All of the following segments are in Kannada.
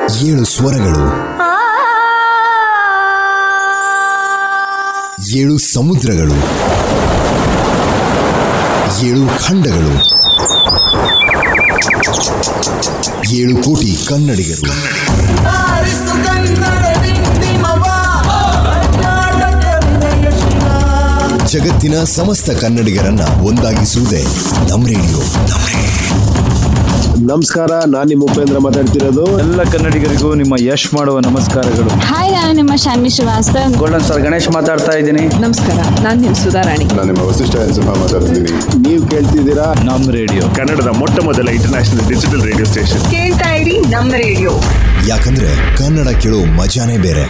ಏಳು ಸ್ವರಗಳು ಏಳು ಸಮುದ್ರಗಳು ಏಳು ಖಂಡಗಳು ಏಳು ಕೋಟಿ ಕನ್ನಡಿಗರು ಆರಿಸು ಕನ್ನಡ ನಿಮ್ಮವ ಕರ್ನಾಟಕ ವಿನಯ ಶಿವ ಜಗತ್ತಿನ ಸಮಸ್ತ ಕನ್ನಡಿಗರನ್ನ ಒಂದಾಗಿಸುವುದೇ ನಮ್ ರೇಡಿಯೋ ನಮ್ ರೇಡಿಯೋ ನಮಸ್ಕಾರ ನಾನ್ ನಿಮ್ಮ ಉಪೇಂದ್ರ ಮಾತಾಡ್ತಿರೋದು ಎಲ್ಲ ಕನ್ನಡಿಗರಿಗೂ ನಿಮ್ಮ ಯಶ್ ಮಾಡುವ ನಮಸ್ಕಾರಗಳು ಹಾಯ್ ನಾನು ನಿಮ್ಮ ಶಾನ್ವಿ ಶ್ರೀವಾಸ್ತವ್ ಗೋಲ್ಡನ್ ಸರ್ ಗಣೇಶ್ ಮಾತಾಡ್ತಾ ಇದ್ದೀನಿ ನಮಸ್ಕಾರ ನಾನು ನಿಮ್ಮ ಸುಧಾರಾಣಿ ನಾನು ನಿಮ್ಮ ವಸಿಷ್ಠ ಎನ್ಸಪ್ಪ ಮಾತಾಡ್ತಿದ್ದೀನಿ ನೀವು ಕೇಳ್ತಿದ್ದೀರಾ ನಮ್ ರೇಡಿಯೋ ಕನ್ನಡದ ಮೊಟ್ಟ ಮೊದಲ ಇಂಟರ್ನ್ಯಾಷನಲ್ ಡಿಜಿಟಲ್ ರೇಡಿಯೋ ಸ್ಟೇಷನ್ ಕೇಳ್ತಾ ಇರಿ ನಮ್ಮ ರೇಡಿಯೋ ಯಾಕಂದ್ರೆ ಕನ್ನಡ ಕೇಳೋ ಮಜಾನೇ ಬೇರೆ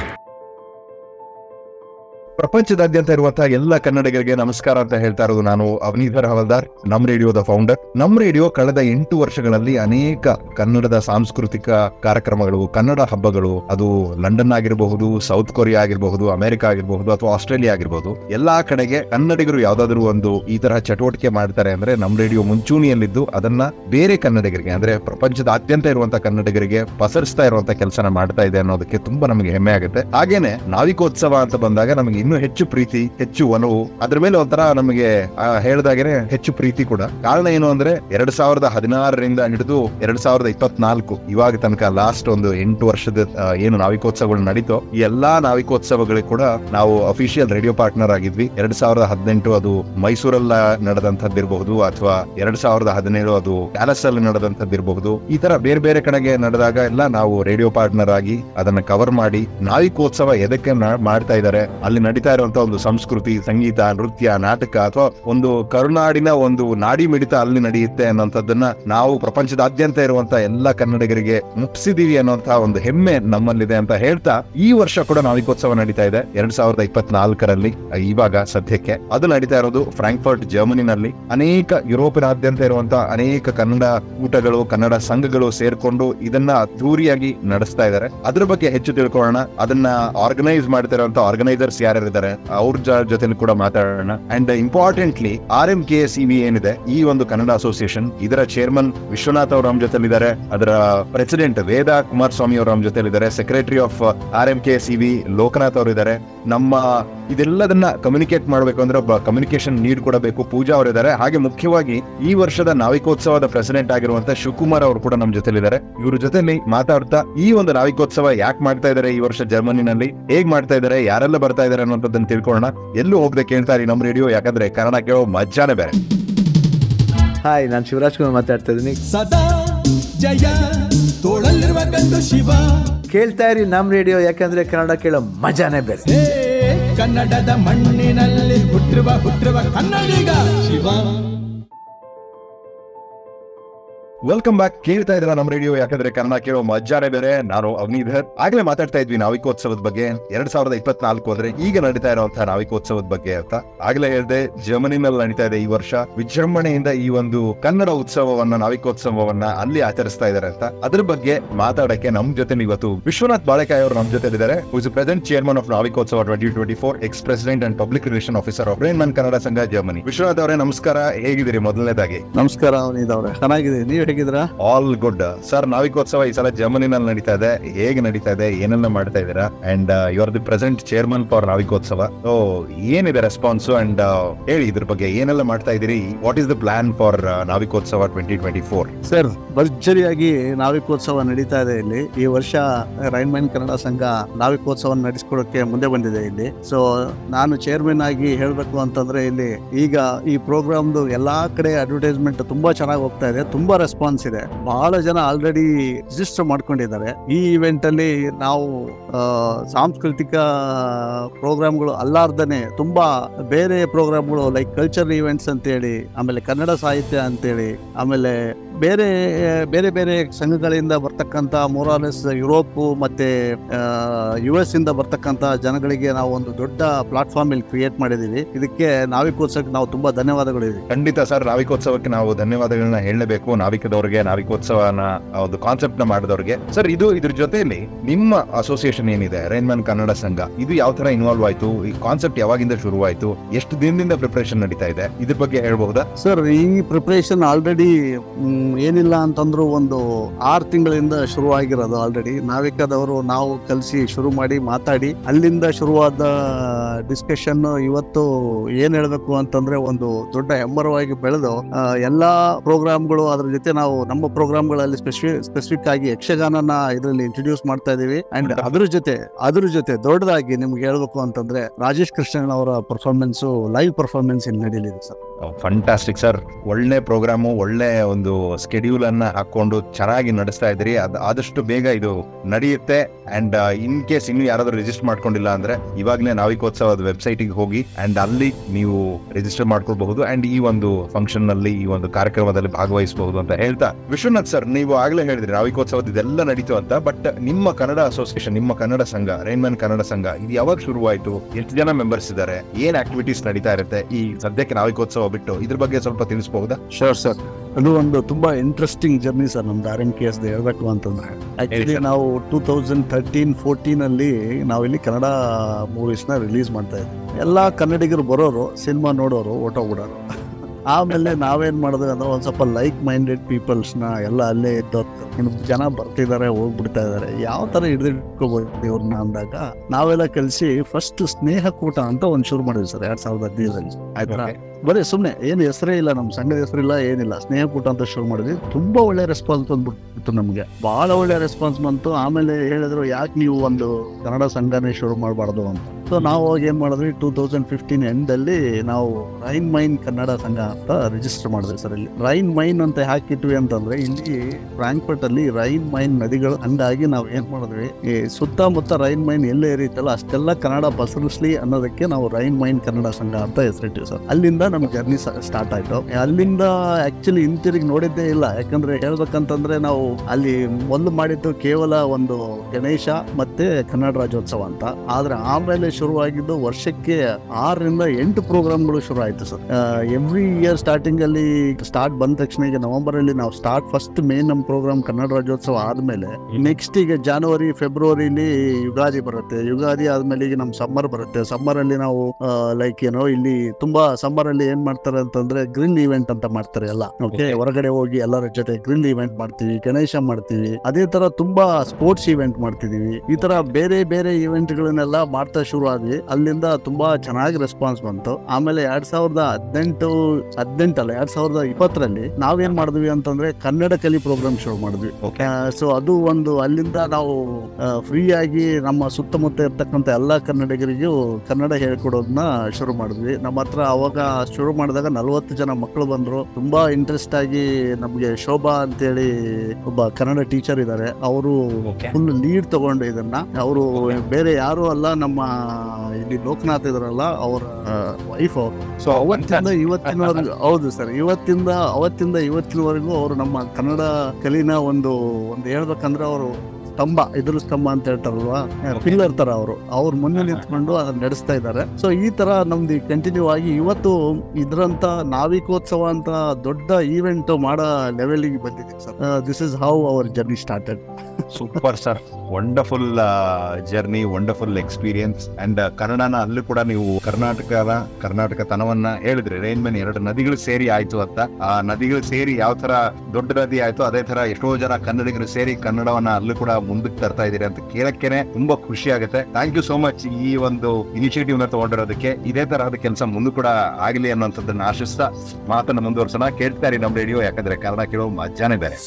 ಪ್ರಪಂಚದಾದ್ಯಂತ ಇರುವಂತಹ ಎಲ್ಲ ಕನ್ನಡಿಗರಿಗೆ ನಮಸ್ಕಾರ ಅಂತ ಹೇಳ್ತಾ ಇರೋದು ನಾನು ಅವನೀಧರ್ ಹವಲ್ದಾರ್ ನಮ್ ರೇಡಿಯೋದ ಫೌಂಡರ್ ನಮ್ ರೇಡಿಯೋ ಕಳೆದ ಎಂಟು ವರ್ಷಗಳಲ್ಲಿ ಅನೇಕ ಕನ್ನಡದ ಸಾಂಸ್ಕೃತಿಕ ಕಾರ್ಯಕ್ರಮಗಳು ಕನ್ನಡ ಹಬ್ಬಗಳು ಅದು ಲಂಡನ್ ಆಗಿರಬಹುದು ಸೌತ್ ಕೊರಿಯಾ ಆಗಿರಬಹುದು ಅಮೆರಿಕ ಆಗಿರಬಹುದು ಅಥವಾ ಆಸ್ಟ್ರೇಲಿಯಾ ಆಗಿರಬಹುದು ಎಲ್ಲಾ ಕಡೆಗೆ ಕನ್ನಡಿಗರು ಯಾವ್ದಾದ್ರು ಒಂದು ಈ ತರಹ ಚಟುವಟಿಕೆ ಮಾಡ್ತಾರೆ ಅಂದ್ರೆ ನಮ್ ರೇಡಿಯೋ ಮುಂಚೂಣಿಯಲ್ಲಿದ್ದು ಅದನ್ನ ಬೇರೆ ಕನ್ನಡಿಗರಿಗೆ ಅಂದ್ರೆ ಪ್ರಪಂಚದಾದ್ಯಂತ ಇರುವಂತಹ ಕನ್ನಡಿಗರಿಗೆ ಪಸರಿಸ್ತಾ ಇರುವಂತ ಕೆಲಸನ ಮಾಡ್ತಾ ಇದೆ ಅನ್ನೋದಕ್ಕೆ ತುಂಬಾ ನಮಗೆ ಹೆಮ್ಮೆ ಆಗುತ್ತೆ ಹಾಗೇನೆ ನಾವಿಕೋತ್ಸವ ಅಂತ ಬಂದಾಗ ನಮಗೆ ಇನ್ನೂ ಹೆಚ್ಚು ಪ್ರೀತಿ ಹೆಚ್ಚು ಒಲವು ಅದ್ರ ಮೇಲೆ ಒಂಥರ ನಮಗೆ ಆ, ಹೇಳ್ದಾಗೆನೆ ಹೆಚ್ಚು ಪ್ರೀತಿ ಕೂಡ ಕಾರಣ ಏನು ಅಂದ್ರೆ ಎರಡ್ ಸಾವಿರದ ಹದಿನಾರರಿಂದ ಹಿಡಿದು ಎರಡ್ ಸಾವಿರದ ಇಪ್ಪತ್ನಾಲ್ಕು ಇವಾಗ ತನಕ ಲಾಸ್ಟ್ ಒಂದು ಎಂಟು ವರ್ಷದ ಆ, ಏನು ನಾವಿಕೋತ್ಸವಗಳು ನಡೀತೋ ಈ ಎಲ್ಲಾ ನಾವಿಕೋತ್ಸವಗಳಿಗೆ ಕೂಡ ನಾವು ಅಫಿಷಿಯಲ್ ರೇಡಿಯೋ ಪಾರ್ಟ್ನರ್ ಆಗಿದ್ವಿ ಎರಡ್ ಸಾವಿರದ ಹದಿನೆಂಟು ಅದು ಮೈಸೂರಲ್ಲ ನಡೆದಂತದ್ದಿರಬಹುದು ಅಥವಾ ಎರಡ್ ಸಾವಿರದ ಹದಿನೇಳು ಅದು ಪ್ಯಾಲೇಸ್ ಅಲ್ಲಿ ನಡೆದಂತದ್ದಿರಬಹುದು ಈ ತರ ಬೇರೆ ಬೇರೆ ಕಡೆಗೆ ನಡೆದಾಗ ಎಲ್ಲ ನಾವು ರೇಡಿಯೋ ಪಾರ್ಟ್ನರ್ ಆಗಿ ಅದನ್ನ ಕವರ್ ಮಾಡಿ ನಾವಿಕೋತ್ಸವ ಎದಕ್ಕೆ ನ- ಮಾಡ್ತಾ ಇದ್ದಾರೆ ಅಲ್ಲಿ ನಡೀತಾ ಇರುವಂತ ಒಂದು ಸಂಸ್ಕೃತಿ ಸಂಗೀತ ನೃತ್ಯ ನಾಟಕ ಅಥವಾ ಒಂದು ಕರುನಾಡಿನ ಒಂದು ನಾಡಿ ಮಿಡಿತ ಅಲ್ಲಿ ನಡೆಯುತ್ತೆ ಅನ್ನೋಂಥದ್ದನ್ನ ನಾವು ಪ್ರಪಂಚದಾದ್ಯಂತ ಇರುವಂತ ಎಲ್ಲ ಕನ್ನಡಿಗರಿಗೆ ಮುಟ್ಟಿಸಿದೀವಿ ಅನ್ನೋಂತಹ ಒಂದು ಹೆಮ್ಮೆ ನಮ್ಮಲ್ಲಿದೆ ಅಂತ ಹೇಳ್ತಾ ಈ ವರ್ಷ ಕೂಡ ನಾವಿಕೋತ್ಸವ ನಡೀತಾ ಇದೆ ಎರಡ್ ಸಾವಿರದ ಇಪ್ಪತ್ನಾಲ್ಕರಲ್ಲಿ ಇವಾಗ ಸದ್ಯಕ್ಕೆ ಅದು ನಡೀತಾ ಇರೋದು ಫ್ರಾಂಕ್ಫರ್ಟ್ ಜರ್ಮನಿನಲ್ಲಿ ಅನೇಕ ಯುರೋಪಿನಾದ್ಯಂತ ಇರುವಂತ ಅನೇಕ ಕನ್ನಡ ಕೂಟಗಳು ಕನ್ನಡ ಸಂಘಗಳು ಸೇರ್ಕೊಂಡು ಇದನ್ನ ಅದ್ದೂರಿಯಾಗಿ ನಡೆಸ್ತಾ ಇದ್ದಾರೆ ಅದ್ರ ಬಗ್ಗೆ ಹೆಚ್ಚು ತಿಳ್ಕೊಳ್ಳೋಣ ಅದನ್ನ ಆರ್ಗನೈಸ್ ಮಾಡ್ತಿರುವಂತ ಆರ್ಗನೈಸರ್ಸ್ ಯಾರ್ಯಾರಿದ್ದಾರೆ ಅವ್ರ ಜ- ಜೊತೆಲಿ ಕೂಡ ಮಾತಾಡೋಣ and importantly R M K C V ಏನಿದೆ ಈ ಒಂದು ಕನ್ನಡ ಅಸೋಸಿಯೇಷನ್ ಇದರ ಚೇರ್ಮನ್ ವಿಶ್ವನಾಥ್ ಅವರು ನಮ್ಮ ಜೊತೆಲಿದ್ದಾರೆ ಅದರ ಪ್ರೆಸಿಡೆಂಟ್ ವೇದ ಕುಮಾರಸ್ವಾಮಿ ಅವರು ನಮ್ಮ ಜೊತೆಲಿದ್ದಾರೆ secretary of R M K C V Lokanath ಅವರು ಇದ್ದಾರೆ ನಮ್ಮ ಇದೆಲ್ಲದನ್ನ ಕಮ್ಯುನಿಕೇಟ್ ಮಾಡಬೇಕು ಅಂದ್ರೆ ಒಬ್ಬ ಕಮ್ಯುನಿಕೇಶನ್ ನೀಡ್ ಕೊಡಬೇಕು ಪೂಜಾ ಅವರಿದ್ದಾರೆ ಹಾಗೆ ಮುಖ್ಯವಾಗಿ ಈ ವರ್ಷದ ನಾವಿಕೋತ್ಸವದ ಪ್ರೆಸಿಡೆಂಟ್ ಆಗಿರುವಂತ ಶಿವಕುಮಾರ್ ಅವರು ಕೂಡ ನಮ್ಮ ಜೊತೆಲಿದ್ದಾರೆ ಇವ್ರ ಜೊತೆಲಿ ಮಾತಾಡ್ತಾ ಈ ಒಂದು ನಾವಿಕೋತ್ಸವ ಯಾಕೆ ಮಾಡ್ತಾ ಇದ್ದಾರೆ ಈ ವರ್ಷ ಜರ್ಮನಿನಲ್ಲಿ ಹೇಗ್ ಮಾಡ್ತಾ ಇದ್ದಾರೆ ಯಾರೆಲ್ಲ ಬರ್ತಾ ಇದ್ದಾರೆ ಅನ್ನೋದನ್ನ ತಿಳ್ಕೊಳ್ಳೋಣ ಎಲ್ಲೂ ಹೋಗದೆ ಕೇಳ್ತಾ ಇರಿ ನಮ್ಮ ರೇಡಿಯೋ ಯಾಕಂದ್ರೆ ಕನ್ನಡ ಕೇಳೋ ಮಜಾನೇ ಬೇರೆ ಹಾಯ್ ನಾನು ಶಿವರಾಜ್ ಕುಮಾರ್ ಮಾತಾಡ್ತಾ ಇದ್ದೀನಿ ಸದಾ ಜಯ ತೋಳಲ್ಲಿರುವ ಗಂಡು ಶಿವ ಕೇಳ್ತಾ ಇರಿ ನಮ್ಮ ರೇಡಿಯೋ ಯಾಕಂದ್ರೆ ಕನ್ನಡ ಕೇಳೋ ಮಜಾನೇ ಬೇರೆ ಏ ಕನ್ನಡದ ಮಣ್ಣಿನಲ್ಲಿ ಹುಟ್ಟಿರುವ ಹುಟ್ಟಿರುವ ಕನ್ನಡಿಗ ಶಿವ ವೆಲ್ಕಮ್ ಬ್ಯಾಕ್ ಕೇಳ್ತಾ ಇದ್ರ ನಮ್ಮ ರೇಡಿಯೋ ಯಾಕಂದ್ರೆ ಕನ್ನಡ ಕೇಳೋ ಮಜಾನೇ ಬೇರೆ ನಾನು ಅವನಿಧರ್ ಆಗ್ಲೇ ಮಾತಾಡ್ತಾ ಇದ್ವಿ ನಾವಿಕೋತ್ಸವದ ಬಗ್ಗೆ ಎರಡ್ ಸಾವಿರದ ಇಪ್ಪತ್ನಾಲ್ಕು ಅಂದ್ರೆ ಈಗ ನಡೀತಾ ಇರುವಂತಹ ನಾವಿಕೋತ್ಸವದ ಬಗ್ಗೆ ಅಂತ ಆಗ್ಲೇ ಹೇಳ್ದೆ ಜರ್ಮನಿನಲ್ಲಿ ನಡೀತಾ ಇದೆ ಈ ವರ್ಷ ವಿಜೃಂಭಣೆಯಿಂದ ಈ ಒಂದು ಕನ್ನಡ ಉತ್ಸವವನ್ನ ನಾವಿಕೋತ್ಸವವನ್ನ ಅಲ್ಲಿ ಆಚರಿಸ್ತಾ ಇದ್ದಾರೆ ಅಂತ ಅದ್ರ ಬಗ್ಗೆ ಮಾತಾಡಕ್ಕೆ ನಮ್ ಜೊತೆ ಇವತ್ತು ವಿಶ್ವನಾಥ್ ಬಾಳೆಕಾಯಿ ಅವರು ನಮ್ ಜೊತೆ ಇದ್ದಾರೆ is present chairman of Navikotsava twenty twenty four ex president and public relation officer of Rhein Main Kannada Sangha Germany Vishwanath ಅವರೇ ನಮಸ್ಕಾರ ಹೇಗಿದ್ದೀರಿ ಮೊದಲನೇದಾಗಿ ನಮಸ್ಕಾರ ಅವನಿದವ್ರೆ ಚೆನ್ನಾಗಿದೆ ನೀವು ಹೇಗಿದ್ದೀರಾ ಆಲ್ ಗುಡ್ ಸರ್ ನಾವಿಕೋತ್ಸವ ಈ ಸಲ ಜರ್ಮನಿನಲ್ಲಿ ನಡೀತಾ ಇದೆ ಹೇಗೆ ನಡೀತಾ ಇದೆ ಏನೆಲ್ಲ ಮಾಡ್ತಾ ಇದ್ದೀರಾ and you are the present chairman for Navikotsava so ಏನಿದೆ ರೆಸ್ಪಾನ್ಸ್ ಅಂಡ್ ಹೇಳಿ ಇದ್ರ ಬಗ್ಗೆ ಏನೆಲ್ಲ ಮಾಡ್ತಾ ಇದ್ದೀರಿ what is the plan for Navikotsava twenty twenty four sir ಭರ್ಜರಿಯಾಗಿ ನಾವಿಕೋತ್ಸವ ನಡೀತಾ ಇದೆ ಇಲ್ಲಿ ಈ ವರ್ಷ ರೈನ್ಮೈನ್ ಕನ್ನಡ ಸಂಘ ನಾವಿಕೋತ್ಸವ ನಡೆಸ್ಕೊಡೋಕೆ ಮುಂದೆ ಬಂದಿದೆ ಇಲ್ಲಿ ಸೊ ನಾನು ಚೇರ್ಮನ್ ಆಗಿ ಹೇಳಬೇಕು ಅಂತಂದ್ರೆ ಇಲ್ಲಿ ಈಗ ಈ ಪ್ರೋಗ್ರಾಮ್ದು ಎಲ್ಲಾ ಕಡೆ ಅಡ್ವರ್ಟೈಸ್ಮೆಂಟ್ ತುಂಬಾ ಚೆನ್ನಾಗಿ ಹೋಗ್ತಾ ಇದೆ ತುಂಬಾ ರೆಸ್ಪಾನ್ಸ್ ಇದೆ ಬಹಳ ಜನ ಆಲ್ರೆಡಿ ರಿಜಿಸ್ಟರ್ ಮಾಡ್ಕೊಂಡಿದ್ದಾರೆ ಈ ಇವೆಂಟ್ ಅಲ್ಲಿ ನಾವು ಆ, ಸಾಂಸ್ಕೃತಿಕ ಪ್ರೋಗ್ರಾಮ್ಗಳು ಅಲ್ಲಾರ್ದನೆ ತುಂಬಾ ಬೇರೆ ಪ್ರೋಗ್ರಾಮ್ಗಳು ಲೈಕ್ ಕಲ್ಚರ್ ಈವೆಂಟ್ಸ್ ಅಂತೇಳಿ ಆಮೇಲೆ ಕನ್ನಡ ಸಾಹಿತ್ಯ ಅಂತೇಳಿ ಆಮೇಲೆ ಬೇರೆ ಬೇರೆ ಬೇರೆ ಸಂಘಗಳಿಂದ ಬರ್ತಕ್ಕಂಥ ಮೊರಾಲೆಸ್ ಯುರೋಪ್ ಮತ್ತೆ ಯು ಎಸ್ ಇಂದ ಬರ್ತಕ್ಕಂಥ ಜನಗಳಿಗೆ ನಾವು ಒಂದು ದೊಡ್ಡ ಪ್ಲಾಟ್ಫಾರ್ಮ್ ಇಲ್ಲಿ ಕ್ರಿಯೇಟ್ ಮಾಡಿದೀವಿ ಇದಕ್ಕೆ ನಾವಿಕೋತ್ಸವಕ್ಕೆ ನಾವು ತುಂಬಾ ಧನ್ಯವಾದಗಳು ಇದೆ ಖಂಡಿತ ಸರ್ ನಾವಿಕೋತ್ಸವಕ್ಕೆ ನಾವು ಧನ್ಯವಾದಗಳನ್ನ ಹೇಳಲೇಬೇಕು ನಾವಿಕ ಹಾಕಿದವ್ರಿಗೆ ನಾವಿಕೋತ್ಸವನ ಆ ಒಂದು ಕಾನ್ಸೆಪ್ಟ್ ನ ಮಾಡಿದವ್ರಿಗೆ ಸರ್ ಇದು ಇದ್ರ ಜೊತೆಯಲ್ಲಿ ನಿಮ್ಮ ಅಸೋಸಿಯೇಷನ್ ಏನಿದೆ ರೈನ್ಮನ್ ಕನ್ನಡ ಸಂಘ ಇದು ಯಾವ ತರ ಇನ್ವಾಲ್ವ್ ಆಯ್ತು ಈ ಕಾನ್ಸೆಪ್ಟ್ ಯಾವಾಗಿಂದ ಶುರುವಾಯ್ತು ಎಷ್ಟು ದಿನದಿಂದ ಪ್ರಿಪರೇಷನ್ ನಡೀತಾ ಇದೆ ಇದ್ರ ಬಗ್ಗೆ ಹೇಳ್ಬಹುದಾ ಸರ್ ಈ ಪ್ರಿಪರೇಷನ್ ಆಲ್ರೆಡಿ ಏನಿಲ್ಲ ಅಂತಂದ್ರು ಒಂದು ಆರು ತಿಂಗಳಿಂದ ಶುರು ಆಗಿರೋದು ಆಲ್ರೆಡಿ ನಾವಿಕದವರು ನಾವು ಕಲಿಸಿ ಶುರು ಮಾಡಿ ಮಾತಾಡಿ ಅಲ್ಲಿಂದ ಶುರುವಾದ ಡಿಸ್ಕಷನ್ ಇವತ್ತು ಏನ್ ಹೇಳ್ಬೇಕು ಅಂತಂದ್ರೆ ಒಂದು ದೊಡ್ಡ ಹೆಮ್ಮರವಾಗಿ ಬೆಳೆದು ಆ, ಎಲ್ಲಾ ಪ್ರೋಗ್ರಾಮ್ಗಳು ಅದ್ರ ಜೊತೆ ನಾವು ನಮ್ಮ ಪ್ರೋಗ್ರಾಮ್ಗಳಲ್ಲಿ ಸ್ಪೆಸಿಫಿ ಸ್ಪೆಸಿಫಿಕ್ ಆಗಿ ಯಕ್ಷಗಾನನ ಇದರಲ್ಲಿ ಇಂಟ್ರೊಡ್ಯೂಸ್ ಮಾಡ್ತಾ ಇದೀವಿ ಅಂಡ್ ಅದ್ರ ಜೊತೆ ಅದ್ರ ಜೊತೆ ದೊಡ್ಡದಾಗಿ ನಿಮ್ಗೆ ಹೇಳ್ಬೇಕು ಅಂತಂದ್ರೆ ರಾಜೇಶ್ ಕೃಷ್ಣನ್ ಅವರ ಪರ್ಫಾರ್ಮೆನ್ಸ್ ಲೈವ್ ಪರ್ಫಾರ್ಮೆನ್ಸ್ ಇಲ್ಲಿ ನಡೀಲಿದೆ ಸರ್ ಫಂಟಾಸ್ಟಿಕ್ ಸರ್ ಒಳ್ಳೆ ಪ್ರೋಗ್ರಾಮು ಒಳ್ಳೆ ಒಂದು ಸ್ಕೆಡ್ಯೂಲ್ ಅನ್ನ ಹಾಕೊಂಡು ಚೆನ್ನಾಗಿ ನಡೆಸ್ತಾ ಇದ್ರಿ ಅದ್ ಆದಷ್ಟು ಬೇಗ ಇದು ನಡೆಯುತ್ತೆ ಅಂಡ್ ಇನ್ ಕೇಸ್ ಇನ್ನು ಯಾರಾದ್ರೂ ರಿಜಿಸ್ಟರ್ ಮಾಡ್ಕೊಂಡಿಲ್ಲ ಅಂದ್ರೆ ಇವಾಗಲೇ ನಾವಿಕೋತ್ಸವದ ವೆಬ್ಸೈಟ್ ಗೆ ಹೋಗಿ ಅಂಡ್ ಅಲ್ಲಿ ನೀವು ರಿಜಿಸ್ಟರ್ ಮಾಡ್ಕೊಳ್ಬಹುದು ಅಂಡ್ ಈ ಒಂದು ಫಂಕ್ಷನ್ ನಲ್ಲಿ ಈ ಒಂದು ಕಾರ್ಯಕ್ರಮದಲ್ಲಿ ಭಾಗವಹಿಸಬಹುದು ಅಂತ ಹೇಳ್ತಾ ವಿಶ್ವನಾಥ್ ಸರ್ ನೀವು ಆಗ್ಲೇ ಹೇಳಿದ್ರಿ ನಾವಿಕೋತ್ಸವದ ಇದೆಲ್ಲ ನಡೀತು ಅಂತ ಬಟ್ ನಿಮ್ಮ ಕನ್ನಡ ಅಸೋಸಿಯೇಷನ್ ನಿಮ್ಮ ಕನ್ನಡ ಸಂಘ ರೈನ್ಮನ್ ಕನ್ನಡ ಸಂಘ ಇದು ಯಾವಾಗ ಶುರುವಾಯ್ತು ಎಷ್ಟು ಜನ ಮೆಂಬರ್ಸ್ ಇದ್ದಾರೆ ಏನ್ ಆಕ್ಟಿವಿಟೀಸ್ ನಡೀತಾ ಇರುತ್ತೆ ಈ ಸದ್ಯಕ್ಕೆ ನಾವಿಕೋತ್ಸವ ಬಿಟ್ಟು ಇದ್ರ ಬಗ್ಗೆ ಸ್ವಲ್ಪ ತಿಳಿಸಬಹುದಾ ಶೋರ್ ಸರ್ ಅದು ಒಂದು ತುಂಬಾ ಇಂಟ್ರೆಸ್ಟಿಂಗ್ ಜರ್ನಿ ಸರ್ ನಮ್ದು ಆರ್ ಎಂ ಕೆ ಎಸ್ ಹೇಳ್ಬೇಕು ಅಂತಂದ್ರೆ ಆಕ್ಚುಲಿ sir. ನಾವು ಟೂ ತೌಸಂಡ್ ಥರ್ಟೀನ್ ಫೋರ್ಟೀನ್ ಅಲ್ಲಿ ನಾವಿಲ್ಲಿ ಕನ್ನಡ ಮೂವೀಸ್ ನ ರಿಲೀಸ್ ಮಾಡ್ತಾ ಇದ್ವಿ ಎಲ್ಲಾ ಕನ್ನಡಿಗರು ಬರೋರು ಸಿನಿಮಾ ನೋಡೋರು ಓಟೋಗ್ಬಿಡೋರು ಆಮೇಲೆ ನಾವೇನ್ ಮಾಡಿದ್ವಿ ಅಂದ್ರೆ ಒಂದ್ ಸ್ವಲ್ಪ ಲೈಕ್ ಮೈಂಡೆಡ್ ಪೀಪಲ್ಸ್ ನ ಎಲ್ಲ ಅಲ್ಲೇ ಇದ್ದವ್ರು ಕರ್ಕೊಂಡು ಜನ ಬರ್ತಿದ್ದಾರೆ ಹೋಗ್ಬಿಡ್ತಾ ಇದಾರೆ ಯಾವ ತರ ಹಿಡಿದಿಟ್ಕೋಬಹುದು ಇವ್ರನ್ನ ಅಂದಾಗ ನಾವೆಲ್ಲ ಕಲಿಸಿ ಫಸ್ಟ್ ಸ್ನೇಹಕೂಟ ಅಂತ ಒಂದ್ ಶುರು ಮಾಡಿದ್ವಿ ಸರ್ ಎರಡ್ ಸಾವಿರದ ಹದಿನೈದರಲ್ಲಿ ಆಯ್ತಾ ಬರೀ ಸುಮ್ನೆ ಏನು ಹೆಸರೇ ಇಲ್ಲ ನಮ್ಮ ಸಂಘದ ಹೆಸರಿಲ್ಲ ಏನಿಲ್ಲ ಸ್ನೇಹಕೂಟ ಅಂತ ಶುರು ಮಾಡಿದ್ವಿ ತುಂಬಾ ಒಳ್ಳೆ ರೆಸ್ಪಾನ್ಸ್ ಬಂದ್ಬಿಟ್ಟು ನಮಗೆ ಬಹಳ ಒಳ್ಳೆ ರೆಸ್ಪಾನ್ಸ್ ಬಂತು ಆಮೇಲೆ ಹೇಳಿದ್ರು ಯಾಕೆ ನೀವು ಒಂದು ಕನ್ನಡ ಸಂಘನೇ ಶುರು ಮಾಡಬಾರ್ದು ಅಂತ ಸೊ ನಾವು ಅವಾಗ ಏನ್ ಮಾಡಿದ್ವಿ ಟೂ ತೌಸಂಡ್ ಫಿಫ್ಟೀನ್ ಎಂಡ್ ಅಲ್ಲಿ ನಾವು ರೈನ್ ಮೈನ್ ಕನ್ನಡ ಸಂಘ ಅಂತ ರಿಜಿಸ್ಟರ್ ಮಾಡಿದ್ವಿ ಸರ್ ಇಲ್ಲಿ ರೈನ್ ಮೈನ್ ಅಂತ ಹಾಕಿಟ್ವಿ ಅಂತಂದ್ರೆ ಇಲ್ಲಿ ಫ್ರಾಂಕ್ಫರ್ಟ್ ಅಲ್ಲಿ ರೈನ್ ಮೈನ್ ನದಿಗಳು ಹಂಗಾಗಿ ನಾವು ಏನ್ ಮಾಡಿದ್ವಿ ಈ ಸುತ್ತಮುತ್ತ ರೈನ್ ಮೈನ್ ಎಲ್ಲೇ ಇರುತ್ತಲ್ಲ ಅಷ್ಟೆಲ್ಲ ಕನ್ನಡ ಪಸರಿಸ್ಲಿ ಅನ್ನೋದಕ್ಕೆ ನಾವು ರೈನ್ ಮೈನ್ ಕನ್ನಡ ಸಂಘ ಅಂತ ಹೆಸರಿಟ್ಟಿವಿ ಸರ್ ಅಲ್ಲಿಂದ ನಮ್ ಜರ್ನಿ ಸ್ಟಾರ್ಟ್ ಆಯ್ತು ಅಲ್ಲಿಂದ ಆಕ್ಚುಲಿ ಹಿಂತಿರುಗಿ ನೋಡಿದ್ದೇ ಇಲ್ಲ ಯಾಕಂದ್ರೆ ಹೇಳ್ಬೇಕಂತಂದ್ರೆ ನಾವು ಅಲ್ಲಿ ಮೊದಲು ಮಾಡಿದ್ದು ಕೇವಲ ಒಂದು ಗಣೇಶ ಮತ್ತೆ ಕನ್ನಡ ರಾಜ್ಯೋತ್ಸವ ಅಂತ ಆದ್ರೆ ಆಮೇಲೆ ಶುರುವಾಗಿದ್ದು ವರ್ಷಕ್ಕೆ ಆರರಿಂದ ಎಂಟು ಪ್ರೋಗ್ರಾಮ್ಗಳು ಶುರು ಆಯ್ತು ಸರ್ ಎವ್ರಿ ಇಯರ್ ಸ್ಟಾರ್ಟಿಂಗ್ ಅಲ್ಲಿ ಸ್ಟಾರ್ಟ್ ಬಂದ ತಕ್ಷಣ ಈಗ ನವೆಂಬರ್ ಅಲ್ಲಿ ನಾವು ಸ್ಟಾರ್ಟ್ ಫಸ್ಟ್ ಮೇನ್ ನಮ್ಮ ಪ್ರೋಗ್ರಾಮ್ ಕನ್ನಡ ರಾಜ್ಯೋತ್ಸವ ಆದ್ಮೇಲೆ ನೆಕ್ಸ್ಟ್ ಈಗ ಜಾನ್ವರಿ ಫೆಬ್ರವರಿಲಿ ಯುಗಾದಿ ಬರುತ್ತೆ ಯುಗಾದಿ ಆದ್ಮೇಲೆ ಈಗ ನಮ್ ಸಮ್ಮರ್ ಬರುತ್ತೆ ಸಮ್ಮರ್ ಅಲ್ಲಿ ನಾವು ಲೈಕ್ ಏನೋ ಇಲ್ಲಿ ತುಂಬಾ ಸಮ್ಮರ್ ಅಲ್ಲಿ ಏನ್ ಮಾಡ್ತಾರೆ ಅಂತಂದ್ರೆ ಗ್ರಿಲ್ ಇವೆಂಟ್ ಅಂತ ಮಾಡ್ತಾರೆ ಎಲ್ಲ ಓಕೆ ಹೊರಗಡೆ ಹೋಗಿ ಎಲ್ಲರ ಜೊತೆ ಗ್ರಿಲ್ ಇವೆಂಟ್ ಮಾಡ್ತೀವಿ ಗಣೇಶ ಮಾಡ್ತೀವಿ ಅದೇ ತರ ತುಂಬಾ ಸ್ಪೋರ್ಟ್ಸ್ ಇವೆಂಟ್ ಮಾಡ್ತಿದೀವಿ ಈ ತರ ಬೇರೆ ಬೇರೆ ಇವೆಂಟ್ ಗಳನ್ನೆಲ್ಲ ಮಾಡ್ತಾ ಶುರು ಆದ್ವಿ ಅಲ್ಲಿಂದ ತುಂಬಾ ಚೆನ್ನಾಗಿ ರೆಸ್ಪಾನ್ಸ್ ಬಂತು ಆಮೇಲೆ ಎರಡ್ ಸಾವಿರದ ಹದಿನೆಂಟು ಹದಿನೆಂಟಲ್ಲ ಎರಡ್ ಸಾವಿರದ ಇಪ್ಪತ್ತರಲ್ಲಿ ನಾವೇನ್ ಮಾಡಿದ್ವಿ ಅಂತಂದ್ರೆ ಕನ್ನಡ ಕಲಿ ಪ್ರೋಗ್ರಾಮ್ ಶುರು ಮಾಡಿದ್ವಿ ಸೊ ಅದು ಒಂದು ಅಲ್ಲಿಂದ ನಾವು ಫ್ರೀ ಆಗಿ ನಮ್ಮ ಸುತ್ತಮುತ್ತ ಇರ್ತಕ್ಕಂಥ ಎಲ್ಲಾ ಕನ್ನಡಿಗರಿಗೂ ಕನ್ನಡ ಹೇಳ್ಕೊಡೋದನ್ನ ಶುರು ಮಾಡಿದ್ವಿ ನಮ್ಮ ಹತ್ರ ಅವಾಗ ಶುರು ಮಾಡಿದಾಗ ನಲವತ್ತು ಜನ ಮಕ್ಕಳು ಬಂದ್ರು ತುಂಬಾ ಇಂಟ್ರೆಸ್ಟ್ ಆಗಿ ನಮ್ಗೆ ಶೋಭಾ ಅಂತೇಳಿ ಒಬ್ಬ ಕನ್ನಡ ಟೀಚರ್ ಇದ್ದಾರೆ ಅವರು ಫುಲ್ ಲೀಡ್ ತಗೊಂಡು ಇದನ್ನ ಅವರು ಬೇರೆ ಯಾರು ಅಲ್ಲ ನಮ್ಮ ಇಲ್ಲಿ ಲೋಕನಾಥ್ ಇದಾರಲ್ಲ ಅವರ ವೈಫ್ ಅವರು ಸೊ ಅವತ್ತಿಂದ ಇವತ್ತಿನವರೆಗೂ ಹೌದು ಸರ್ ಇವತ್ತಿಂದ ಅವತ್ತಿಂದ ಇವತ್ತಿನವರೆಗೂ ಅವರು ನಮ್ಮ ಕನ್ನಡ ಕಲಿನ ಒಂದು ಒಂದು ಹೇಳ್ಬೇಕಂದ್ರೆ ಅವರು ಸ್ತಂಭ ಎದುರು ಸ್ತಂಭ ಅಂತ ಹೇಳ್ತಾರಲ್ವಾ ಪಿಲ್ಲರ್ ತರ ಅವರು ಅವ್ರ ಮುಂದೆ ನಿಂತ್ಕೊಂಡು ಅದನ್ನ ನಡೆಸ್ತಾ ಇದ್ದಾರೆ ಸೊ ಈ ತರ ನಮ್ದು ಕಂಟಿನ್ಯೂ ಆಗಿ ಇವತ್ತು ಇದ್ರಂತ ನಾವಿಕೋತ್ಸವ ಅಂತ ದೊಡ್ಡ ಈವೆಂಟ್ ಮಾಡೋ ಲೆವೆಲ್ಗೆ ಬಂದಿದ್ದೀವಿ sir this is how our journey started super sir wonderful journey wonderful experience and ಕನ್ನಡನ ಅಲ್ಲೂ ಕೂಡ ನೀವು ಕರ್ನಾಟಕದ ಕರ್ನಾಟಕ ತನವನ್ನ ಹೇಳಿದ್ರಿ ರೈನ್ಮನ್ ಎರಡು ನದಿಗಳು ಸೇರಿ ಆಯ್ತು ಅಂತ ಆ ನದಿಗಳು ಸೇರಿ ಯಾವ ತರ ದೊಡ್ಡ ನದಿ ಆಯ್ತು ಅದೇ ತರ ಎಷ್ಟೋ ಜನ ಕನ್ನಡಿಗರು ಸೇರಿ ಕನ್ನಡವನ್ನ ಅಲ್ಲೂ ಕೂಡ ಮುಂದಕ್ಕೆ ತರ್ತಾ ಇದೀರಿ ಅಂತ ಕೇಳಕ್ಕೇನೆ ತುಂಬಾ ಖುಷಿ ಆಗುತ್ತೆ ಥ್ಯಾಂಕ್ ಯು ಸೋ ಮಚ್ ಈ ಒಂದು ಇನಿಷಿಯೇಟಿವ್ ನ ತಗೊಂಡಿರೋದಕ್ಕೆ ಇದೇ ತರಹದ ಕೆಲಸ ಮುಂದೆ ಕೂಡ ಆಗಲಿ ಅನ್ನೋಂಥದ್ದನ್ನ ಆಶಿಸ್ತಾ ಮಾತನ್ನ ಮುಂದುವರ್ಸೋಣ ಕೇಳ್ತಾರೆ ನಮ್ಮ ರೇಡಿಯೋ ಯಾಕಂದ್ರೆ ಕನ್ನಡ ಕೇಳೋ ಮಜಾನೇ ಬೇರೆ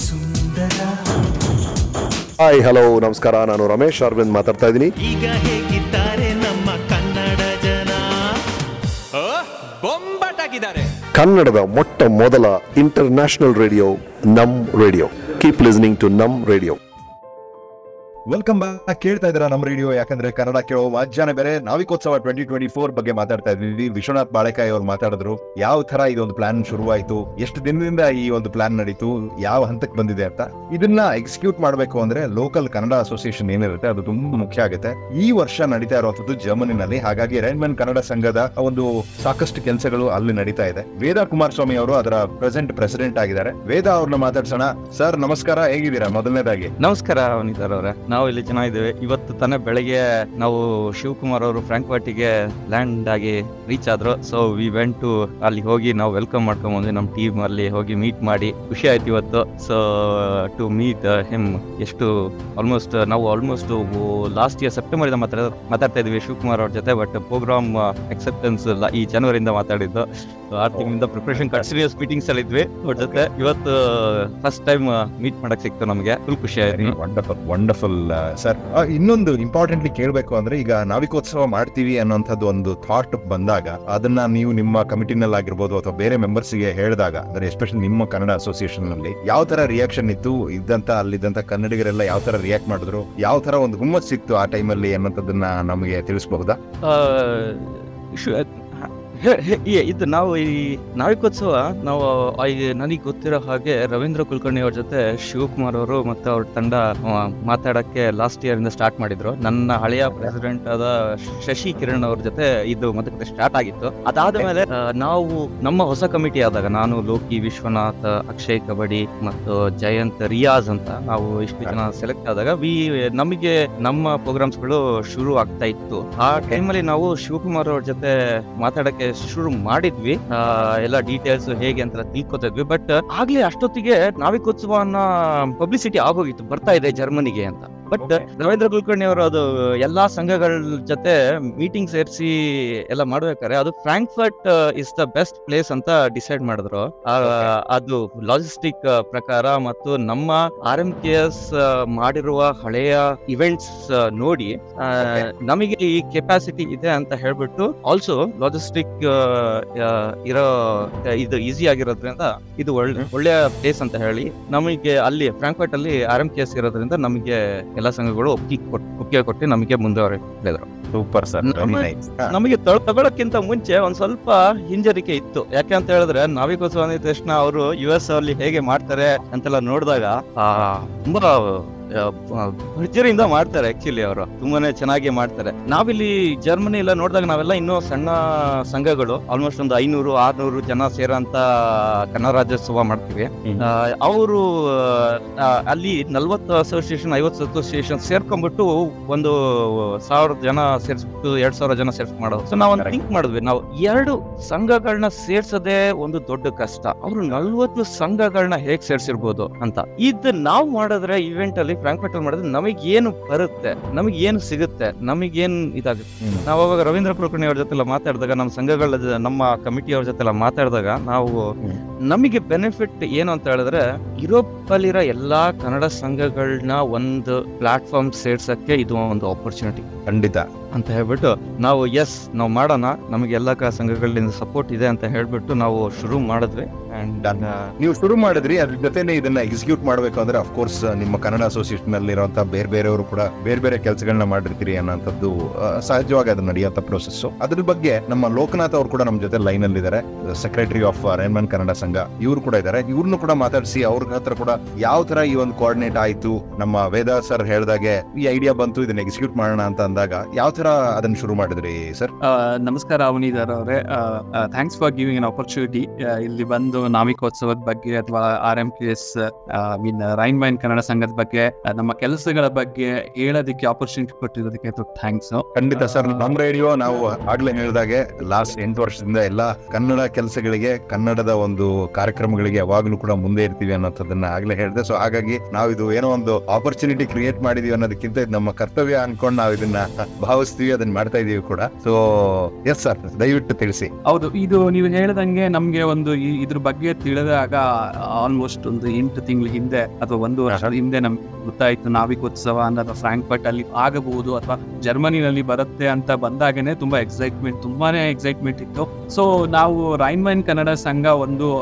ಹಾಯ್ ಹಲೋ ನಮಸ್ಕಾರ ನಾನು ರಮೇಶ್ ಅರವಿಂದ್ ಮಾತಾಡ್ತಾ ಇದ್ದೀನಿ ಈಗ ಹೇಗಿದ್ದಾರೆ ನಮ್ಮ ಕನ್ನಡ ಜನ ಬೊಂಬಾಟಾಗಿದ್ದಾರೆ ಕನ್ನಡದ ಮೊಟ್ಟ ಮೊದಲ ಇಂಟರ್ ನ್ಯಾಷನಲ್ ರೇಡಿಯೋ ನಮ್ ರೇಡಿಯೋ ಕೀಪ್ ಲಿಸ್ನಿಂಗ್ ಟು ನಮ್ ರೇಡಿಯೋ ವೆಲ್ಕಮ್ ಬ್ಯಾಕ್ ಕೇಳ್ತಾ ಇದ್ದೀರಾ ನಮ್ಮ ರೇಡಿಯೋ ಯಾಕಂದ್ರೆ ಕನ್ನಡ ಕೇಳೋ ಮಜ್ಜಾನೆ ಬೇರೆ ನಾವಿಕೋತ್ಸವ ಟ್ವೆಂಟಿ ಟ್ವೆಂಟಿ ಫೋರ್ ಬಗ್ಗೆ ಮಾತಾಡ್ತಾ ಇದ್ವಿ ವಿಶ್ವನಾಥ್ ಬಾಳೆಕಾಯಿ ಅವ್ರು ಮಾತಾಡಿದ್ರು ಯಾವ ತರ ಇದೊಂದು ಪ್ಲಾನ್ ಶುರುವಾಯ್ತು ಎಷ್ಟು ದಿನದಿಂದ ಈ ಒಂದು ಪ್ಲಾನ್ ನಡೀತು ಯಾವ ಹಂತಕ್ಕೆ ಬಂದಿದೆ ಅಂತ ಇದನ್ನ ಎಕ್ಸಿಕ್ಯೂಟ್ ಮಾಡಬೇಕು ಅಂದ್ರೆ ಲೋಕಲ್ ಕನ್ನಡ ಅಸೋಸಿಯೇಷನ್ ಏನಿರುತ್ತೆ ಅದು ತುಂಬಾ ಮುಖ್ಯ ಆಗುತ್ತೆ ಈ ವರ್ಷ ನಡೀತಾ ಇರುವಂತದ್ದು ಜರ್ಮನಿನಲ್ಲಿ ಹಾಗಾಗಿ ರೈನ್ಮನ್ ಕನ್ನಡ ಸಂಘದ ಒಂದು ಸಾಕಷ್ಟು ಕೆಲಸಗಳು ಅಲ್ಲಿ ನಡೀತಾ ಇದೆ ವೇದ ಕುಮಾರಸ್ವಾಮಿ ಅವರು ಅದರ ಪ್ರೆಸೆಂಟ್ ಪ್ರೆಸಿಡೆಂಟ್ ಆಗಿದ್ದಾರೆ ವೇದ ಅವ್ರನ್ನ ಮಾತಾಡ್ಸೋಣ ಸರ್ ನಮಸ್ಕಾರ ಹೇಗಿದ್ದೀರಾ ಮೊದಲನೇದಾಗಿ ನಮಸ್ಕಾರ ಅವನಿಧರ್ ಅವರೇ ನಾವು ಇಲ್ಲಿ ಚೆನ್ನಾಗಿದ್ದೇವೆ ಇವತ್ತು ತಾನೇ ಬೆಳಗ್ಗೆ ನಾವು ಶಿವಕುಮಾರ್ ಅವರು ಫ್ರಾಂಕ್ಫರ್ಟಿಗೆ ಲ್ಯಾಂಡ್ ಆಗಿ ರೀಚ್ ಆದ್ರು ಸೊ ವಿ ವೆಂಟ್ ಟು ಅಲ್ಲಿ ಹೋಗಿ ನಾವು ವೆಲ್ಕಮ್ ಮಾಡ್ಕೊಂಡ್ ಬಂದ್ವಿ ನಮ್ಮ ಟೀಮ್ ಅಲ್ಲಿ ಹೋಗಿ ಮೀಟ್ ಮಾಡಿ ಖುಷಿ ಆಯ್ತು ಇವತ್ತು ಸೊ ಟು ಮೀಟ್ ಹಿಮ್ ಎಷ್ಟು ಆಲ್ಮೋಸ್ಟ್ ನಾವು ಆಲ್ಮೋಸ್ಟ್ ಲಾಸ್ಟ್ ಇಯರ್ ಸೆಪ್ಟೆಂಬರ್ ಇಂದ ಮಾತಾಡ ಮಾತಾಡ್ತಾ ಇದ್ವಿ ಶಿವಕುಮಾರ್ ಅವ್ರ ಜೊತೆ ಬಟ್ ಪ್ರೋಗ್ರಾಮ್ ಅಕ್ಸೆಪ್ಟೆನ್ಸ್ ಈ ಜನವರಿಯಿಂದ ಮಾತಾಡಿದ್ದು ಸೊ ಆರು ತಿಂಗಳಿಂದ ಪ್ರಿಪರೇಷನ್ ಕಂಟಿನ್ಯೂಸ್ ಮೀಟಿಂಗ್ಸ್ ಅಲ್ಲಿ ಇದ್ವಿ ಅವ್ರ ಜೊತೆ ಇವತ್ತು ಫಸ್ಟ್ ಟೈಮ್ ಮೀಟ್ ಮಾಡಕ್ ಸಿಕ್ತು ನಮಗೆ ಫುಲ್ ಖುಷಿ ಆಯ್ತು ವಂಡರ್ಫುಲ್ ವಂಡರ್ಫುಲ್ ಸರ್ ಇನ್ನೊಂದು ಇಂಪಾರ್ಟೆಂಟ್ಲಿ ಕೇಳಬೇಕು ಅಂದ್ರೆ ಈಗ ನಾವಿಕೋತ್ಸವ ಮಾಡ್ತೀವಿ ಅನ್ನೋಂಥದ್ದು ಒಂದು ಥಾಟ್ ಬಂದಾಗ ಅದನ್ನ ನೀವು ನಿಮ್ಮ ಕಮಿಟಿನಲ್ಲಿ ಆಗಿರ್ಬೋದು ಅಥವಾ ಬೇರೆ ಮೆಂಬರ್ಸ್ ಗೆ ಹೇಳಿದಾಗ ಅಂದ್ರೆ ಎಸ್ಪೆಷಲಿ ನಿಮ್ಮ ಕನ್ನಡ ಅಸೋಸಿಯೇಷನ್ ನಲ್ಲಿ ಯಾವ ತರ ರಿಯಾಕ್ಷನ್ ಇತ್ತು ಇದ್ದಂತ ಅಲ್ಲಿದ್ದಂತ ಕನ್ನಡಿಗರೆಲ್ಲ ಯಾವ ತರ ರಿಯಾಕ್ಟ್ ಮಾಡಿದ್ರು ಯಾವ ತರ ಒಂದು ಹುಮ್ಮಸ್ ಸಿಕ್ತು ಆ ಟೈಮಲ್ಲಿ ಅನ್ನೋಂಥದ್ದನ್ನ ನಮಗೆ ತಿಳಿಸಬಹುದಾ ಆ, ಶು- ಹೆ- ಹೆ- ಈ- ಇದು ನಾವು ಈ ನಾವಿಕೋತ್ಸವ ನಾವು ನನಗೆ ಗೊತ್ತಿರೋ ಹಾಗೆ ರವೀಂದ್ರ ಕುಲಕರ್ಣಿ ಅವ್ರ ಜೊತೆ ಶಿವಕುಮಾರ್ ಅವರು ಮತ್ತೆ ಅವ್ರ ತಂಡ ಆ, ಮಾತಾಡಕ್ಕೆ ಲಾಸ್ಟ್ ಇಯರ್ ಇಂದ ಸ್ಟಾರ್ಟ್ ಮಾಡಿದ್ರು ನನ್ನ ಹಳೆಯ ಪ್ರೆಸಿಡೆಂಟ್ ಆದ ಶಶಿ ಕಿರಣ್ ಅವ್ರ ಜೊತೆ ಇದು ಮತ್ತೆ ಸ್ಟಾರ್ಟ್ ಆಗಿತ್ತು ಅದಾದ್ಮೇಲೆ ಆ, ನಾವು ನಮ್ಮ ಹೊಸ ಕಮಿಟಿ ಆದಾಗ ನಾನು ಲೋಕಿ ವಿಶ್ವನಾಥ್ ಅಕ್ಷಯ್ ಕಬಡ್ಡಿ ಮತ್ತು ಜಯಂತ್ ರಿಯಾಜ್ ಅಂತ ನಾವು ಇಷ್ಟು ಜನ ಸೆಲೆಕ್ಟ್ ಆದಾಗ ವಿ ನಮಗೆ ನಮ್ಮ ಪ್ರೋಗ್ರಾಮ್ಸ್ ಗಳು ಶುರು ಆಗ್ತಾ ಇತ್ತು ಆ ಟೈಮಲ್ಲಿ ನಾವು ಶಿವಕುಮಾರ್ ಅವ್ರ ಜೊತೆ ಮಾತಾಡಕ್ಕೆ ಶುರು ಮಾಡಿದ್ವಿ ಆ, ಎಲ್ಲ ಡೀಟೇಲ್ಸ್ ಹೇಗೆ ಅಂತ ತಿಳ್ಕೊತಾ ಇದ್ವಿ ಬಟ್ ಆಗ್ಲೇ ಅಷ್ಟೊತ್ತಿಗೆ ನಾವಿಕೋತ್ಸವ ಅನ್ನೋ ಪಬ್ಲಿಸಿಟಿ ಆಗೋಗಿತ್ತು ಬರ್ತಾ ಇದೆ ಜರ್ಮನಿಗೆ ಅಂತ ಬಟ್ ರವೀಂದ್ರ ಕುಲಕರ್ಣಿ ಅವರು ಅದು ಎಲ್ಲಾ ಸಂಘಗಳ ಜೊತೆ ಮೀಟಿಂಗ್ ಸೇರಿಸಿ ಎಲ್ಲ ಮಾಡ್ಬೇಕಾದ್ರೆ ಅದು Frankfurt is the best place ಅಂತ ಡಿಸೈಡ್ ಮಾಡಿದ್ರು ಆ, ಅದು ಲಾಜಿಸ್ಟಿಕ್ ಪ್ರಕಾರ ಮತ್ತು ನಮ್ಮ ಆರ್ ಎಂ ಕೆ ಎಸ್ ಮಾಡಿರುವ ಹಳೆಯ ಇವೆಂಟ್ಸ್ ನೋಡಿ ಆ, ನಮಗೆ ಈ ಕೆಪಾಸಿಟಿ ಇದೆ ಅಂತ ಹೇಳ್ಬಿಟ್ಟು ಆಲ್ಸೋ ಲಾಜಿಸ್ಟಿಕ್ ಇರೋ ಇದು ಈಸಿ ಆಗಿರೋದ್ರಿಂದ ಇದು ಒಳ್ಳೆ ಒಳ್ಳೆಯ ಪ್ಲೇಸ್ ಅಂತ ಹೇಳಿ ನಮಗೆ ಅಲ್ಲಿ ಫ್ರಾಂಕ್ಫರ್ಟ್ ಅಲ್ಲಿ ಆರ್ ಎಂ ಕೆ ಎಸ್ ಇರೋದ್ರಿಂದ ನಮಗೆ ಎಲ್ಲ ಸಂಘಗಳು ಒಪ್ಪಿಗೆ ಕೊಟ್- ಒಪ್ಪಿಗೆ ಕೊಟ್ಟು ನಮಗೆ ಮುಂದೆ ಹೇಳಿದ್ರು ಸೂಪರ್ ಸರ್ ನಮ್ಮ- ನಮಗೆ ತಗೊಳಕ್ಕಿಂತ ತಗೊಳಕ್ಕಿಂತ ಮುಂಚೆ ಒಂದ್ ಸ್ವಲ್ಪ ಹಿಂಜರಿಕೆ ಇತ್ತು ಯಾಕೆ ಅಂತ ಹೇಳಿದ್ರೆ ನಾವಿಕೋತ್ಸವ ಅಂದಿದ ತಕ್ಷಣ ಅವರು ಯು ಎಸ್ ಅಲ್ಲಿ ಹೇಗೆ ಮಾಡ್ತಾರೆ ಅಂತೆಲ್ಲ ನೋಡಿದಾಗ ಆ, ತುಂಬಾ ಆ, ಭರ್ಜರಿಯಿಂದ ಮಾಡ್ತಾರೆ ಆಕ್ಚುಲಿ ಅವರು ತುಂಬಾನೇ ಚೆನ್ನಾಗಿ ಮಾಡ್ತಾರೆ ನಾವಿಲ್ಲಿ ಜರ್ಮನಿ ಎಲ್ಲ ನೋಡಿದಾಗ ನಾವೆಲ್ಲ ಇನ್ನೂ ಸಣ್ಣ ಸಂಘಗಳು ಆಲ್ಮೋಸ್ಟ್ ಒಂದು ಐನೂರು ಆರ್ನೂರು ಜನ ಸೇರೋಂತ ಕನ್ನಡ ರಾಜ್ಯೋತ್ಸವ ಮಾಡ್ತೀವಿ ಅವರು ಅಲ್ಲಿ ನಲ್ವತ್ತು ಅಸೋಸಿಯೇಷನ್ ಐವತ್ತು ಅಸೋಸಿಯೇಷನ್ ಸೇರ್ಕೊಂಡ್ಬಿಟ್ಟು ಒಂದು ಸಾವಿರ ಜನ ಸೇರಿಸ್ಬಿಟ್ಟು ಎರಡ್ ಸಾವಿರ ಜನ ಸೇರ್ಸ್ ಮಾಡೋದು ಸೊ ನಾವು ಥಿಂಕ್ ಮಾಡಿದ್ವಿ ನಾವು ಎರಡು ಸಂಘಗಳನ್ನ ಸೇರ್ಸೋದೇ ಒಂದು ದೊಡ್ಡ ಕಷ್ಟ ಅವರು ನಲ್ವತ್ತು ಸಂಘಗಳನ್ನ ಹೇಗ್ ಸೇರ್ಸಿರ್ಬೋದು ಅಂತ ಇದು ನಾವು ಮಾಡಿದ್ರೆ ಇವೆಂಟ್ ಅಲ್ಲಿ ಫ್ರಾಂಕ್ಫರ್ಟ್ ಅಲ್ಲಿ ಮಾಡಿದ್ರೆ ನಮಗೆ ಏನು ಬರುತ್ತೆ ನಮಗೆ ಏನು ಸಿಗುತ್ತೆ ನಮಗೇನ್ ಇದಾಗುತ್ತೆ ನಾವು ಅವಾಗ ರವೀಂದ್ರ ಕುಲಕರ್ಣಿ ಅವ್ರ ಜೊತೆ ಎಲ್ಲ ಮಾತಾಡಿದಾಗ ನಮ್ಮ ಸಂಘಗಳ ಜೊ- ನಮ್ಮ ಕಮಿಟಿ ಅವ್ರ ಜೊತೆ ಎಲ್ಲ ಮಾತಾಡಿದಾಗ ನಾವು ನಮಗೆ ಬೆನಿಫಿಟ್ ಏನು ಅಂತ ಹೇಳಿದ್ರೆ ಯುರೋಪ್ ಅಲ್ಲಿರೋ ಎಲ್ಲಾ ಕನ್ನಡ ಸಂಘಗಳನ್ನ ಒಂದು ಪ್ಲಾಟ್ಫಾರ್ಮ್ ಸೇರ್ಸಕ್ಕೆ ಇದು ಒಂದು ಆಪರ್ಚುನಿಟಿ ಖಂಡಿತ ಅಂತ ಹೇಳ್ಬಿಟ್ಟು ನಾವು ಎಸ್ ನಾವು ಮಾಡೋಣ ನಮಗೆ ಎಲ್ಲ ಕ- ಸಂಘಗಳಿಂದ ಸಪೋರ್ಟ್ ಇದೆ ಅಂತ ಹೇಳ್ಬಿಟ್ಟು ನಾವು ಶುರು ಮಾಡಿದ್ವಿ ಅಂಡ್ ನೀವು ಶುರು ಮಾಡಿದ್ರಿ ಅದ್ರ ಜೊತೆನೆ ಇದನ್ನ ಎಕ್ಸಿಕ್ಯೂಟ್ ಮಾಡ್ಬೇಕು ಅಂದ್ರೆ ಅಫ್ಕೋರ್ಸ್ ನಿಮ್ಮ ಕನ್ನಡ ಅಸೋಸಿಯೇಷನ್ ಅಲ್ಲಿ ಇರುವಂತ ಬೇರೆ ಬೇರೆಯವರು ಕೂಡ ಬೇರೆ ಬೇರೆ ಕೆಲಸಗಳನ್ನ ಮಾಡಿರ್ತೀರಿ ಅನ್ನೋಂಥದ್ದು ಆ, ಸಹಜವಾಗಿ ಅದು ನಡೆಯುವಂತ ಪ್ರೋಸೆಸ್ ಅದ್ರ ಬಗ್ಗೆ ನಮ್ಮ ಲೋಕನಾಥ್ ಅವರು ಕೂಡ ನಮ್ಮ ಜೊತೆ ಲೈನ್ ಅಲ್ಲಿ ಇದ್ದಾರೆ ಸೆಕ್ರೆಟರಿ ಆಫ್ ರೈನ್ಮನ್ ಕನ್ನಡ ಸಂಘ ಇವರು ಕೂಡ ಇದ್ದಾರೆ ಇವ್ರನ್ನು ಕೂಡ ಮಾತಾಡಿಸಿ ಅವ್ರ ಹತ್ರ ಕೂಡ ಯಾವ ತರ ಈ ಒಂದು ಕೋಆರ್ಡಿನೇಟ್ ಆಯ್ತು ನಮ್ಮ ವೇದ ಸರ್ ಹೇಳ್ದಾಗೆ ಈ ಐಡಿಯಾ ಬಂತು ಇದನ್ನ ಎಕ್ಸಿಕ್ಯೂಟ್ ಮಾಡೋಣ ಅಂತ ಅಂದಾಗ ಯಾವ ತರ ಅದನ್ನ ಶುರು ಮಾಡಿದ್ರಿ ಸರ್ ಆ, ನಮಸ್ಕಾರ ಅವನಿಧರ್ ಅವರೇ thanks for giving an opportunity ಇಲ್ಲಿ ಬಂದು ನಾವಿಕೋತ್ಸವದ ಬಗ್ಗೆ ಅಥವಾ R M P S mean Rhein Main Kannada ಸಂಘದ ಬಗ್ಗೆ ಆ, ನಮ್ಮ ಕೆಲಸಗಳ ಬಗ್ಗೆ ಹೇಳೋದಕ್ಕೆ ಆಪರ್ಚುನಿಟಿ ಕೊಟ್ಟಿರೋದಕ್ಕೆ ಥ್ಯಾಂಕ್ಸ್ ಖಂಡಿತ ಸರ್ ನಮ್ ರೇಡಿಯೋ ನಾವು ಆಗ್ಲೇ ಹೇಳಿದಾಗೆ ಲಾಸ್ಟ್ ಎಂಟು ವರ್ಷದಿಂದ ಎಲ್ಲಾ ಕನ್ನಡ ಕೆಲಸಗಳಿಗೆ ಕನ್ನಡದ ಒಂದು ಕಾರ್ಯಕ್ರಮಗಳಿಗೆ ಯಾವಾಗ್ಲೂ ಕೂಡ ಮುಂದೆ ಇರ್ತೀವಿ ಅನ್ನೋದನ್ನ ಆಗ್ಲೇ ಹೇಳಿದೆ ಸೊ ಹಾಗಾಗಿ ನಾವು ಇದು ಏನೋ ಒಂದು ಆಪರ್ಚುನಿಟಿ ಕ್ರಿಯೇಟ್ ಮಾಡಿದೀವಿ ಅನ್ನೋದಕ್ಕಿಂತ ಇದು ನಮ್ಮ ಕರ್ತವ್ಯ ಅನ್ಕೊಂಡು ನಾವು ಇದನ್ನ ಭಾವಿಸ್ತೀವಿ ಅದನ್ನ ಮಾಡ್ತಾ ಇದೀವಿ ಕೂಡ ಸೊ ಎಸ್ ಸರ್ ದಯವಿಟ್ಟು ತಿಳಿಸಿ ಹೌದು ಇದು ನೀವು ಹೇಳ್ದಂಗೆ ನಮ್ಗೆ ಒಂದು ಈ- ಇದ್ರ ಬಗ್ಗೆ ತಿಳಿದಾಗ ಆಲ್ಮೋಸ್ಟ್ ಒಂದು ಎಂಟು ತಿಂಗಳ ಹಿಂದೆ ಅಥವಾ ಒಂದು ವರ್ಷದ ಹಿಂದೆ ನಮ್ಗೆ ಗೊತ್ತಾಯ್ತು ನಾವಿಕೋತ್ಸವ ಅನ್ನೋದು ಫ್ರಾಂಕ್ಫರ್ಟ್ ಅಲ್ಲಿ ಆಗಬಹುದು ಅಥವಾ ಜರ್ಮನಿನಲ್ಲಿ ಬರುತ್ತೆ ಅಂತ ಬಂದಾಗನೆ ತುಂಬಾ ಎಕ್ಸೈಟ್ಮೆಂಟ್ ತುಂಬಾನೇ ಎಕ್ಸೈಟ್ಮೆಂಟ್ ಇತ್ತು ಸೊ ನಾವು ರೈನ್ಮೈನ್ ಕನ್ನಡ ಸಂಘ ಒಂದು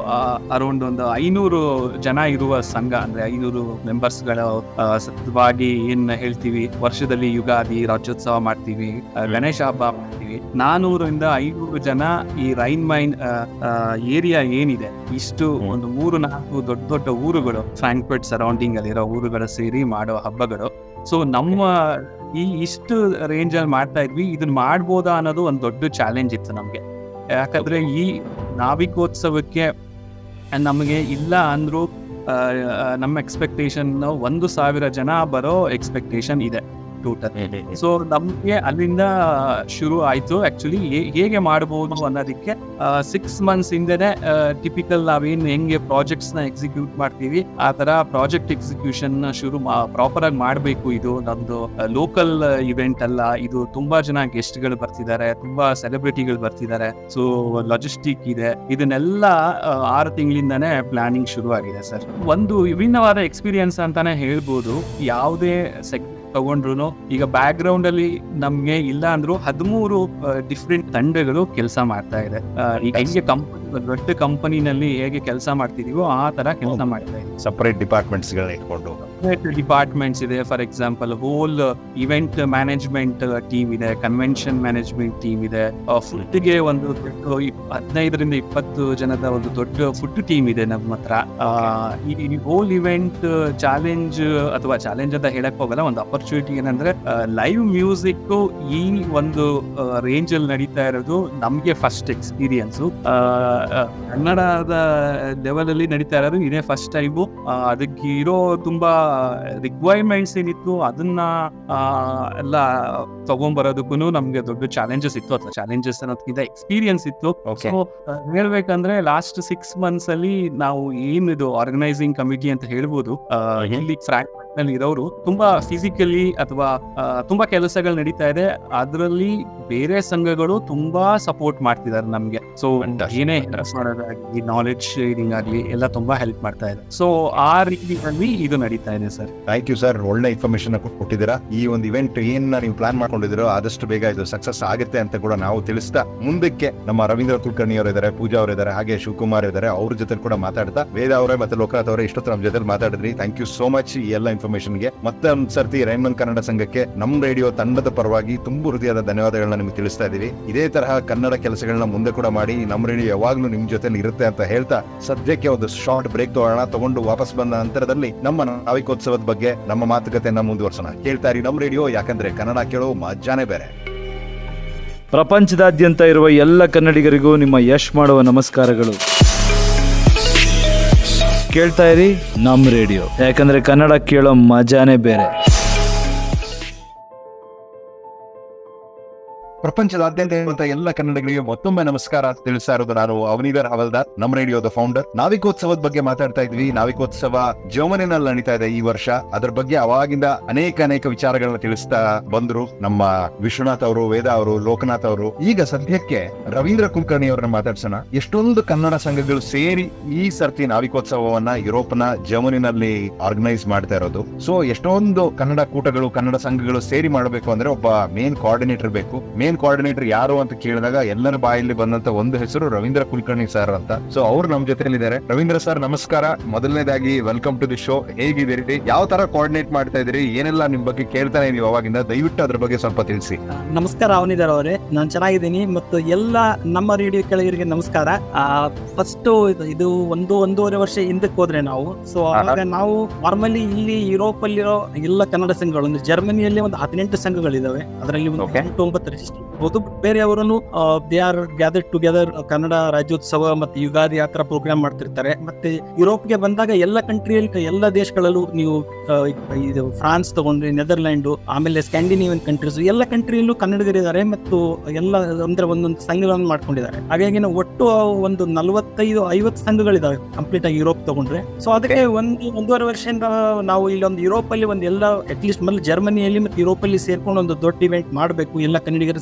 ಅರೌಂಡ್ ಒಂದು ಐನೂರು ಜನ ಇರುವ ಸಂಘ ಅಂದ್ರೆ ಐನೂರು ಮೆಂಬರ್ಸ್ಗಳ ಸತ್ಯವಾಗಿ ಏನ್ ಹೇಳ್ತೀವಿ ವರ್ಷದಲ್ಲಿ ಯುಗಾದಿ ರಾಜ್ಯೋತ್ಸವ ಮಾಡ್ತೀವಿ ಆ, ಗಣೇಶ ಹಬ್ಬ ಮಾಡ್ತೀವಿ ನಾನೂರಿಂದ ಐನೂರು ಜನ ಈ ರೈನ್ ಮೈನ್ ಏರಿಯಾ ಏನಿದೆ ಇಷ್ಟು ಒಂದು ಮೂರು ನಾಲ್ಕು ದೊಡ್ಡ ದೊಡ್ಡ ಊರುಗಳು ಫ್ರಾಂಕ್ಫರ್ಟ್ ಸರೌಂಡಿಂಗ್ ಅಲ್ಲಿರೋ ಊರುಗಳು ಸೇರಿ ಮಾಡೋ ಹಬ್ಬಗಳು ಸೊ ನಮ್ಮ ಈ ಇಷ್ಟು ರೇಂಜ್ ಅಲ್ಲಿ ಮಾಡ್ತಾ ಇದ್ವಿ ಇದನ್ನ ಮಾಡ್ಬೋದಾ ಅನ್ನೋದು ಒಂದು ದೊಡ್ಡ ಚಾಲೆಂಜ್ ಇತ್ತು ನಮ್ಗೆ ಯಾಕಂದ್ರೆ ಈ ನಾವಿಕೋತ್ಸವಕ್ಕೆ ನಮಗೆ ಇಲ್ಲ ಅಂದ್ರೂ ಆ, ಆ, ನಮ್ಮ ಎಕ್ಸ್ಪೆಕ್ಟೇಷನ್ ಒಂದು ಸಾವಿರ ಜನ ಬರೋ ಎಕ್ಸ್ಪೆಕ್ಟೇಷನ್ ಇದೆ ಟೋಟಲ್ ಸೊ ನಮ್ಗೆ ಅಲ್ಲಿಂದ ಶುರು ಆಯ್ತು ಆಕ್ಚುಲಿ ಹೇಗೆ ಮಾಡಬಹುದು ಅನ್ನೋದಕ್ಕೆ ಸಿಕ್ಸ್ ಮಂತ್ಸ್ ಹಿಂದೆನೆ ಟಿಪಿಕಲ್ ನಾವೇನು ಹೆಂಗೆ ಪ್ರಾಜೆಕ್ಟ್ಸ್ ನ ಎಕ್ಸಿಕ್ಯೂಟ್ ಮಾಡ್ತೀವಿ ಆ ತರ ಪ್ರಾಜೆಕ್ಟ್ ಎಕ್ಸಿಕ್ಯೂಷನ್ ಶುರು ಪ್ರಾಪರ್ ಆಗಿ ಮಾಡಬೇಕು ಇದು ನಮ್ದು ಲೋಕಲ್ ಇವೆಂಟ್ ಅಲ್ಲ ಇದು ತುಂಬಾ ಜನ ಗೆಸ್ಟ್ ಗಳು ಬರ್ತಿದ್ದಾರೆ ತುಂಬಾ ಸೆಲೆಬ್ರಿಟಿಗಳು ಬರ್ತಿದ್ದಾರೆ ಸೊ ಲಾಜಿಸ್ಟಿಕ್ ಇದೆ ಇದನ್ನೆಲ್ಲ ಆ, ಆರು ತಿಂಗಳಿಂದಾನೇ ಪ್ಲಾನಿಂಗ್ ಶುರು ಆಗಿದೆ ಸರ್ ಒಂದು ವಿಭಿನ್ನವಾದ ಎಕ್ಸ್ಪೀರಿಯನ್ಸ್ ಅಂತಾನೆ ಹೇಳ್ಬೋದು ಯಾವುದೇ ಸೆಕ್ ತಗೊಂಡ್ರು ಈಗ ಬ್ಯಾಕ್ ಗ್ರೌಂಡ್ ಅಲ್ಲಿ ನಮ್ಗೆ ಇಲ್ಲ ಅಂದ್ರೂ ಹದಿಮೂರು ಡಿಫ್ರೆಂಟ್ ತಂಡಗಳು ಕೆಲಸ ಮಾಡ್ತಾ ಇದೆ ಆ, ಈಗ ಹೆಂಗೆ ಕಂಪನಿ ದೊಡ್ಡ ಕಂಪನಿನಲ್ಲಿ ಹೇಗೆ ಕೆಲಸ ಮಾಡ್ತಿದೀವೋ ಆ ತರ ಕೆಲಸ ಮಾಡ್ತಾ ಇದೆ ಸಪರೇಟ್ ಡಿಪಾರ್ಟ್ಮೆಂಟ್ಸ್ ಗಳನ್ನ ಇಟ್ಕೊಂಡು ಡಿಪಾರ್ಟ್ಮೆಂಟ್ಸ್ ಇದೆ for example whole event management team ಇದೆ ಕನ್ವೆನ್ಷನ್ ಮ್ಯಾನೇಜ್ಮೆಂಟ್ ಟೀಮ್ ಇದೆ ಫುಡ್ ಗೆ ಒಂದು ದೊಡ್ಡ ಇಪ್- ಹದಿನೈದರಿಂದ ಇಪ್ಪತ್ತು ಜನದ ಒಂದು ದೊಡ್ಡ ಫುಡ್ ಟೀಮ್ ಇದೆ ನಮ್ಮ ಹತ್ರ ಆ, ಈ ಹೋಲ್ ಇವೆಂಟ್ ಚಾಲೆಂಜ್ ಅಥವಾ ಚಾಲೆಂಜ್ ಅಂತ ಹೇಳಕ್ ಹೋಗಲ್ಲ ಒಂದು ಅಪರ್ಚುನಿಟಿ ಏನಂದ್ರೆ ಲೈವ್ ಮ್ಯೂಸಿಕ್ ಈ ಒಂದು ರೇಂಜ್ ಅಲ್ಲಿ ನಡೀತಾ ಇರೋದು ನಮ್ಗೆ ಫಸ್ಟ್ ಎಕ್ಸ್ಪೀರಿಯನ್ಸ್ ಕನ್ನಡದ ಲೆವೆಲ್ ಅಲ್ಲಿ ನಡೀತಾ ಇರೋದು ಇದೇ ಫಸ್ಟ್ ಟೈಮು ಅದಕ್ಕೆ ಇರೋ ತುಂಬಾ ರಿಕ್ವೈರ್ಮೆಂಟ್ಸ್ ಏನಿತ್ತು ಅದನ್ನ ಆ, ಎಲ್ಲ ತಗೊಂಡ್ಬರೋದಕ್ಕೂ ನಮ್ಗೆ ದೊಡ್ಡ ಚಾಲೆಂಜಸ್ ಇತ್ತು ಅಥವಾ ಚಾಲೆಂಜಸ್ ಅನ್ನೋದಕ್ಕಿಂತ ಎಕ್ಸ್ಪೀರಿಯನ್ಸ್ ಇತ್ತು ಸೊ ಹೇಳ್ಬೇಕಂದ್ರೆ ಲಾಸ್ಟ್ ಸಿಕ್ಸ್ ಮಂತ್ಸ್ ಅಲ್ಲಿ ನಾವು ಏನಿದು ಆರ್ಗನೈಸಿಂಗ್ ಕಮಿಟಿ ಅಂತ ಹೇಳ್ಬೋದು ಆ, ಇಲ್ಲಿ ಫ್ರಾಂಕ್ ನಲ್ಲಿ ಇರೋರು ತುಂಬಾ ಫಿಸಿಕಲಿ ಅಥವಾ ಆ, ತುಂಬಾ ಕೆಲಸಗಳು ನಡೀತಾ ಇದೆ ಅದರಲ್ಲಿ ಬೇರೆ ಸಂಘಗಳು ತುಂಬಾ ಸಪೋರ್ಟ್ ಮಾಡ್ತಿದ್ದಾರೆ ನಮ್ಗೆ ಸೊ ಏನೇ ಹೆಲ್ಪ್ ಮಾಡೋದಾಗ್ಲಿ ನಾಲೆಡ್ಜ್ ಶೇರಿಂಗ್ ಆಗ್ಲಿ ಎಲ್ಲ ತುಂಬಾ ಹೆಲ್ಪ್ ಮಾಡ್ತಾ ಇದೆ ಸೊ ಆ ರೀತಿಯಲ್ಲಿ ಇದು ನಡೀತಾ ಇದೆ ಸರ್ ಥ್ಯಾಂಕ್ ಯು ಸರ್ ಒಳ್ಳೆ ಇನ್ಫಾರ್ಮೇಶನ್ ಕೊಟ್ಟಿದ್ದೀರಾ ಈ ಒಂದು ಇವೆಂಟ್ ಏನ್ ನೀವು ಪ್ಲಾನ್ ಮಾಡ್ಕೊಂಡಿದ್ದೀರೋ ಆದಷ್ಟು ಬೇಗ ಇದು ಸಕ್ಸಸ್ ಆಗುತ್ತೆ ಅಂತ ಕೂಡ ನಾವು ತಿಳಿಸ್ತಾ ಮುಂದಕ್ಕೆ ನಮ್ಮ ರವೀಂದ್ರ ಕುಲಕರ್ಣಿ ಅವರು ಇದ್ದಾರೆ ಪೂಜಾ ಅವರು ಇದ್ದಾರೆ ಹಾಗೆ ಶಿವಕುಮಾರ್ ಇದ್ದಾರೆ ಅವ್ರ ಜೊತೆ ಕೂಡ ಮಾತಾಡ್ತಾ ವೇದ ಅವರೇ ಮತ್ತೆ ಲೋಕನಾಥ್ ಅವರೇ ಇಷ್ಟೊತ್ತು ನಮ್ಮ ಜೊತೆ ಮಾತಾಡಿದ್ರಿ ಥ್ಯಾಂಕ್ ಯು ಸೋ ಮಚ್ ಈ ಎಲ್ಲ ಇನ್ಫಾರ್ಮೇಶನ್ ಗೆ ಮತ್ತೆ ಒಂದ್ ಸರ್ತಿ ರೈನ್ಮನ್ ಕನ್ನಡ ಸಂಘಕ್ಕೆ ನಮ್ಮ ರೇಡಿಯೋ ತಂಡದ ಪರವಾಗಿ ತುಂಬು ಹೃದಯದ ಧನ್ಯವಾದಗಳನ್ನ ನಿಮ್ಗೆ ತಿಳಿಸ್ತಾ ಇದೀವಿ ಇದೇ ತರಹ ಕನ್ನಡ ಕೆಲಸಗಳನ್ನ ಮುಂದೆ ಕೂಡ ಮಾಡಿ ನಮ್ಮ ರೇಡಿಯೋ ಯಾವಾಗ್ಲೂ ನಿಮ್ ಜೊತೆ ಇರುತ್ತೆ ಅಂತ ಹೇಳ್ತಾ ಸದ್ಯಕ್ಕೆ ಒಂದು ಶಾರ್ಟ್ ಬ್ರೇಕ್ ತಗೋಣ ತಗೊಂಡು ವಾಪಸ್ ಬಂದ ನಂತರದಲ್ಲಿ ನಮ್ಮ ನಾವಿಕೋತ್ಸವದ ಬಗ್ಗೆ ನಮ್ಮ ಮಾತುಕತೆಯನ್ನ ಮುಂದುವರ್ಸೋಣ ಕೇಳ್ತಾ ಇರಿ ನಮ್ಮ ರೇಡಿಯೋ ಯಾಕಂದ್ರೆ ಕನ್ನಡ ಕೇಳೋ ಮಜಾನೇ ಬೇರೆ ಪ್ರಪಂಚದಾದ್ಯಂತ ಇರುವ ಎಲ್ಲ ಕನ್ನಡಿಗರಿಗೂ ನಿಮ್ಮ ಯಶ್ ಮಾಡುವ ನಮಸ್ಕಾರಗಳು ಕೇಳ್ತಾ ಇರಿ ನಮ್ ರೇಡಿಯೋ ಯಾಕಂದ್ರೆ ಕನ್ನಡ ಕೇಳೋ ಮಜಾನೇ ಬೇರೆ ಪ್ರಪಂಚದಾದ್ಯಂತ ಇರುವಂತಹ ಎಲ್ಲ ಕನ್ನಡಿಗರಿಗೆ ಮತ್ತೊಮ್ಮೆ ನಮಸ್ಕಾರ ತಿಳಿಸ್ತಾ ಇರೋದು ನಾನು ಅವನಿಧರ್ ಹವಲ್ದಾರ್ ನಮ್ಮ ರೇಡಿಯೋದ ಫೌಂಡರ್ ನಾವಿಕೋತ್ಸವದ ಬಗ್ಗೆ ಮಾತಾಡ್ತಾ ಇದ್ವಿ ನಾವಿಕೋತ್ಸವ ಜರ್ಮನಿನಲ್ಲಿ ನಡೀತಾ ಇದೆ ಈ ವರ್ಷ ಅದ್ರ ಬಗ್ಗೆ ಅವಾಗಿಂದ ಅನೇಕ ಅನೇಕ ವಿಚಾರಗಳನ್ನ ತಿಳಿಸ್ತಾ ಬಂದ್ರು ನಮ್ಮ ವಿಶ್ವನಾಥ್ ಅವರು ವೇದ ಅವರು ಲೋಕನಾಥ್ ಅವರು ಈಗ ಸದ್ಯಕ್ಕೆ ರವೀಂದ್ರ ಕುಲಕರ್ಣಿ ಅವರನ್ನ ಮಾತಾಡ್ಸೋಣ ಎಷ್ಟೊಂದು ಕನ್ನಡ ಸಂಘಗಳು ಸೇರಿ ಈ ಸರ್ತಿ ನಾವಿಕೋತ್ಸವವನ್ನ ಯುರೋಪ್ನ ಜರ್ಮನಿನಲ್ಲಿ ಆರ್ಗನೈಸ್ ಮಾಡ್ತಾ ಇರೋದು ಸೊ ಎಷ್ಟೊಂದು ಕನ್ನಡ ಕೂಟಗಳು ಕನ್ನಡ ಸಂಘಗಳು ಸೇರಿ ಮಾಡಬೇಕು ಅಂದ್ರೆ ಒಬ್ಬ ಮೇನ್ ಕೋಆರ್ಡಿನೇಟರ್ ಬೇಕು ಮೇನ್ ಕೋಆರ್ಡಿನೇಟರ್ ಯಾರು ಅಂತ ಕೇಳಿದಾಗ ಎಲ್ಲರ ಬಾಯಲ್ಲಿ ಬಂದಂತ ಒಂದು ಹೆಸರು ರವೀಂದ್ರ ಕುಲಕರ್ಣಿ ಸರ್ ಅಂತ ಸೊ ಅವ್ರು ನಮ್ ಜೊತೆಲಿದ್ದಾರೆ ರವೀಂದ್ರ ಸರ್ ನಮಸ್ಕಾರ ಮೊದಲನೇದಾಗಿ ವೆಲ್ಕಮ್ ಟು ದಿ ಶೋ ಹೇಗಿದ್ದೀರಿ ಯಾವ ತರ ಕೋಆರ್ಡಿನೇಟ್ ಮಾಡ್ತಾ ಇದೀರಿ ಏನೆಲ್ಲ ನಿಮ್ ಬಗ್ಗೆ ಕೇಳ್ತಾನೆ ನೀವು ಅವಾಗಿಂದ ದಯವಿಟ್ಟು ಅದ್ರ ಬಗ್ಗೆ ಸ್ವಲ್ಪ ತಿಳಿಸಿ ನಮಸ್ಕಾರ ಅವನಿದಾರ್ ಅವರೇ ನಾನು ಚೆನ್ನಾಗಿದ್ದೀನಿ ಮತ್ತು ಎಲ್ಲ ನಮ್ಮ ರೇಡಿಯೋ ಕೆಳಗರಿಗೆ ನಮಸ್ಕಾರ ಫಸ್ಟ್ ಇದು ಒಂದು ಒಂದೂವರೆ ವರ್ಷ ಹಿಂದಕ್ಕೆ ಹೋದ್ರೆ ನಾವು ಸೊ ಆವಾಗ ನಾವು ನಾರ್ಮಲಿ ಇಲ್ಲಿ ಯುರೋಪ್ ಅಲ್ಲಿರೋ ಎಲ್ಲ ಕನ್ನಡ ಸಂಘಗಳು ಅಂದ್ರೆ ಜರ್ಮನಿಯಲ್ಲಿ ಒಂದು ಹದಿನೆಂಟು ಸಂಘಗಳಿದಾವೆ ಅದರಲ್ಲಿ ಒಂದು ಎಂಟು ಒಂಬತ್ತು ರಿಜಿಸ್ಟರ್ ಹೋದು ಬೇರೆಯವರನ್ನು they are gather together Kannada Rajyotsava ಮತ್ತೆ ಯುಗಾದಿ ಆ ತರ ಪ್ರೋಗ್ರಾಮ್ ಮಾಡ್ತಿರ್ತಾರೆ ಮತ್ತೆ ಯುರೋಪ್ಗೆ ಬಂದಾಗ ಎಲ್ಲ ಕಂಟ್ರಿಯಲ್ಲಿ ಎಲ್ಲ ದೇಶಗಳಲ್ಲೂ ನೀವು ಆ, ಇದು ಫ್ರಾನ್ಸ್ ತಗೊಂಡ್ರಿ ನೆದರ್ಲ್ಯಾಂಡ್ ಆಮೇಲೆ ಸ್ಕ್ಯಾಂಡಿನೇವಿಯನ್ ಕಂಟ್ರೀಸ್ ಎಲ್ಲ ಕಂಟ್ರಿಯಲ್ಲೂ ಕನ್ನಡಿಗರಿದ್ದಾರೆ ಮತ್ತು ಎಲ್ಲ ಅಂದ್ರೆ ಒಂದೊಂದು ಸಂಘಗಳನ್ನು ಮಾಡ್ಕೊಂಡಿದ್ದಾರೆ ಹಾಗಾಗಿ ನಾವು ಒಟ್ಟು ಒಂದು ನಲವತ್ತೈದು ಐವತ್ತು ಸಂಘಗಳಿದಾವೆ ಕಂಪ್ಲೀಟ್ ಆಗಿ ಯುರೋಪ್ ತಗೊಂಡ್ರೆ ಸೊ ಅದಕ್ಕೆ ಒಂದು ಒಂದೂವರೆ ವರ್ಷದಿಂದ ನಾವು ಇಲ್ಲಿ ಒಂದು ಯುರೋಪ್ ಅಲ್ಲಿ ಒಂದು ಎಲ್ಲ ಅಟ್ಲೀಸ್ಟ್ ಮೊದಲು ಜರ್ಮನಿಯಲ್ಲಿ ಮತ್ತು ಯುರೋಪ್ ಅಲ್ಲಿ ಸೇರ್ಕೊಂಡು ಒಂದು ದೊಡ್ಡ ಇವೆಂಟ್ ಮಾಡಬೇಕು ಎಲ್ಲ ಕನ್ನಡಿಗರು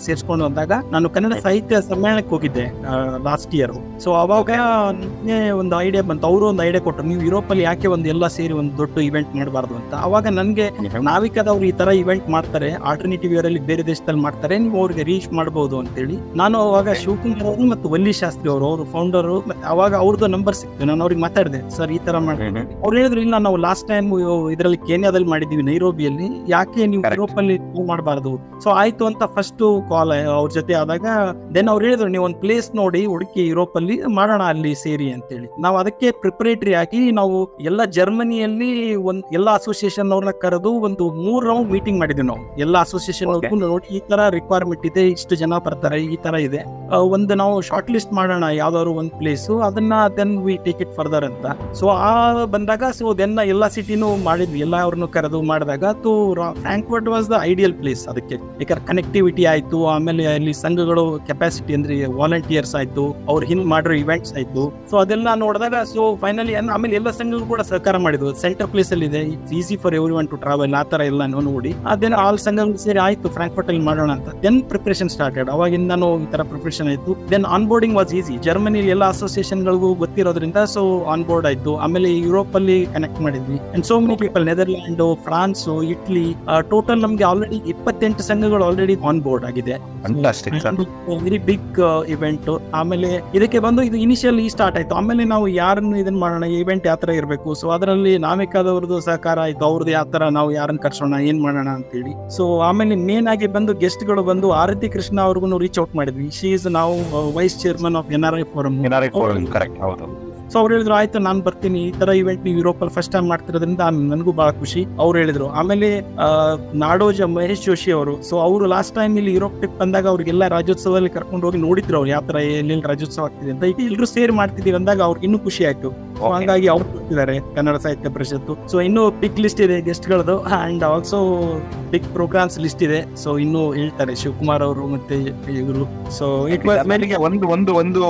ಸೇರ್ಸ್ಕೊಂಡು ಬಂದಾಗ ನಾನು ಕನ್ನಡ ಸಾಹಿತ್ಯ ಸಮ್ಮೇಳನಕ್ಕೆ ಹೋಗಿದ್ದೆ ಲಾಸ್ಟ್ ಇಯರ್ ಸೊ ಅವಾಗ ನನಗೆ ಒಂದು ಐಡಿಯಾ ಬಂತು ಅವರು ಒಂದು ಐಡಿಯಾ ಕೊಟ್ಟರು ನೀವು ಯುರೋಪ್ ಅಲ್ಲಿ ಯಾಕೆ ಒಂದು ಎಲ್ಲ ಸೇರಿ ಒಂದು ದೊಡ್ಡ ಇವೆಂಟ್ ಮಾಡಬಾರ್ದು ಅಂತ ಅವಾಗ ನನಗೆ ನಾವಿಕದವ್ರು ಈ ತರ ಇವೆಂಟ್ ಮಾಡ್ತಾರೆ ಆಲ್ಟರ್ನೇಟಿವ್ ಇಯರ್ ಅಲ್ಲಿ ಬೇರೆ ದೇಶದಲ್ಲಿ ಮಾಡ್ತಾರೆ ನೀವು ಅವ್ರಿಗೆ ರೀಚ್ ಮಾಡಬಹುದು ಅಂತೇಳಿ ನಾನು ಅವಾಗ ಶಿವಕುಮಾರ್ ಅವರು ಮತ್ತು ವಲ್ಲಿ ಶಾಸ್ತ್ರಿ ಅವರು ಅವರು ಫೌಂಡರ್ ಮತ್ತೆ ಅವಾಗ ಅವ್ರದ್ದು ನಂಬರ್ ಸಿಕ್ತು ನಾನು ಅವ್ರಿಗೆ ಮಾತಾಡಿದೆ ಸರ್ ಈ ತರ ಮಾಡ್ತೀನಿ ಅವ್ರು ಹೇಳಿದ್ರು ಇಲ್ಲ ನಾವು ಲಾಸ್ಟ್ ಟೈಮ್ ಇದರಲ್ಲಿ ಕೇನ್ಯಾದಲ್ಲಿ ಮಾಡಿದೀವಿ ನೈರೋಬಿಯಲ್ಲಿ ಯಾಕೆ ನೀವು ಯುರೋಪ್ ಅಲ್ಲಿ ಮಾಡಬಾರ್ದು ಸೊ ಆಯ್ತು ಅಂತ ಫಸ್ಟ್ ಕಾಲ್ ಅವ್ರ ಜೊತೆ ಆದಾಗ ದೆನ್ ಅವ್ರು ಹೇಳಿದ್ರು ನೀವು ಒಂದು ಪ್ಲೇಸ್ ನೋಡಿ ಹುಡುಕಿ ಯುರೋಪ್ ಅಲ್ಲಿ ಮಾಡೋಣ ಅಲ್ಲಿ ಸೇರಿ ಅಂತೇಳಿ ನಾವು ಅದಕ್ಕೆ ಪ್ರಿಪರೇಟರಿ ಆಗಿ ನಾವು ಎಲ್ಲ ಜರ್ಮನಿಯಲ್ಲಿ ಒಂದ್ ಎಲ್ಲ ಅಸೋಸಿಯೇಷನ್ ಅವ್ರನ್ನ ಕರೆದು ಒಂದು ಮೂರ್ ರೌಂಡ್ ಮೀಟಿಂಗ್ ಮಾಡಿದ್ವಿ ನಾವು ಎಲ್ಲ ಅಸೋಸಿಯೇಷನ್ ನೋಡಿ ಈ ತರ ರಿಕ್ವೈರ್ಮೆಂಟ್ ಇದೆ ಇಷ್ಟು ಜನ ಬರ್ತಾರೆ ಈ ತರ ಇದೆ ಆ, ಒಂದು ನಾವು ಶಾರ್ಟ್ ಲಿಸ್ಟ್ ಮಾಡೋಣ ಯಾವ್ದಾದ್ರು ಒಂದು ಪ್ಲೇಸ್ ಅದನ್ನ then we take it further ಅಂತ ಸೊ ಆ ಬಂದಾಗ ಸೊ ದೆನ್ ಎಲ್ಲ ಸಿಟಿನೂ ಮಾಡಿದ್ವಿ ಎಲ್ಲ ಅವ್ರನ್ನು ಕರೆದು ಮಾಡಿದಾಗ ತು Frankfurt was the ideal place ಅದಕ್ಕೆ ಯಾಕಂದ್ರೆ ಕನೆಕ್ಟಿವಿಟಿ ಆಯ್ತು ಆಮೇಲೆ ಅಲ್ಲಿ ಸಂಘಗಳು ಕೆಪಾಸಿಟಿ ಅಂದ್ರೆ ವಾಲಂಟಿಯರ್ಸ್ ಆಯ್ತು ಅವ್ರು ಹಿಂದ್ ಮಾಡಿರೋ ಇವೆಂಟ್ಸ್ ಆಯ್ತು ಸೊ ಅದೆಲ್ಲ ನೋಡಿದಾಗ ಸೊ ಫೈನಲಿ ಆಮೇಲೆ ಎಲ್ಲ ಸಂಘಗಳು ಕೂಡ ಸಹಕಾರ ಮಾಡಿದ್ವು ಸೆಂಟರ್ ಪ್ಲೇಸ್ ಅಲ್ಲಿ ಇದೆ it's easy for everyone to travel ಆ ತರ ಎಲ್ಲ ನೋಡಿ ಅದೇನು ಆಲ್ ಸಂಘಗಳು ಸೇರಿ ಆಯ್ತು ಫ್ರಾಂಕ್ಫರ್ಟ್ ಅಲ್ಲಿ ಮಾಡೋಣ ಅಂತ ದೆನ್ ಪ್ರಿಪರೇಷನ್ ಸ್ಟಾರ್ಟೆಡ್ ಅವಾಗಿಂದನೂ ಈ ತರ ಪ್ರಿಪರೇಷನ್ ಆಯ್ತು then onboarding was easy Germany ಎಲ್ಲ ಅಸೋಸಿಯೇಷನ್ ಗಳಿಗೂ ಗೊತ್ತಿರೋದ್ರಿಂದ ಸೊ ಆನ್ ಬೋರ್ಡ್ ಆಯ್ತು ಆಮೇಲೆ ಯುರೋಪ್ ಅಲ್ಲಿ ಕನೆಕ್ಟ್ ಮಾಡಿದ್ವಿ and so many people Netherland France Italy total ನಮ್ಗೆ ಆಲ್ರೆಡಿ ಇಪ್ಪತ್ತೆಂಟು ಸಂಘಗಳು ಆಲ್ರೆಡಿ ಆನ್ ಬೋರ್ಡ್ ಆಗಿದೆ Fantastic, sir. Very big event ಆಮೇಲೆ ಇದಕ್ಕೆ ಬಂದು ಇದು ಇನಿಷಿಯಲಿ ಸ್ಟಾರ್ಟ್ ಆಯ್ತು ಆಮೇಲೆ ನಾವು ಯಾರನ್ನು ಇದನ್ನ ಮಾಡೋಣ ಇವೆಂಟ್ ಯಾವ ತರ ಇರಬೇಕು ಸೊ ಅದರಲ್ಲಿ ನಾಮಿಕಾದವ್ರದ್ದು ಸಹಕಾರ ಆಯ್ತು ಅವ್ರದ್ದು ಯಾವ ತರ ನಾವು ಯಾರನ್ನ ಕರ್ಸೋಣ ಏನ್ ಮಾಡೋಣ ಅಂತೇಳಿ ಸೊ ಆಮೇಲೆ ಮೇನ್ ಆಗಿ ಬಂದು ಗೆಸ್ಟ್ ಗಳು ಬಂದು ಆರತಿ ಕೃಷ್ಣ ಅವ್ರಿಗೂ ರೀಚ್ ಔಟ್ ಮಾಡಿದ್ವಿ ಶಿ ಇಸ್ ನಾವು vice chairman of N R I forum correct ಹೌದು ಸೊ ಅವ್ರು ಹೇಳಿದ್ರು ಆಯ್ತು ನಾನು ಬರ್ತೀನಿ ಈ ತರ ಇವೆಂಟ್ ನೀವು ಯುರೋಪ್ ಅಲ್ಲಿ ಫಸ್ಟ್ ಟೈಮ್ ಮಾಡ್ತಿರೋದ್ರಿಂದ ನನಗೂ ಬಹಳ ಖುಷಿ ಅವ್ರು ಹೇಳಿದ್ರು ಆಮೇಲೆ ಆ, ನಾಡೋಜ ಮಹೇಶ್ ಜೋಶಿ ಅವರು ಸೊ ಅವರು ಲಾಸ್ಟ್ ಟೈಮ್ ಇಲ್ಲಿ ಯುರೋಪ್ ಟ್ರಿಪ್ ಬಂದಾಗ ಅವ್ರಿಗೆಲ್ಲ ರಾಜ್ಯೋತ್ಸವದಲ್ಲಿ ಕರ್ಕೊಂಡು ಹೋಗಿ ನೋಡಿದ್ರು ಅವ್ರು ಯಾವ ತರ ಎಲ್ಲೆಲ್ಲಿ ರಾಜ್ಯೋತ್ಸವ ಆಗ್ತಿದೆ ಅಂತ ಈಗ ಎಲ್ಲರೂ ಸೇರಿ ಮಾಡ್ತಿದೀವಿ ಅಂದಾಗ ಅವ್ರಿಗೆ ಇನ್ನೂ ಖುಷಿ ಆಯ್ತು So ಹಂಗಾಗಿ ಅವ್ರು ಬರ್ತಿದ್ದಾರೆ ಕನ್ನಡ ಸಾಹಿತ್ಯ ಪರಿಷತ್ತು ಸೊ ಇನ್ನೂ ಬಿಗ್ ಲಿಸ್ಟ್ ಇದೆ ಗೆಸ್ಟ್ ಗಳದು and also big programmes list ಇದೆ ಸೊ ಇನ್ನೂ ಹೇಳ್ತಾರೆ ಶಿವಕುಮಾರ್ ಅವರು ಮತ್ತೆ ಇವರು ಸೊ ಇಟ್ ವಾಸ್ ನನಗೆ ಒಂದು ಒಂದು ಒಂದು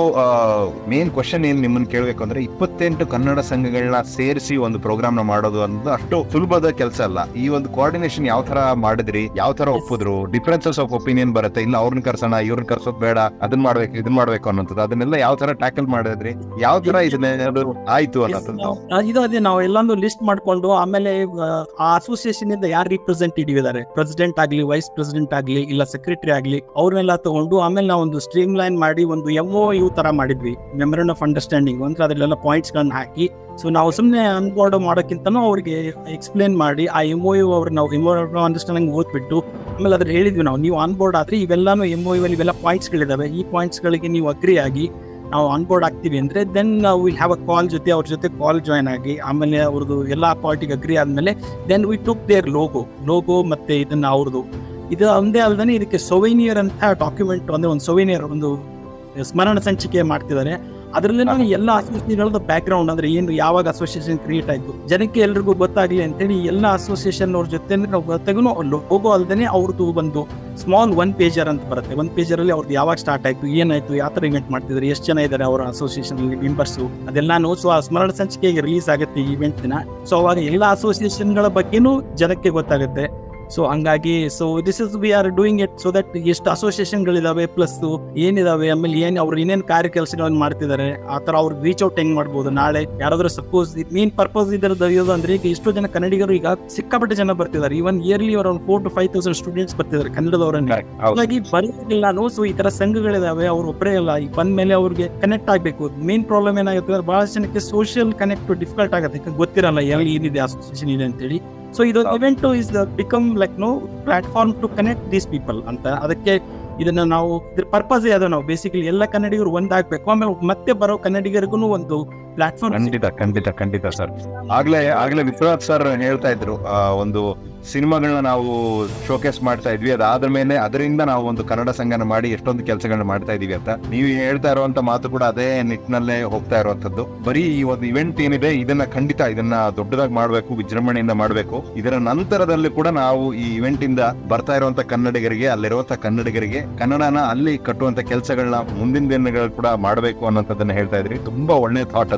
ಮೇನ್ ಕ್ವಶನ್ ಏನ್ ನಿಮ್ಮನ್ನ ಕೇಳಬೇಕು ಅಂದ್ರೆ ಇಪ್ಪತ್ತೆಂಟು ಕನ್ನಡ ಸಂಘಗಳನ್ನ ಸೇರಿಸಿ ಒಂದು ಪ್ರೋಗ್ರಾಮ್ ನ ಮಾಡೋದು ಅನ್ನೋದು ಅಷ್ಟು ಸುಲಭದ ಕೆಲಸ ಅಲ್ಲ ಈ ಒಂದು ಕೋಆರ್ಡಿನೇಷನ್ ಯಾವ ತರ ಮಾಡಿದ್ರಿ ಯಾವ ತರ ಒಪ್ಪಿದ್ರು ಡಿಫ್ರೆನ್ಸಸ್ ಆಫ್ ಒಪಿನಿಯನ್ ಬರುತ್ತೆ ಇಲ್ಲ ಅವ್ರನ್ನ ಕರ್ಸೋಣ ಇವ್ರನ್ನ ಕರ್ಸೋದ್ ಬೇಡ ಅದನ್ನ ಮಾಡ್ಬೇಕು ಇದನ್ನ ಮಾಡ್ಬೇಕು ಅನ್ನೋಂಥದ್ದು ಅದನ್ನೆಲ್ಲ ಯಾವ ತರ ಟ್ಯಾಕಲ್ ಮಾಡಿದ್ರಿ ಯಾವ ತರ ಇದನ್ನ ಆಯ್ತು ಅನ್ನೋದು ಆ, ಇದು ಅದೇ ನಾವು ಎಲ್ಲಾನು ಲಿಸ್ಟ್ ಮಾಡ್ಕೊಂಡು ಆಮೇಲೆ ಆ, ಆ ಅಸೋಸಿಯೇಷನ್ ಇಂದ ಯಾರು ರಿಪ್ರೆಸೆಂಟೇಟಿವ್ ಇದಾರೆ ಪ್ರೆಸಿಡೆಂಟ್ ಆಗ್ಲಿ ವೈಸ್ ಪ್ರೆಸಿಡೆಂಟ್ ಆಗ್ಲಿ ಇಲ್ಲ ಸೆಕ್ರೆಟರಿ ಆಗ್ಲಿ ಅವ್ರನ್ನೆಲ್ಲ ತಗೊಂಡು ಆಮೇಲೆ ನಾವು ಒಂದು ಸ್ಟ್ರೀಮ್ ಲೈನ್ ಮಾಡಿ ಒಂದು ಎಂ ಒ ಯು ತರ ಮಾಡಿದ್ವಿ ಮೆಮೊರಂಡ್ ಆಫ್ ಅಂಡರ್ಸ್ಟ್ಯಾಂಡಿಂಗ್ ಅಂದ್ರೆ ಅದರಲ್ಲೆಲ್ಲ ಪಾಯಿಂಟ್ಸ್ ಗಳನ್ನ ಹಾಕಿ ಸೊ ನಾವು ಸುಮ್ಮನೆ ಅನ್ಬೋರ್ಡ್ ಮಾಡೋಕ್ಕಿಂತನೂ ಅವ್ರಿಗೆ ಎಕ್ಸ್ಪ್ಲೇನ್ ಮಾಡಿ ಆ ಎಂ ಒ ಯು ಅವ್ರು ನಾವು ಎಂ ಅಂಡರ್ಸ್ಟ್ಯಾಂಡಿಂಗ್ ಓದ್ಬಿಟ್ಟು ಆಮೇಲೆ ಅದ್ರ ಹೇಳಿದ್ವಿ ನಾವು ನೀವು ಆನ್ ಬೋರ್ಡ್ ಆದ್ರೆ ಇವೆಲ್ಲಾನು ಎಂ ಒ ಅಲ್ಲಿ ಇವೆಲ್ಲ ಪಾಯಿಂಟ್ಸ್ ಗಳಿದಾವೆ ಈ ಪಾಯಿಂಟ್ಸ್ ಗಳಿಗೆ ನೀವು ಅಗ್ರಿ ಆಗಿ ನಾವು ಆನ್ ಬೋರ್ಡ್ ಆಗ್ತೀವಿ ಅಂದ್ರೆ then will have a call ಜೊತೆ ಅವ್ರ ಜೊತೆ ಕಾಲ್ ಜಾಯ್ನ್ ಆಗಿ ಆಮೇಲೆ ಅವ್ರದ್ದು ಎಲ್ಲ ಪಾರ್ಟಿಗೆ ಅಗ್ರಿ ಆದ್ಮೇಲೆ then we took their logo logo ಮತ್ತೆ ಇದನ್ನ ಅವ್ರದ್ದು ಇದು ಒಂದೇ ಅಲ್ದೇ ಇದಕ್ಕೆ ಸೊವೈನಿಯರ್ ಅಂತ ಡಾಕ್ಯುಮೆಂಟ್ ಅಂದ್ರೆ ಒಂದು ಸೊವೈನಿಯರ್ ಒಂದು ಸ್ಮರಣ ಸಂಚಿಕೆ ಮಾಡ್ತಿದ್ದಾರೆ ಅದರಲ್ಲಿ ನಾವು ಎಲ್ಲ ಅಸೋಸಿಯೇಷನ್ಗಳದ್ದು ಬ್ಯಾಕ್ ಗ್ರೌಂಡ್ ಅಂದ್ರೆ ಏನು ಯಾವಾಗ ಅಸೋಸಿಯೇಷನ್ ಕ್ರಿಯೇಟ್ ಆಯ್ತು ಜನಕ್ಕೆ ಎಲ್ರಿಗೂ ಗೊತ್ತಾಗ್ಲಿ ಅಂತೇಳಿ ಎಲ್ಲ ಅಸೋಸಿಯೇಷನ್ ಅವ್ರ ಜೊತೆ ನಾವು ಗೊತ್ತಾಗೂ ಲೋಗೋ ಅಲ್ದೇನೆ ಅವ್ರದ್ದು ಒಂದು ಸ್ಮಾಲ್ ಒನ್ ಪೇಜರ್ ಅಂತ ಬರುತ್ತೆ ಒನ್ ಪೇಜರ್ ಅಲ್ಲಿ ಅವ್ರದ್ದು ಯಾವಾಗ ಸ್ಟಾರ್ಟ್ ಆಯ್ತು ಏನಾಯ್ತು ಯಾವ ತರ ಇವೆಂಟ್ ಮಾಡ್ತಿದ್ರು ಎಷ್ಟು ಜನ ಇದ್ದಾರೆ ಅವರ ಅಸೋಸಿಯೇಷನ್ ಮೆಂಬರ್ಸ್ ಅದೆಲ್ಲಾನು ಸೊ ಆ ಸ್ಮರಣ ಸಂಚಿಕೆಗೆ ರಿಲೀಸ್ ಆಗುತ್ತೆ ಈ ಇವೆಂಟ್ ದಿನ ಸೊ ಅವಾಗ ಎಲ್ಲ ಅಸೋಸಿಯೇಷನ್ಗಳ ಬಗ್ಗೆನೂ ಜನಕ್ಕೆ ಗೊತ್ತಾಗುತ್ತೆ ಸೊ ಹಂಗಾಗಿ so this is we are doing it so that ಎಷ್ಟು ಅಸೋಸಿಯೇಷನ್ಗಳಿದಾವೆ ಪ್ಲಸ್ ಏನಿದಾವೆ ಆಮೇಲೆ ಏನ್ ಅವ್ರು ಏನೇನ್ ಕಾರ್ಯ ಕೆಲಸಗಳನ್ನ ಮಾಡ್ತಿದ್ದಾರೆ ಆ ತರ ಅವ್ರಿಗೆ ರೀಚ್ ಔಟ್ ಹೆಂಗ್ ಮಾಡ್ಬೋದು ನಾಳೆ ಯಾರಾದ್ರೂ ಸಪೋಸ್ ಮೇನ್ ಪರ್ಪಸ್ ಇದರದ್ದು ಇದು ಅಂದ್ರೆ ಈಗ ಎಷ್ಟೋ ಜನ ಕನ್ನಡಿಗರು ಈಗ ಸಿಕ್ಕಾಪಟ್ಟೆ ಜನ ಬರ್ತಿದ್ದಾರೆ ಇವನ್ ಇಯರ್ಲಿ ಅವ್ರ ಒಂದು four to five thousand students ಬರ್ತಿದ್ದಾರೆ ಕನ್ನಡದವರನ್ನೇ ಹಾಗಾಗಿ ಬರೋದಿಲ್ಲಾನು ಸೊ ಈ ತರ ಸಂಘಗಳಿದಾವೆ ಅವ್ರು ಒಬ್ಬರೇ ಅಲ್ಲ ಈಗ ಬಂದ್ಮೇಲೆ ಅವ್ರಿಗೆ ಕನೆಕ್ಟ್ ಆಗ್ಬೇಕು ಮೇನ್ ಪ್ರಾಬ್ಲಮ್ ಏನಾಗುತ್ತೆ ಅಂದ್ರೆ ಬಹಳ ಜನಕ್ಕೆ ಸೋಷಿಯಲ್ ಕನೆಕ್ಟ್ ಡಿಫಿಕಲ್ಟ್ ಆಗುತ್ತೆ ಯಾಕಂದ್ರೆ ಗೊತ್ತಿರಲ್ಲ ಎಲ್ಲಿ ಏನಿದೆ ಅಸೋಸಿಯೇಷನ್ ಇದೆ ಅಂತೇಳಿ ಸೊ ಇದು event is become like no platform to connect these people ಅಂತ ಅದಕ್ಕೆ ಇದನ್ನ ನಾವು ಇದ್ರ ಪರ್ಪಸ್ ಅದು ನಾವು ಬೇಸಿಕಲಿ ಎಲ್ಲ ಕನ್ನಡಿಗರು ಒಂದಾಗ್ಬೇಕು ಆಮೇಲೆ ಮತ್ತೆ ಬರೋ ಕನ್ನಡಿಗರಿಗೂ ಒಂದು ಪ್ಲಾಟ್ಫಾರ್ಮ್ ಖಂಡಿತ ಖಂಡಿತ ಖಂಡಿತ ಸರ್ ಆಗ್ಲೇ ಆಗ್ಲೇ ವಿಶ್ವನಾಥ್ ಸರ್ ಹೇಳ್ತಾ ಇದ್ರು ಆ, ಒಂದು ಸಿನಿಮಾಗಳನ್ನ ನಾವು ಶೋಕೇಸ್ ಮಾಡ್ತಾ ಇದ್ವಿ ಅದಾದ ಮೇಲೆ ಅದರಿಂದ ನಾವು ಒಂದು ಕನ್ನಡ ಸಂಘನ ಮಾಡಿ ಎಷ್ಟೊಂದು ಕೆಲಸಗಳನ್ನ ಮಾಡ್ತಾ ಇದೀವಿ ಅಂತ ನೀವು ಹೇಳ್ತಾ ಇರುವಂತ ಮಾತು ಕೂಡ ಅದೇ ನಿಟ್ಟಿನಲ್ಲೇ ಹೋಗ್ತಾ ಇರುವಂತದ್ದು ಬರೀ ಈ ಒಂದು ಇವೆಂಟ್ ಏನಿದೆ ಇದನ್ನ ಖಂಡಿತ ಇದನ್ನ ದೊಡ್ಡದಾಗಿ ಮಾಡ್ಬೇಕು ವಿಜೃಂಭಣೆಯಿಂದ ಮಾಡ್ಬೇಕು ಇದರ ನಂತರದಲ್ಲಿ ಕೂಡ ನಾವು ಈ ಇವೆಂಟ್ ಇಂದ ಬರ್ತಾ ಇರುವಂತ ಕನ್ನಡಿಗರಿಗೆ ಅಲ್ಲಿರುವಂತ ಕನ್ನಡಿಗರಿಗೆ ಕನ್ನಡನ ಅಲ್ಲಿ ಕಟ್ಟುವಂತ ಕೆಲಸಗಳನ್ನ ಮುಂದಿನ ದಿನಗಳು ಕೂಡ ಮಾಡಬೇಕು ಅನ್ನೋಂಥದ್ದನ್ನ ಹೇಳ್ತಾ ಇದ್ರಿ ತುಂಬಾ ಒಳ್ಳೆ ಥಾಟ್ ಅದು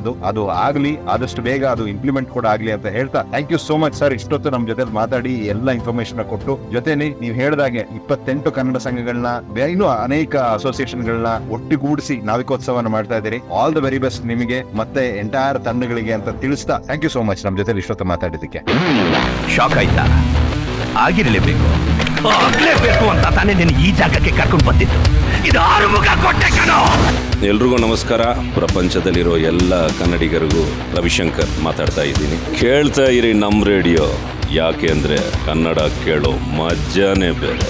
ಇರುವಂತದ್ದು ಅದು ಆಗ್ಲಿ ಆದಷ್ಟು ಬೇಗ ಅದು ಇಂಪ್ಲಿಮೆಂಟ್ ಕೂಡ ಆಗ್ಲಿ ಅಂತ ಹೇಳ್ತಾ thank you so much sir ಇಷ್ಟೊತ್ತು ನಮ್ ಜೊತೆ ಮಾತಾಡಿ ಎಲ್ಲ ಇನ್ಫಾರ್ಮೇಶನ್ ಕೊಟ್ಟು ಜೊತೆಲಿ ನೀವು ಹೇಳ್ದಾಗೆ ಇಪ್ಪತ್ತೆಂಟು ಕನ್ನಡ ಸಂಘಗಳನ್ನ ಬೇ- ಇನ್ನೂ ಅನೇಕ ಅಸೋಸಿಯೇಷನ್ ಗಳನ್ನ ಒಟ್ಟಿಗೂಡಿಸಿ ನಾವಿಕೋತ್ಸವನ ಮಾಡ್ತಾ ಇದ್ದೀರಿ ಆಲ್ ದ ವೆರಿ ಬೆಸ್ಟ್ ನಿಮಗೆ ಮತ್ತೆ ಎಂಟೈರ್ ತಂಡಗಳಿಗೆ ಅಂತ ತಿಳಿಸ್ತಾ ಥ್ಯಾಂಕ್ ಯು ಸೋ ಮಚ್ ನಮ್ ಜೊತೆ ಇಷ್ಟೊತ್ತು ಮಾತಾಡಿದ್ದಕ್ಕೆ ಶಾಕ್ ಆಯ್ತಾ ಆಗಿರಲೇಬೇಕು ಆಗ್ಲೇಬೇಕು ಅಂತ ತಾನೇ ನಿನ್ನ ಈ ಜಾಗಕ್ಕೆ ಕರ್ಕೊಂಡು ಬಂದಿದ್ದು ಇದು ಆರುಮುಖ ಕೊಟ್ಟೆ ಕಣೋ ಎಲ್ರಿಗೂ ನಮಸ್ಕಾರ ಪ್ರಪಂಚದಲ್ಲಿರೋ ಎಲ್ಲ ಕನ್ನಡಿಗರಿಗೂ ರವಿಶಂಕರ್ ಮಾತಾಡ್ತಾ ಇದ್ದೀನಿ ಕೇಳ್ತಾ ಇರಿ ನಮ್ ರೇಡಿಯೋ ಯಾಕೆ ಅಂದ್ರೆ ಕನ್ನಡ ಕೇಳೋ ಮಜಾನೇ ಬೇರೆ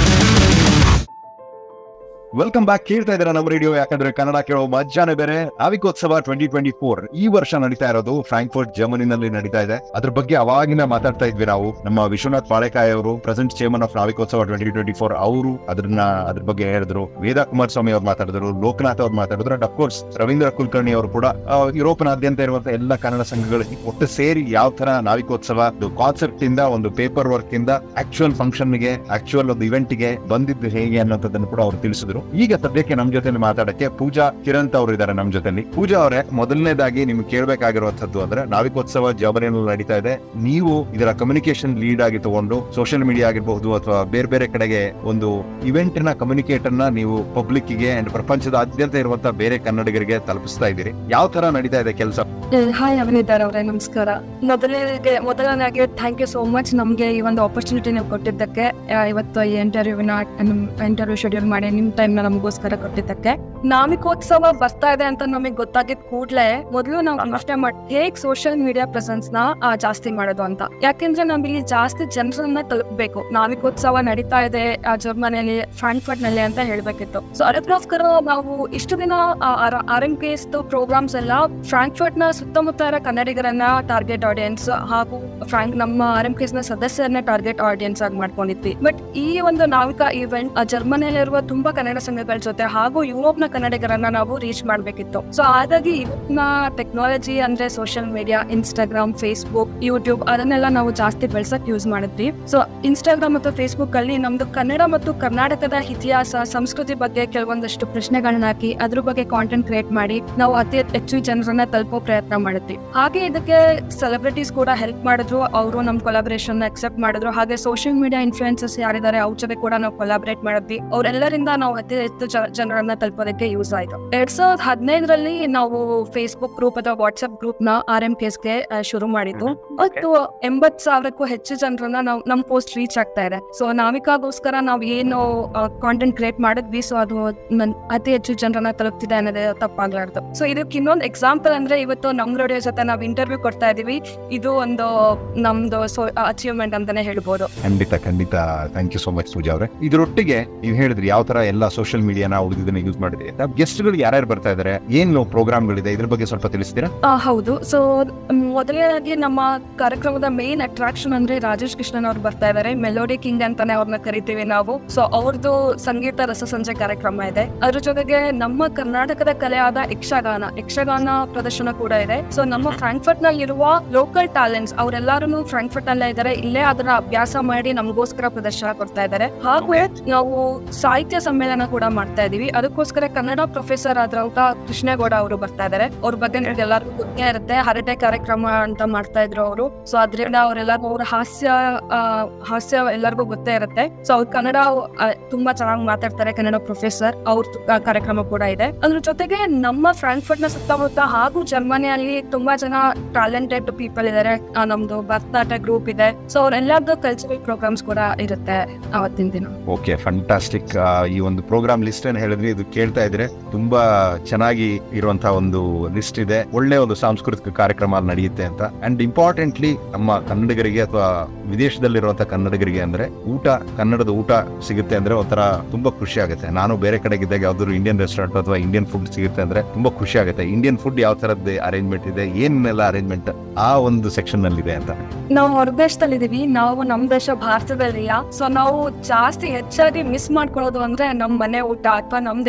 ವೆಲ್ಕಮ್ ಬ್ಯಾಕ್ ಕೇಳ್ತಾ ಇದ್ದೀರಾ ನಮ್ಮ ರೇಡಿಯೋ ಯಾಕಂದ್ರೆ ಕನ್ನಡ ಕೇಳೋ ಮಜ್ಜಾನೆ ಬೇರೆ ನಾವಿಕೋತ್ಸವ ಟ್ವೆಂಟಿ ಟ್ವೆಂಟಿ ಫೋರ್ ಈ ವರ್ಷ ನಡೀತಾ ಇರೋದು ಫ್ರಾಂಕ್ಫರ್ಟ್ ಜರ್ಮನಿನಲ್ಲಿ ನಡೀತಾ ಇದೆ ಅದ್ರ ಬಗ್ಗೆ ಅವಾಗಿನ ಮಾತಾಡ್ತಾ ಇದ್ವಿ ನಾವು ನಮ್ಮ ವಿಶ್ವನಾಥ್ ಪಾಳೆಕಾಯಿ ಅವರು present chairman of Navikotsava twenty twenty four ಅವರು ಅದನ್ನ ಅದ್ರ ಬಗ್ಗೆ ಹೇಳಿದ್ರು ವೇದಾ ಕುಮಾರ್ ಸ್ವಾಮಿ ಅವ್ರು ಮಾತಾಡಿದ್ರು ಲೋಕನಾಥ್ ಅವ್ರು ಮಾತಾಡಿದ್ರು ಅಂಡ್ ಅಫ್ಕೋರ್ಸ್ ರವೀಂದ್ರ ಕುಲಕರ್ಣಿ ಅವರು ಕೂಡ ಆ, ಯುರೋಪ್ನಾದ್ಯಂತ ಇರುವಂತಹ ಎಲ್ಲ ಕನ್ನಡ ಸಂಘಗಳಿಗೆ ಒಟ್ಟು ಸೇರಿ ಯಾವ ತರ ನಾವಿಕೋತ್ಸವ ಕಾನ್ಸೆಪ್ಟ್ ಇಂದ ಒಂದು ಪೇಪರ್ ವರ್ಕ್ ಇಂದ ಆಕ್ಚುಯಲ್ ಫಂಕ್ಷನ್ ಗೆ ಆಕ್ಚುಯಲ್ ಒಂದು ಇವೆಂಟ್ ಗೆ ಬಂದಿದ್ದು ಹೇಗೆ ಅನ್ನೋದನ್ನು ಕೂಡ ಅವ್ರು ತಿಳಿಸಿದ್ರು ಈಗ ಸದ್ಯಕ್ಕೆ ನಮ್ ಜೊತೆ ಮಾತಾಡಕ್ಕೆ ಪೂಜಾ ಕಿರಂತ್ ಅವರು ಇದ್ದಾರೆ ನಮ್ ಜೊತೆಲಿ ಪೂಜಾ ಅವರೇ ಮೊದಲನೇದಾಗಿ ನಿಮ್ಗೆ ಕೇಳ್ಬೇಕಾಗಿರುವಂತದ್ದು ಅಂದ್ರೆ ನಾವಿಕೋತ್ಸವ ಜರ್ಮನಿಯಲ್ಲಿ ನಡೀತಾ ಇದೆ ನೀವು ಇದರ ಕಮ್ಯುನಿಕೇಶನ್ ಲೀಡ್ ಆಗಿ ತಗೊಂಡು ಸೋಷಿಯಲ್ ಮೀಡಿಯಾ ಆಗಿರಬಹುದು ಅಥವಾ ಬೇರೆ ಬೇರೆ ಕಡೆಗೆ ಒಂದು ಇವೆಂಟ್ ನ ಕಮ್ಯುನಿಕೇಟ್ ಅನ್ನ ನೀವು ಪಬ್ಲಿಕ್ ಗೆ ಅಂಡ್ ಪ್ರಪಂಚದಾದ್ಯಂತ ಇರುವಂತಹ ಬೇರೆ ಕನ್ನಡಿಗರಿಗೆ ತಲುಪಿಸ್ತಾ ಇದ್ದೀರಿ ಯಾವ ತರ ನಡೀತಾ ಇದೆ ಕೆಲಸ ಹಾಯ್ ಅವನಿದ್ದಾರೆ ಅವರೇ ನಮಸ್ಕಾರ ಮೊದಲನೇಗೆ ಮೊದಲನೇಗೆ ಥ್ಯಾಂಕ್ ಯು ಸೋ ಮಚ್ ನಮಗೆ ಈ ಒಂದು ಆಪರ್ಚುನಿಟಿ ನೀವು ಕೊಟ್ಟಿದ್ದಕ್ಕೆ ಆ, ಇವತ್ತು ಈ ಇಂಟರ್ವ್ಯೂವಿನ ಇಂಟರ್ವ್ಯೂ ಶೆಡ್ಯೂಲ್ ಮಾಡಿ ನಿಮ್ಮ ಟೈಮ್ನ ನಮಗೋಸ್ಕರ ಕೊಟ್ಟಿದ್ದಕ್ಕೆ ನಾಮಿಕೋತ್ಸವ ಬರ್ತಾ ಇದೆ ಅಂತ ನಮಗೆ ಗೊತ್ತಾಗಿದ್ ಕೂಡ್ಲೆ ಮೊದಲು ನಾವು ಯೋಚನೆ ಮಾಡಿ ಹೇಗ್ ಸೋಷಿಯಲ್ ಮೀಡಿಯಾ ಪ್ರೆಸೆನ್ಸ್ ನ ಆ, ಜಾಸ್ತಿ ಮಾಡೋದು ಅಂತ ಯಾಕೆಂದ್ರೆ ನಮಗೆ ಜಾಸ್ತಿ ಜನರನ್ನ ತಲುಪಬೇಕು ನಾವಿಕೋತ್ಸವ ನಡೀತಾ ಇದೆ ಆ, ಜರ್ಮನಿಯಲ್ಲಿ ಫ್ರಾಂಕ್ಫರ್ಟ್ ನಲ್ಲಿ ಅಂತ ಹೇಳ್ಬೇಕಿತ್ತು ಸೊ ಅದಕ್ಕೋಸ್ಕರ ನಾವು ಇಷ್ಟು ದಿನ R M P S programmes ಎಲ್ಲ ಫ್ರಾಂಕ್ಫರ್ಟ್ ನ ಸುತ್ತಮುತ್ತ ಇರೋ ಕನ್ನಡಿಗರನ್ನ ಟಾರ್ಗೆಟ್ ಆಡಿಯನ್ಸ್ ಹಾಗೂ ಫ್ರಾಂಕ್ ನಮ್ಮ ಆರ್ ಎಂ ಪಿ ಎಸ್ ನ ಸದಸ್ಯರನ್ನ ಟಾರ್ಗೆಟ್ ಆಡಿಯನ್ಸ್ ಆಗಿ ಮಾಡ್ಕೊಂಡಿದ್ವಿ ಬಟ್ ಈ ಒಂದು ನಾವಿಕ ಇವೆಂಟ್ ಜರ್ಮನಿಯಲ್ಲಿರುವ ತುಂಬಾ ಕನ್ನಡ ಸಂಘಗಳ ಜೊತೆ ಹಾಗೂ ಯುರೋಪ್ ನ ಕನ್ನಡಿಗರನ್ನ ನಾವು ರೀಚ್ ಮಾಡ್ಬೇಕಿತ್ತು ಸೊ ಹಾಗಾಗಿ ಇವತ್ತಿನ ಟೆಕ್ನಾಲಜಿ ಅಂದ್ರೆ social media Instagram Facebook YouTube ಅದನ್ನೆಲ್ಲ ನಾವು ಜಾಸ್ತಿ ಬೆಳ್ಸಕ್ ಯೂಸ್ ಮಾಡಿದ್ವಿ ಸೊ ಇನ್ಸ್ಟಾಗ್ರಾಮ್ ಮತ್ತು ಫೇಸ್ಬುಕ್ ಅಲ್ಲಿ ನಮ್ದು ಕನ್ನಡ ಮತ್ತು ಕರ್ನಾಟಕದ ಇತಿಹಾಸ ಸಂಸ್ಕೃತಿ ಬಗ್ಗೆ ಕೆಲವೊಂದಷ್ಟು ಪ್ರಶ್ನೆಗಳನ್ನ ಹಾಕಿ ಅದ್ರ ಬಗ್ಗೆ ಕಾಂಟೆಂಟ್ ಕ್ರಿಯೇಟ್ ಮಾಡಿ ನಾವು ಅತಿ ಹೆಚ್ಚು ಜನರನ್ನ ತಲುಪೋ ಪ್ರಯತ್ನ ಮಾಡಿದ್ವಿ ಹಾಗೆ ಇದಕ್ಕೆ ಸೆಲೆಬ್ರಿಟೀಸ್ ಕೂಡ ಹೆಲ್ಪ್ ಮಾಡಿದ್ರು ಅವರು ನಮ್ಮ ಕೊಲಾಬರೇಷನ್ ಅಕ್ಸೆಪ್ಟ್ ಮಾಡಿದ್ರು ಹಾಗೆ ಸೋಷಿಯಲ್ ಮೀಡಿಯಾ ಇನ್ಫ್ಲೂಯೆನ್ಸಸ್ ಯಾರಿದ್ದಾರೆ ಅವ್ರ ಜೊತೆ ಕೂಡ ನಾವು ಕೊಲಾಬರೇಟ್ ಮಾಡಿದ್ವಿ ಅವರೆಲ್ಲರಿಂದ ನಾವು ಅತಿ ಹೆಚ್ಚು ಜ- ಜನರನ್ನ ತಲುಪೋದಕ್ಕೆ ಯೂಸ್ ಆಯ್ತು ಎರಡ್ ಸಾವಿರದ ಹದಿನೈದರಲ್ಲಿ ನಾವು ಫೇಸ್ಬುಕ್ ಗ್ರೂಪ್ ಅಥವಾ ವಾಟ್ಸ್ಆಪ್ ಗ್ರೂಪ್ ನ ಆರ್ ಎಂ ಗೆ ಶುರು ಮಾಡಿದ್ದು ಮತ್ತು ಎಂಬತ್ ಸಾವಿರಕ್ಕೂ ಹೆಚ್ಚು ಜನರನ್ನ ನಾವು ನಮ್ ಪೋಸ್ಟ್ ರೀಚ್ ಆಗ್ತಾ ಇದೆ ಸೊ ನಾವಿಕಾಗೋಸ್ಕರ ನಾವು ಏನು ಕಾಂಟೆಂಟ್ ಕ್ರಿಯೇಟ್ ಮಾಡಿದ್ವಿ ಸೊ ಅದು ನನ್ ಅತಿ ಹೆಚ್ಚು ಜನರನ್ನ ತಲುಪ್ತಿದೆ ಅನ್ನೋದೇ ತಪ್ಪಾಗ್ಲಾರ್ದು ಸೊ ಇದಕ್ಕೆ ಇನ್ನೊಂದು ಎಕ್ಸಾಂಪಲ್ ಅಂದ್ರೆ ಇವತ್ತು ನಮ್ ರೇಡಿಯೋ ಜೊತೆ ನಾವು ಇಂಟರ್ವ್ಯೂ ಕೊಡ್ತಾ ಇದೀವಿ ಇದು ಒಂದು ನಮ್ದು ಅಚೀವ್ಮೆಂಟ್ ಅಂತಾನೆ ಹೇಳ್ಬೋದು ಖಂಡಿತ ಖಂಡಿತ thank you so much Pooja ಅವರೇ ಇದರೊಟ್ಟಿಗೆ ನೀವು ಹೇಳಿದ್ರಿ ಯಾವ ತರ ಎಲ್ಲ ಸೋಷಿಯಲ್ ಮೀಡಿಯಾನ ಉಳಿದಿದ್ದನ್ನ ಯೂಸ್ ಮಾಡಿದ್ರಿ ಅಂತ ಗೆಸ್ಟ್ ಗಳು ಯಾರ್ಯಾರು ಬರ್ತಾ ಇದಾರೆ ಏನು ಪ್ರೋಗ್ರಾಮ್ಗಳಿದೆ ಇದ್ರ ಬಗ್ಗೆ ಸ್ವಲ್ಪ ತಿಳಿಸ್ತೀರಾ ಆ, ಹೌದು ಸೊ ಮೊದಲನೇದಾಗಿ ನಮ್ಮ ಕಾರ್ಯಕ್ರಮದ ಮೇನ್ ಅಟ್ರಾಕ್ಷನ್ ಅಂದ್ರೆ ರಾಜೇಶ್ ಕೃಷ್ಣನ್ ಅವ್ರು ಬರ್ತಾ ಇದಾರೆ ಮೆಲೋಡಿ ಕಿಂಗ್ ಅಂತಾನೆ ಅವ್ರನ್ನ ಕರಿತೀವಿ ನಾವು ಸೊ ಅವ್ರದ್ದು ಸಂಗೀತ ರಸಸಂಜೆ ಕಾರ್ಯಕ್ರಮ ಇದೆ ಅದ್ರ ಜೊತೆಗೆ ನಮ್ಮ ಕರ್ನಾಟಕದ ಕಲೆಯಾದ ಯಕ್ಷಗಾನ ಯಕ್ಷಗಾನ ಪ್ರದರ್ಶನ ಕೂಡ ಇದೆ ಸೊ ನಮ್ಮ ಫ್ರಾಂಕ್ಫರ್ಟ್ ನಲ್ಲಿ ಇರುವ ಲೋಕಲ್ ಟ್ಯಾಲೆಂಟ್ಸ್ ಅವರೆಲ್ಲರೂ ಫ್ರಾಂಕ್ಫರ್ಟ್ ನಲ್ಲೇ ಇದ್ದಾರೆ ಇಲ್ಲೇ ಅದರ ಅಭ್ಯಾಸ ಮಾಡಿ ನಮಗೋಸ್ಕರ ಪ್ರದರ್ಶನ ಕೊಡ್ತಾ ಇದ್ದಾರೆ ಹಾಗೂ ನಾವು ಸಾಹಿತ್ಯ ಸಮ್ಮೇಳನ ಕೂಡ ಮಾಡ್ತಾ ಇದೀವಿ ಅದಕ್ಕೋಸ್ಕರ ಕನ್ನಡ ಪ್ರೊಫೆಸರ್ ಆದ್ರಂತ ಕೃಷ್ಣೇಗೌಡ ಅವರು ಬರ್ತಾ ಇದ್ದಾರೆ ಅವ್ರ ಬಗ್ಗೆ ನಿಮ್ಗೆ ಎಲ್ಲರಿಗೂ ಗೊತ್ತೇ ಇರುತ್ತೆ ಹರಟೆ ಕಾರ್ಯಕ್ರಮ ಅಂತ ಮಾಡ್ತಾ ಇದ್ರು ಅವರು ಸೊ ಅದರಿಂದ ಅವರೆಲ್ಲರೂ ಅವ್ರ ಹಾಸ್ಯ ಆ, ಹಾಸ್ಯ ಎಲ್ಲರಿಗೂ ಗೊತ್ತೇ ಇರುತ್ತೆ ಸೊ ಅವ್ರು ಕನ್ನಡ ಆ, ತುಂಬಾ ಚೆನ್ನಾಗಿ ಮಾತಾಡ್ತಾರೆ ಕನ್ನಡ ಪ್ರೊಫೆಸರ್ ಅವ್ರ ಕಾರ್ಯಕ್ರಮ ಕೂಡ ಇದೆ ಅದ್ರ ಜೊತೆಗೆ ನಮ್ಮ ಫ್ರಾಂಕ್ಫರ್ಟ್ ನ ಸುತ್ತಮುತ್ತ ಹಾಗೂ ಜರ್ಮನಿಯಲ್ಲಿ ತುಂಬಾ ಜನ ಟ್ಯಾಲೆಂಟೆಡ್ ಪೀಪಲ್ ಇದಾರೆ ಆ, ನಮ್ದು ಭರತನಾಟ್ಯ ಗ್ರೂಪ್ ಇದೆ ಸೊ ಅವ್ರೆಲ್ಲರದ್ದು ಕಲ್ಚರಲ್ ಪ್ರೋಗ್ರಾಮ್ಸ್ ಕೂಡ ಇರುತ್ತೆ ಅವತ್ತಿನ ದಿನ ಓಕೆ ಫಂಟಾಸ್ಟಿಕ್ ಈ ಒಂದು ಪ್ರೋಗ್ರಾಮ್ ಲಿಸ್ಟ್ ಏನ್ ಹೇಳಿದ್ರಿ ಇದು ಕೇಳ್ತಾ ಇದ್ರೆ ತುಂಬಾ ಚೆನ್ನಾಗಿ ಇರುವಂತಹ ಒಂದು ಲಿಸ್ಟ್ ಇದೆ ಒಳ್ಳೆ ಒಂದು ಸಾಂಸ್ಕೃತಿಕ ಕಾರ್ಯಕ್ರಮ ಅಲ್ಲಿ ನಡೆಯುತ್ತೆ ಅಂತ ಅಂಡ್ ಇಂಪಾರ್ಟೆಂಟ್ಲಿ ನಮ್ಮ ಕನ್ನಡಿಗರಿಗೆ ಅಥವಾ ವಿದೇಶದಲ್ಲಿರುವಂತಹ ಕನ್ನಡಿಗರಿಗೆ ಅಂದ್ರೆ ಊಟ ಕನ್ನಡದ ಊಟ ಸಿಗುತ್ತೆ ಅಂದ್ರೆ ಒಂಥರ ತುಂಬಾ ಖುಷಿ ಆಗುತ್ತೆ ನಾನು ಬೇರೆ ಕಡೆಗೆ ಇದ್ದಾಗ ಯಾವ್ದಾದ್ರು ಇಂಡಿಯನ್ ರೆಸ್ಟೋರೆಂಟ್ ಅಥವಾ ಇಂಡಿಯನ್ ಫುಡ್ ಸಿಗುತ್ತೆ ಅಂದ್ರೆ ತುಂಬಾ ಖುಷಿ ಆಗುತ್ತೆ ಇಂಡಿಯನ್ ಫುಡ್ ಯಾವ ತರದ್ದು ಅರೇಂಜ್ಮೆಂಟ್ ಇದೆ ಏನೆಲ್ಲ ಅರೇಂಜ್ಮೆಂಟ್ ಆ ಒಂದು ಸೆಕ್ಷನ್ ನಲ್ಲಿ ಇದೆ ಅಂತ ನಾವು ಹೊರದೇಶದಲ್ಲಿ ಇದೀವಿ ನಾವು ನಮ್ ದೇಶ ಭಾರತದಲ್ಲಿಲ್ಲ ಸೊ ನಾವು ಜಾಸ್ತಿ ಹೆಚ್ಚಾಗಿ ಮಿಸ್ ಮಾಡ್ಕೊಳ್ಳೋದು ಅಂದ್ರೆ ನಮ್ ಮನೆ ಊಟ ಅಥವಾ ನಮ್ ದೇಶದಲ್ಲಿ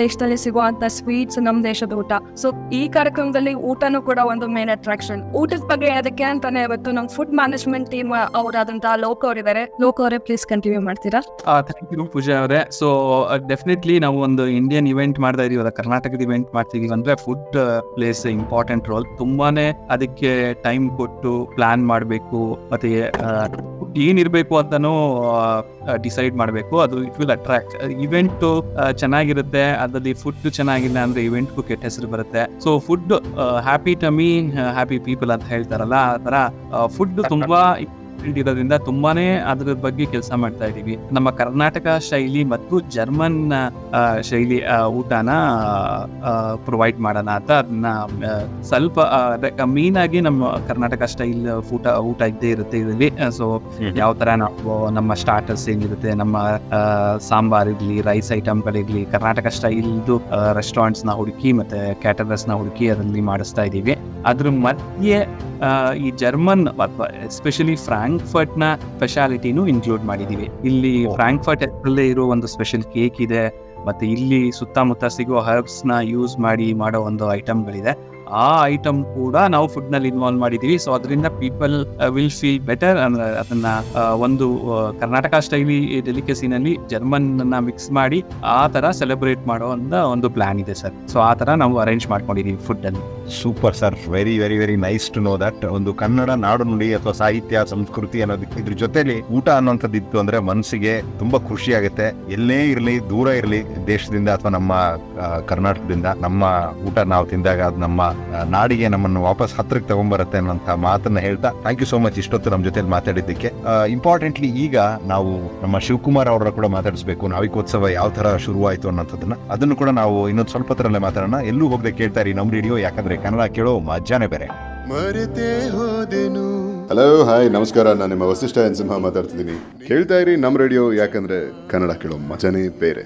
ಸಿಗುವಂತ ಸ್ವೀಟ್ಸ್ ನಮ್ ದೇಶದ ಊಟ ಸೊ ಈ ಕಾರ್ಯಕ್ರಮದಲ್ಲಿ ಊಟನೂ ಕೂಡ ಒಂದು ಮೇನ್ ಅಟ್ರಾಕ್ಷನ್ ಊಟದ ಬಗ್ಗೆ ಅದಕ್ಕೆ ಅಂತಾನೆ ಇವತ್ತು ನಮ್ ಫುಡ್ ಮ್ಯಾನೇಜ್ಮೆಂಟ್ ಟೀಮ್ ಅವರಾದಂತಹ ಲೋಕ ಅವರಿದ್ದಾರೆ ಲೋಕ ಅವರೇ ಪ್ಲೀಸ್ ಕಂಟಿನ್ಯೂ ಮಾಡ್ತೀರಾ ಥ್ಯಾಂಕ್ ಯು ಪೂಜಾ ಅವರೇ ಸೊ ಡೆಫಿನೆಟ್ಲಿ ನಾವು ಒಂದು ಇಂಡಿಯನ್ ಇವೆಂಟ್ ಮಾಡ್ತಾ ಇದೀವಲ್ಲ ಕರ್ನಾಟಕದ ಇವೆಂಟ್ ಮಾಡ್ತಿದೀವಿ ಅಂದ್ರೆ ಫುಡ್ ಪ್ಲೇಸ್ ಇಂಪಾರ್ಟೆಂಟ್ ರೋಲ್ ತುಂಬಾನೇ ಅದಕ್ಕೆ ಟೈಮ್ ಕೊಟ್ಟು ಪ್ಲಾನ್ ಮಾಡಬೇಕು ಮತ್ತೆ ಫುಡ್ ಏನಿರಬೇಕು ಅಂತಾನೂ ಡಿಸೈಡ್ ಮಾಡಬೇಕು ಅದು ಇಟ್ ವಿಲ್ ಅಟ್ರಾಕ್ಟ್ ಇವೆಂಟ್ ಚೆನ್ನಾಗಿರುತ್ತೆ ಅದರಲ್ಲಿ ಫುಡ್ ಚೆನ್ನಾಗಿಲ್ಲ ಅಂದ್ರೆ ಇವೆಂಟ್ಗೂ ಕೆಟ್ಟ ಹೆಸರು ಬರುತ್ತೆ so food happy tummy happy people ಅಂತ ಹೇಳ್ತಾರಲ್ಲ ಆ ತರ ಫುಡ್ ತುಂಬಾ important ಇರೋದ್ರಿಂದ ತುಂಬಾನೇ ಅದ್ರ ಬಗ್ಗೆ ಕೆಲಸ ಮಾಡ್ತಾ ಇದೀವಿ ನಮ್ಮ ಕರ್ನಾಟಕ ಶೈಲಿ ಮತ್ತು ಜರ್ಮನ್ ಆ, ಶೈಲಿ ಆ, ಊಟನ ಪ್ರೊವೈಡ್ ಮಾಡೋಣ ಅಂತ ಅದನ್ನ ಆ, ಸ್ವಲ್ಪ ಮೀನ್ ಆಗಿ ನಮ್ಮ ಕರ್ನಾಟಕ ಸ್ಟೈಲ್ ಊಟ ಊಟ ಇದ್ದೇ ಇರುತ್ತೆ ಇದರಲ್ಲಿ ಸೊ ಯಾವ ತರ ನಾವು ನಮ್ಮ ಸ್ಟಾರ್ಟರ್ಸ್ ಏನಿರುತ್ತೆ ನಮ್ಮ ಆ, ಸಾಂಬಾರ್ ಇರ್ಲಿ ರೈಸ್ ಐಟಮ್ಗಳಿರ್ಲಿ ಕರ್ನಾಟಕ ಸ್ಟೈಲ್ದು ರೆಸ್ಟೋರೆಂಟ್ಸ್ ನ ಹುಡುಕಿ ಮತ್ತೆ ಕ್ಯಾಟರರ್ಸ್ ನ ಹುಡುಕಿ ಅದರಲ್ಲಿ ಮಾಡಿಸ್ತಾ ಇದೀವಿ ಅದ್ರ ಮಧ್ಯೆ ಆ, ಈ ಜರ್ಮನ್ ಅಥವಾ ಎಸ್ಪೆಷಲಿ ಫ್ರಾಂಕ್ಫರ್ಟ್ ನ ಸ್ಪೆಷಾಲಿಟಿನೂ ಇನ್ಕ್ಲೂಡ್ ಮಾಡಿದೀವಿ ಇಲ್ಲಿ ಫ್ರಾಂಕ್ಫರ್ಟ್ ಹೆಸರಲ್ಲೇ ಇರೋ ಒಂದು ಸ್ಪೆಷಲ್ ಕೇಕ್ ಇದೆ ಮತ್ತೆ ಇಲ್ಲಿ ಸುತ್ತಮುತ್ತ ಸಿಗೋ ಹರ್ಬ್ಸ್ ನ ಯೂಸ್ ಮಾಡಿ ಮಾಡೋ ಒಂದು ಐಟಮ್ಗಳಿದೆ ಆ ಐಟಮ್ ಕೂಡ ನಾವು ಫುಡ್ ನಲ್ಲಿ ಇನ್ವಾಲ್ವ್ ಮಾಡಿದೀವಿ ಸೊ ಅದರಿಂದ ಪೀಪಲ್ ವಿಲ್ ಫೀಲ್ ಬೆಟರ್ ಅಂದ್ರೆ ಅದನ್ನ ಆ, ಒಂದು ಆ, ಕರ್ನಾಟಕ ಸ್ಟೈಲಿ ಡೆಲಿಕಸಿನಲ್ಲಿ ಜರ್ಮನ್ ನ ಮಿಕ್ಸ್ ಮಾಡಿ ಆ ತರ ಸೆಲೆಬ್ರೇಟ್ ಮಾಡೋ ಅಂತ ಒಂದು ಪ್ಲಾನ್ ಇದೆ ಸರ್ ಸೊ ಆ ತರ ನಾವು ಅರೇಂಜ್ ಮಾಡ್ಕೊಂಡಿದೀವಿ ಫುಡ್ ಅಲ್ಲಿ super sir very very very nice to know that ಒಂದು ಕನ್ನಡ ನಾಡು ನುಡಿ ಅಥವಾ ಸಾಹಿತ್ಯ ಸಂಸ್ಕೃತಿ ಅನ್ನೋದಕ್ಕೆ ಇದ್ರ ಜೊತೆಲಿ ಊಟ ಅನ್ನೋಂಥದ್ದು ಇತ್ತು ಅಂದ್ರೆ ಮನಸ್ಸಿಗೆ ತುಂಬಾ ಖುಷಿ ಆಗುತ್ತೆ ಎಲ್ಲೇ ಇರಲಿ ದೂರ ಇರಲಿ ದೇಶದಿಂದ ಅಥವಾ ನಮ್ಮ ಆ, ಕರ್ನಾಟಕದಿಂದ ನಮ್ಮ ಊಟ ನಾವು ತಿಂದಾಗ ಅದು ನಮ್ಮ ಆ, ನಾಡಿಗೆ ನಮ್ಮನ್ನು ವಾಪಸ್ ಹತ್ರಕ್ಕೆ ತಗೊಂಡ್ಬರುತ್ತೆ ಅನ್ನೋಂಥ ಮಾತನ್ನ ಹೇಳ್ತಾ ಥ್ಯಾಂಕ್ ಯು ಸೋ ಮಚ್ ಇಷ್ಟೊತ್ತು ನಮ್ಮ ಜೊತೆ ಮಾತಾಡಿದ್ದಕ್ಕೆ ಇಂಪಾರ್ಟೆಂಟ್ಲಿ ಈಗ ನಾವು ನಮ್ಮ ಶಿವಕುಮಾರ್ ಅವರ ಕೂಡ ಮಾತಾಡಿಸ್ಬೇಕು ನಾವಿಕೋತ್ಸವ ಯಾವ ತರ ಶುರುವಾಯಿತು ಅನ್ನೋಂಥದ್ದನ್ನ ಅದನ್ನು ಕೂಡ ನಾವು ಇನ್ನೊಂದು ಸ್ವಲ್ಪ ಹೊತ್ತರಲ್ಲೇ ಮಾತಾಡೋಣ ಎಲ್ಲೂ ಹೋಗದೆ ಕೇಳ್ತಾ ಇರಿ ನಮ್ಮ ರೇಡಿಯೋ ಯಾಕಂದ್ರೆ ಕನ್ನಡ ಕೇಳೋ ಮಜಾನೇ ಬೇರೆ ಹಲೋ ಹಾಯ್ ನಮಸ್ಕಾರ ನಾನು ನಿಮ್ಮ ವಸಿಷ್ಠ ಎನ್ ಸಿಂಹ ಮಾತಾಡ್ತಿದ್ದೀನಿ ಕೇಳ್ತಾ ಇರಿ ನಮ್ಮ ರೇಡಿಯೋ ಯಾಕಂದ್ರೆ ಕನ್ನಡ ಕೇಳೋ ಮಜಾನೇ ಬೇರೆ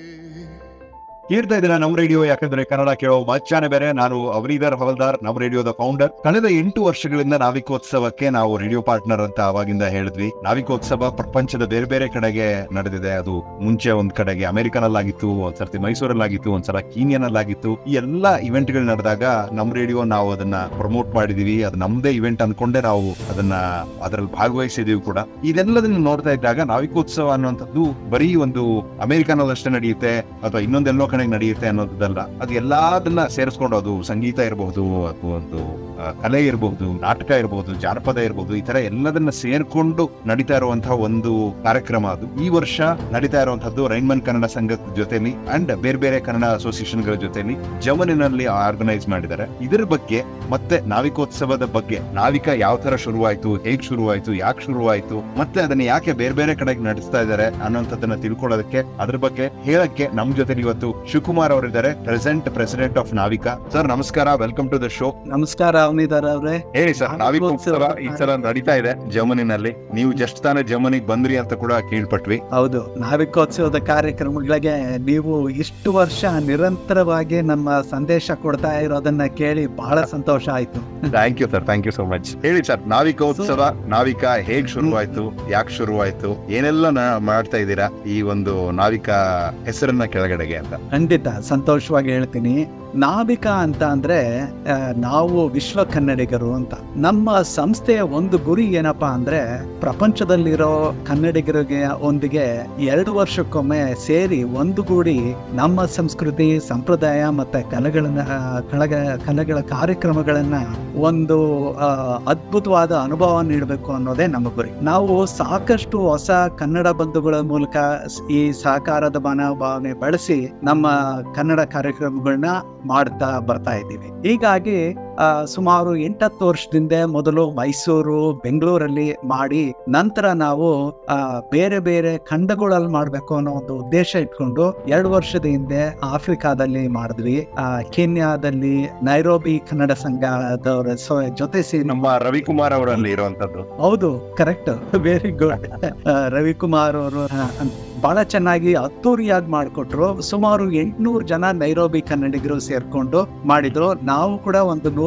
ಕೇಳ್ತಾ ಇದ್ದೀರಾ ನಮ್ಮ ರೇಡಿಯೋ ಯಾಕಂದ್ರೆ ಕನ್ನಡ ಕೇಳೋ ಮಚ್ಚಾನೆ ಬೇರೆ ನಾನು ಅವನಿಧರ್ ಹವಲ್ದಾರ್ ನಮ್ಮ ರೇಡಿಯೋದ ಫೌಂಡರ್ ಕಳೆದ ಎಂಟು ವರ್ಷಗಳಿಂದ ನಾವಿಕೋತ್ಸವಕ್ಕೆ ನಾವು ರೇಡಿಯೋ ಪಾರ್ಟ್ನರ್ ಅಂತ ಅವಾಗಿಂದ ಹೇಳಿದ್ವಿ ನಾವಿಕೋತ್ಸವ ಪ್ರಪಂಚದ ಬೇರೆ ಬೇರೆ ಕಡೆಗೆ ನಡೆದಿದೆ ಅದು ಮುಂಚೆ ಒಂದ್ ಕಡೆಗೆ ಅಮೆರಿಕನಲ್ಲಾಗಿತ್ತು ಒಂದ್ಸರ್ತಿ ಮೈಸೂರಲ್ಲಾಗಿತ್ತು ಒಂದ್ಸಲ ಕೀನ್ಯನಲ್ಲಾಗಿತ್ತು ಈ ಎಲ್ಲಾ ಇವೆಂಟ್ ಗಳು ನಡೆದಾಗ ನಮ್ಮ ರೇಡಿಯೋ ನಾವು ಅದನ್ನ ಪ್ರಮೋಟ್ ಮಾಡಿದೀವಿ ಅದು ನಮ್ದೇ ಇವೆಂಟ್ ಅನ್ಕೊಂಡೆ ನಾವು ಅದನ್ನ ಅದರಲ್ಲಿ ಭಾಗವಹಿಸಿದೀವಿ ಕೂಡ ಇದೆಲ್ಲದನ್ನ ನೋಡ್ತಾ ಇದ್ದಾಗ ನಾವಿಕೋತ್ಸವ ಅನ್ನುವಂಥದ್ದು ಬರೀ ಒಂದು ಅಮೆರಿಕನಲ್ಲಿ ಅಷ್ಟೇ ನಡೆಯುತ್ತೆ ಅಥವಾ ಇನ್ನೊಂದೆಲ್ಲೋ ಕಡೆ ನಡೆಯುತ್ತೆ ಅನ್ನೋದಲ್ಲ ಅದು ಎಲ್ಲದನ್ನ ಸೇರಿಸ್ಕೊಂಡು ಅದು ಸಂಗೀತ ಇರಬಹುದು ಅಥವಾ ಒಂದು ಆ, ಕಲೆ ಇರಬಹುದು ನಾಟಕ ಇರಬಹುದು ಜಾನಪದ ಇರಬಹುದು ಈ ತರ ಎಲ್ಲದನ್ನ ಸೇರ್ಕೊಂಡು ನಡೀತಾ ಇರುವಂತಹ ಒಂದು ಕಾರ್ಯಕ್ರಮ ಅದು ಈ ವರ್ಷ ನಡೀತಾ ಇರುವಂತದ್ದು ರೈನ್ಮನ್ ಕನ್ನಡ ಸಂಘದ ಜೊತೆಲಿ ಅಂಡ್ ಬೇರೆ ಬೇರೆ ಕನ್ನಡ ಅಸೋಸಿಯೇಷನ್ ಗಳ ಜೊತೆಲಿ ಜಮನಿನಲ್ಲಿ ಆರ್ಗನೈಸ್ ಮಾಡಿದ್ದಾರೆ ಇದರ ಬಗ್ಗೆ ಮತ್ತೆ ನಾವಿಕೋತ್ಸವದ ಬಗ್ಗೆ ನಾವಿಕ ಯಾವ ತರ ಶುರುವಾಯ್ತು ಹೇಗ್ ಶುರುವಾಯ್ತು ಯಾಕೆ ಶುರುವಾಯ್ತು ಮತ್ತೆ ಅದನ್ನ ಯಾಕೆ ಬೇರೆ ಬೇರೆ ಕಡೆಗೆ ನಡೆಸ್ತಾ ಇದ್ದಾರೆ ಅನ್ನೋಂಥದ್ದನ್ನ ತಿಳ್ಕೊಳ್ಳೋದಕ್ಕೆ ಅದ್ರ ಬಗ್ಗೆ ಹೇಳಕ್ಕೆ ನಮ್ ಜೊತೆ ಇವತ್ತು ಶಿವಕುಮಾರ್ ಅವರಿದ್ದಾರೆ present president of Navika sir ನಮಸ್ಕಾರ ವೆಲ್ಕಮ್ ಟು ದ ಶೋ ನಮಸ್ಕಾರ ಅವನಿದಾರ ಅವ್ರೆ ಹೇಳಿ ಸರ್ ನಾವಿಕೋತ್ಸವ ಈ ಸಲ ನಡೀತಾ ಇದೆ ಜರ್ಮನಿನಲ್ಲಿ ನೀವು ಜಸ್ಟ್ ತಾನೇ ಜರ್ಮನಿಗೆ ಬಂದ್ರಿ ಅಂತ ಕೂಡ ಕೇಳ್ಪಟ್ವಿ ಹೌದು ನಾವಿಕೋತ್ಸವದ ಕಾರ್ಯಕ್ರಮಗಳಿಗೆ ನೀವು ಇಷ್ಟು ವರ್ಷ ನಿರಂತರವಾಗಿ ನಮ್ಮ ಸಂದೇಶ ಕೊಡ್ತಾ ಇರೋದನ್ನ ಕೇಳಿ ಬಹಳ ಸಂತೋಷ ಆಯ್ತು thank you sir thank you so much ಹೇಳಿ ಸರ್ ನಾವಿಕೋತ್ಸವ ನಾವಿಕಾ ಹೇಗ್ ಶುರುವಾಯ್ತು ಯಾಕೆ ಶುರುವಾಯ್ತು ಏನೆಲ್ಲ ನಾ- ಮಾಡ್ತಾ ಇದ್ದೀರಾ ಈ ಒಂದು ನಾವಿಕಾ ಹೆಸರನ್ನ ಕೆಳಗಡೆಗೆ ಅಂತ ಖಂಡಿತ ಸಂತೋಷವಾಗಿ ಹೇಳ್ತೀನಿ ನಾವಿಕಾ ಅಂತ ಅಂದ್ರೆ ಆ, ನಾವು ವಿಶ್ವ ಕನ್ನಡಿಗರು ಅಂತ ನಮ್ಮ ಸಂಸ್ಥೆಯ ಒಂದು ಗುರಿ ಏನಪ್ಪಾ ಅಂದ್ರೆ ಪ್ರಪಂಚದಲ್ಲಿರೋ ಕನ್ನಡಿಗರಿಗೆ ಒಂದಿಗೆ ಎರಡು ವರ್ಷಕ್ಕೊಮ್ಮೆ ಸೇರಿ ಒಂದುಗೂಡಿ ನಮ್ಮ ಸಂಸ್ಕೃತಿ ಸಂಪ್ರದಾಯ ಮತ್ತೆ ಕಲೆಗಳನ್ನ ಕಳಗ ಕಲೆಗಳ ಕಾರ್ಯಕ್ರಮಗಳನ್ನ ಒಂದು ಆ, ಅದ್ಭುತವಾದ ಅನುಭವ ನೀಡಬೇಕು ಅನ್ನೋದೇ ನಮ್ಮ ಗುರಿ ನಾವು ಸಾಕಷ್ಟು ಹೊಸ ಕನ್ನಡ ಬಂಧುಗಳ ಮೂಲಕ ಸ್- ಈ ಸಹಕಾರದ ಮನೋಭಾವನೆ ಬಳಸಿ ನಮ್ಮ ಕನ್ನಡ ಕಾರ್ಯಕ್ರಮಗಳನ್ನ ಮಾಡ್ತಾ ಬರ್ತಾ ಇದ್ದೀವಿ ಹೀಗಾಗಿ ಆ, ಸುಮಾರು ಎಂಟತ್ತು ವರ್ಷದಿಂದ ಮೊದಲು ಮೈಸೂರು ಬೆಂಗಳೂರಲ್ಲಿ ಮಾಡಿ ನಂತರ ನಾವು ಆ, ಬೇರೆ ಬೇರೆ ಖಂಡಗಳಲ್ಲಿ ಮಾಡಬೇಕು ಅನ್ನೋ ಒಂದು ಉದ್ದೇಶ ಇಟ್ಕೊಂಡು ಎರಡು ವರ್ಷದ ಹಿಂದೆ ಆಫ್ರಿಕಾದಲ್ಲಿ ಮಾಡಿದ್ವಿ ಆ, ಕೆನ್ಯಾದಲ್ಲಿ ನೈರೋಬಿ ಕನ್ನಡ ಸಂಘದವರ ಸೊ- ಜೊತೆ ಸೇರಿ ನಮ್ಮ ರವಿಕುಮಾರ್ ಅವರಲ್ಲಿ ಇರುವಂತದ್ದು ಹೌದು ಕರೆಕ್ಟ್ ವೆರಿ ಗುಡ್ ರವಿಕುಮಾರ್ ಅವರು ಬಹಳ ಚೆನ್ನಾಗಿ ಅದ್ದೂರಿಯಾಗಿ ಮಾಡಿಕೊಟ್ರು ಸುಮಾರು ಎಂಟ್ನೂರು ಜನ ನೈರೋಬಿ ಕನ್ನಡಿಗರು ಸೇರ್ಕೊಂಡು ಮಾಡಿದ್ರು ನಾವು ಕೂಡ ಒಂದು ನೂರ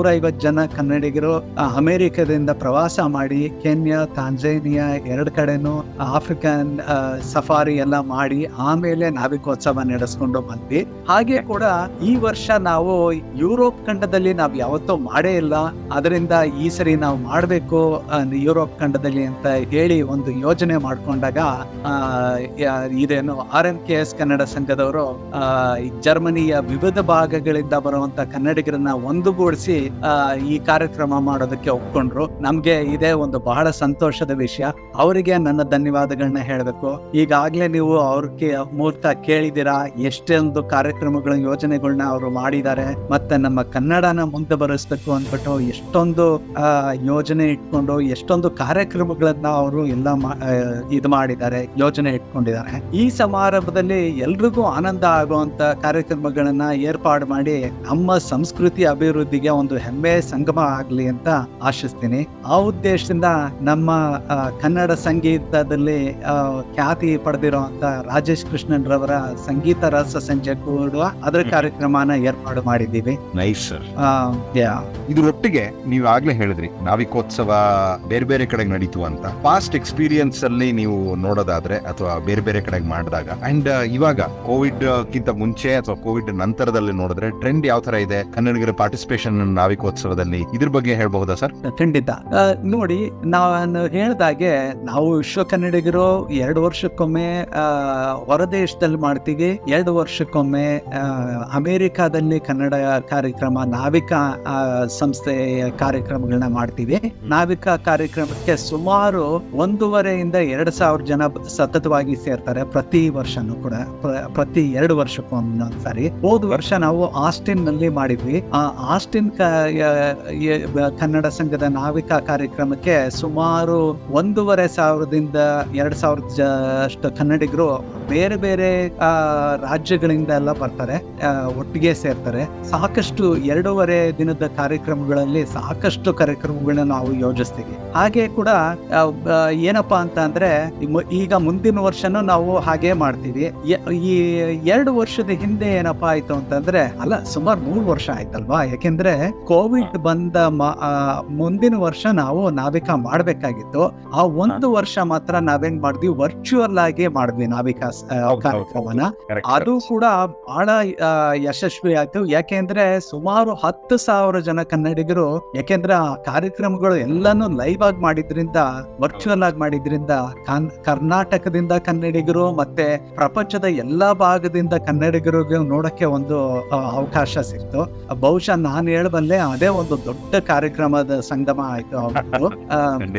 ನೂರೈವತ್ತು ಜನ ಕನ್ನಡಿಗರು ಆ, ಅಮೆರಿಕದಿಂದ ಪ್ರವಾಸ ಮಾಡಿ ಕೆನ್ಯಾ ತಾಂಜೇನಿಯಾ ಎರಡ್ ಕಡೆನೂ ಆಫ್ರಿಕನ್ ಆ, ಸಫಾರಿ ಎಲ್ಲ ಮಾಡಿ ಆಮೇಲೆ ನಾವಿಕೋತ್ಸವ ನಡೆಸ್ಕೊಂಡು ಬಂದ್ವಿ ಹಾಗೆ ಕೂಡ ಈ ವರ್ಷ ನಾವು ಯುರೋಪ್ ಖಂಡದಲ್ಲಿ ನಾವು ಯಾವತ್ತೂ ಮಾಡೇ ಇಲ್ಲ ಅದರಿಂದ ಈ ಸರಿ ನಾವು ಮಾಡಬೇಕು ಯುರೋಪ್ ಖಂಡದಲ್ಲಿ ಅಂತ ಹೇಳಿ ಒಂದು ಯೋಜನೆ ಮಾಡ್ಕೊಂಡಾಗ ಆ, ಯಾ- ಇದೇನು R M K S Kannada ಸಂಘದವರು ಆ, ಈ ಜರ್ಮನಿಯ ವಿವಿಧ ಭಾಗಗಳಿಂದ ಬರುವಂತ ಕನ್ನಡಿಗರನ್ನ ಒಂದುಗೂಡಿಸಿ ಆ, ಈ ಕಾರ್ಯಕ್ರಮ ಮಾಡೋದಕ್ಕೆ ಒಪ್ಕೊಂಡ್ರು ನಮ್ಗೆ ಇದೇ ಒಂದು ಬಹಳ ಸಂತೋಷದ ವಿಷಯ ಅವರಿಗೆ ನನ್ನ ಧನ್ಯವಾದಗಳನ್ನ ಹೇಳಬೇಕು ಈಗಾಗ್ಲೇ ನೀವು ಅವ್ರಿಗೆ ಮೂಲಕ ಕೇಳಿದಿರಾ ಎಷ್ಟೊಂದು ಕಾರ್ಯಕ್ರಮಗಳ ಯೋಜನೆಗಳನ್ನ ಅವರು ಮಾಡಿದ್ದಾರೆ ಮತ್ತೆ ನಮ್ಮ ಕನ್ನಡನ ಮುಂದೆ ಬರೆಸ್ಬೇಕು ಅಂದ್ಬಿಟ್ಟು ಎಷ್ಟೊಂದು ಆ, ಯೋಜನೆ ಇಟ್ಕೊಂಡು ಎಷ್ಟೊಂದು ಕಾರ್ಯಕ್ರಮಗಳನ್ನ ಅವರು ಎಲ್ಲ ಮಾ- ಆ, ಇದು ಮಾಡಿದ್ದಾರೆ ಯೋಜನೆ ಇಟ್ಕೊಂಡಿದ್ದಾರೆ ಈ ಸಮಾರಂಭದಲ್ಲಿ ಎಲ್ರಿಗೂ ಆನಂದ ಆಗುವಂತ ಕಾರ್ಯಕ್ರಮಗಳನ್ನ ಏರ್ಪಾಡು ಮಾಡಿ ನಮ್ಮ ಸಂಸ್ಕೃತಿ ಅಭಿವೃದ್ಧಿಗೆ ಒಂದು ಹೆಮ್ಮೆ ಸಂಗಮ ಆಗ್ಲಿ ಅಂತ ಆಶಿಸ್ತೀನಿ ಆ ಉದ್ದೇಶದಿಂದ ನಮ್ಮ ಆ, ಕನ್ನಡ ಸಂಗೀತದಲ್ಲಿ ಆ, ಖ್ಯಾತಿ ಪಡೆದಿರುವಂತ ರಾಜೇಶ್ ಕೃಷ್ಣನ್ ರವರ ಸಂಗೀತ ರಸ ಸಂಜೆ ಕೂಡ ಅದರ ಕಾರ್ಯಕ್ರಮನ ಏರ್ಪಾಡು ಮಾಡಿದ್ದೀವಿ ನೈಸ್ ಸರ್ ಆ, ಯಾ ಇದ್ರೊಟ್ಟಿಗೆ ನೀವು ಆಗ್ಲೇ ಹೇಳಿದ್ರಿ ನಾವಿಕೋತ್ಸವ ಬೇರೆ ಬೇರೆ ಕಡೆಗೆ ನಡೀತು ಅಂತ ಪಾಸ್ಟ್ ಎಕ್ಸ್ಪೀರಿಯನ್ಸ್ ಅಲ್ಲಿ ನೀವು ನೋಡೋದಾದ್ರೆ ಅಥವಾ ಬೇರೆ ಬೇರೆ ಕಡೆಗೆ ಮಾಡಿದಾಗ ಅಂಡ್ ಇವಾಗ ಕೋವಿಡ್ ಗಿಂತ ಮುಂಚೆ ಅಥವಾ ಕೋವಿಡ್ ನಂತರದಲ್ಲಿ ನೋಡಿದ್ರೆ ಟ್ರೆಂಡ್ ಯಾವ ತರ ಇದೆ ಕನ್ನಡಿಗರ ಪಾರ್ಟಿಸಿಪೇಷನ್ ನಾವಿಕೋತ್ಸವದಲ್ಲಿ ಇದ್ರ ಬಗ್ಗೆ ಹೇಳ್ಬಹುದಾ ಸರ್ ಖಂಡಿತ ಆ, ನೋಡಿ ನಾನು ಹೇಳ್ದಾಗೆ ನಾವು ವಿಶ್ವ ಕನ್ನಡಿಗರು ಎರಡು ವರ್ಷಕ್ಕೊಮ್ಮೆ ಆ, ಹೊರದೇಶದಲ್ಲಿ ಮಾಡ್ತೀವಿ ಎರಡು ವರ್ಷಕ್ಕೊಮ್ಮೆ ಆ, ಅಮೆರಿಕಾದಲ್ಲಿ ಕನ್ನಡ ಕಾರ್ಯಕ್ರಮ ನಾವಿಕಾ ಆ, ಸಂಸ್ಥೆಯ ಕಾರ್ಯಕ್ರಮಗಳನ್ನ ಮಾಡ್ತೀವಿ ನಾವಿಕಾ ಕಾರ್ಯಕ್ರಮಕ್ಕೆ ಸುಮಾರು ಒಂದೂವರೆಯಿಂದ ಎರಡು ಸಾವಿರ ಜನ ಸತತವಾಗಿ ಸೇರ್ತಾರೆ ಪ್ರತಿ ವರ್ಷನೂ ಕೂಡ ಪ್ರ- ಪ್ರತಿ ಎರಡು ವರ್ಷಕ್ಕೂ ಒಂದೊಂದ್ಸಾರಿ ಹೋದ ವರ್ಷ ನಾವು ಆಸ್ಟಿನ್ ನಲ್ಲಿ ಮಾಡಿದ್ವಿ ಆ ಆಸ್ಟಿನ್ ಕ- ಯ- ಯ- ಬ- ಕನ್ನಡ ಸಂಘದ ನಾವಿಕಾ ಕಾರ್ಯಕ್ರಮಕ್ಕೆ ಸುಮಾರು ಒಂದೂವರೆ ಸಾವಿರದಿಂದ ಎರಡ್ ಸಾವಿರದ ಜ- ಅಷ್ಟು ಕನ್ನಡಿಗರು ಬೇರೆ ಬೇರೆ ಆ, ರಾಜ್ಯಗಳಿಂದ ಎಲ್ಲ ಬರ್ತಾರೆ ಆ, ಒಟ್ಟಿಗೆ ಸೇರ್ತಾರೆ ಸಾಕಷ್ಟು ಎರಡೂವರೆ ದಿನದ ಕಾರ್ಯಕ್ರಮಗಳಲ್ಲಿ ಸಾಕಷ್ಟು ಕಾರ್ಯಕ್ರಮಗಳನ್ನ ನಾವು ಯೋಜಿಸ್ತೀವಿ ಹಾಗೆ ಕೂಡ ಆ, ಆ, ಏನಪ್ಪಾ ಅಂತ ಅಂದ್ರೆ ಈ ಮು- ಈಗ ಮುಂದಿನ ವರ್ಷನೂ ನಾವು ಹಾಗೆ ಮಾಡ್ತೀವಿ ಯ- ಈ ಎರಡು ವರ್ಷದ ಹಿಂದೆ ಏನಪ್ಪಾ ಆಯ್ತು ಅಂತಂದ್ರೆ ಅಲ್ಲ ಸುಮಾರು ಮೂರು ವರ್ಷ ಆಯ್ತಲ್ವಾ ಯಾಕೆಂದ್ರೆ ಕೋವಿಡ್ ಬಂದ ಮ- ಆ, ಮುಂದಿನ ವರ್ಷ ನಾವು ನಾವಿಕಾ ಮಾಡ್ಬೇಕಾಗಿತ್ತು ಆ ಒಂದು ವರ್ಷ ಮಾತ್ರ ನಾವೇನ್ ಮಾಡಿದ್ವಿ ವರ್ಚುವಲ್ ಆಗಿ ಮಾಡಿದ್ವಿ ನಾವಿಕಾ ಸ- ಆ, ಕಾರ್ಯಕ್ರಮನ ಅದು ಕೂಡ ಬಹಳ ಆ, ಯಶಸ್ವಿ ಆಯ್ತು ಯಾಕೆಂದ್ರೆ ಸುಮಾರು ಹತ್ತು ಸಾವಿರ ಜನ ಕನ್ನಡಿಗರು ಯಾಕೆಂದ್ರೆ ಆ ಕಾರ್ಯಕ್ರಮಗಳು ಎಲ್ಲಾನು ಲೈವ್ ಆಗಿ ಮಾಡಿದ್ರಿಂದ ವರ್ಚುವಲ್ ಆಗಿ ಮಾಡಿದ್ರಿಂದ ಕನ್- ಕರ್ನಾಟಕದಿಂದ ಕನ್ನಡಿಗರು ಮತ್ತೆ ಪ್ರಪಂಚದ ಎಲ್ಲಾ ಭಾಗದಿಂದ ಕನ್ನಡಿಗರಿಗೆ ನೋಡಕ್ಕೆ ಒಂದು ಆ, ಅವಕಾಶ ಸಿಕ್ತು ಬಹುಶಃ ನಾನು ಹೇಳಬಲ್ಲೆ ಅದೇ ಒಂದು ದೊಡ್ಡ ಕಾರ್ಯಕ್ರಮದ ಸಂಗಮ ಆಯ್ತು ಅವತ್ತು ಆ,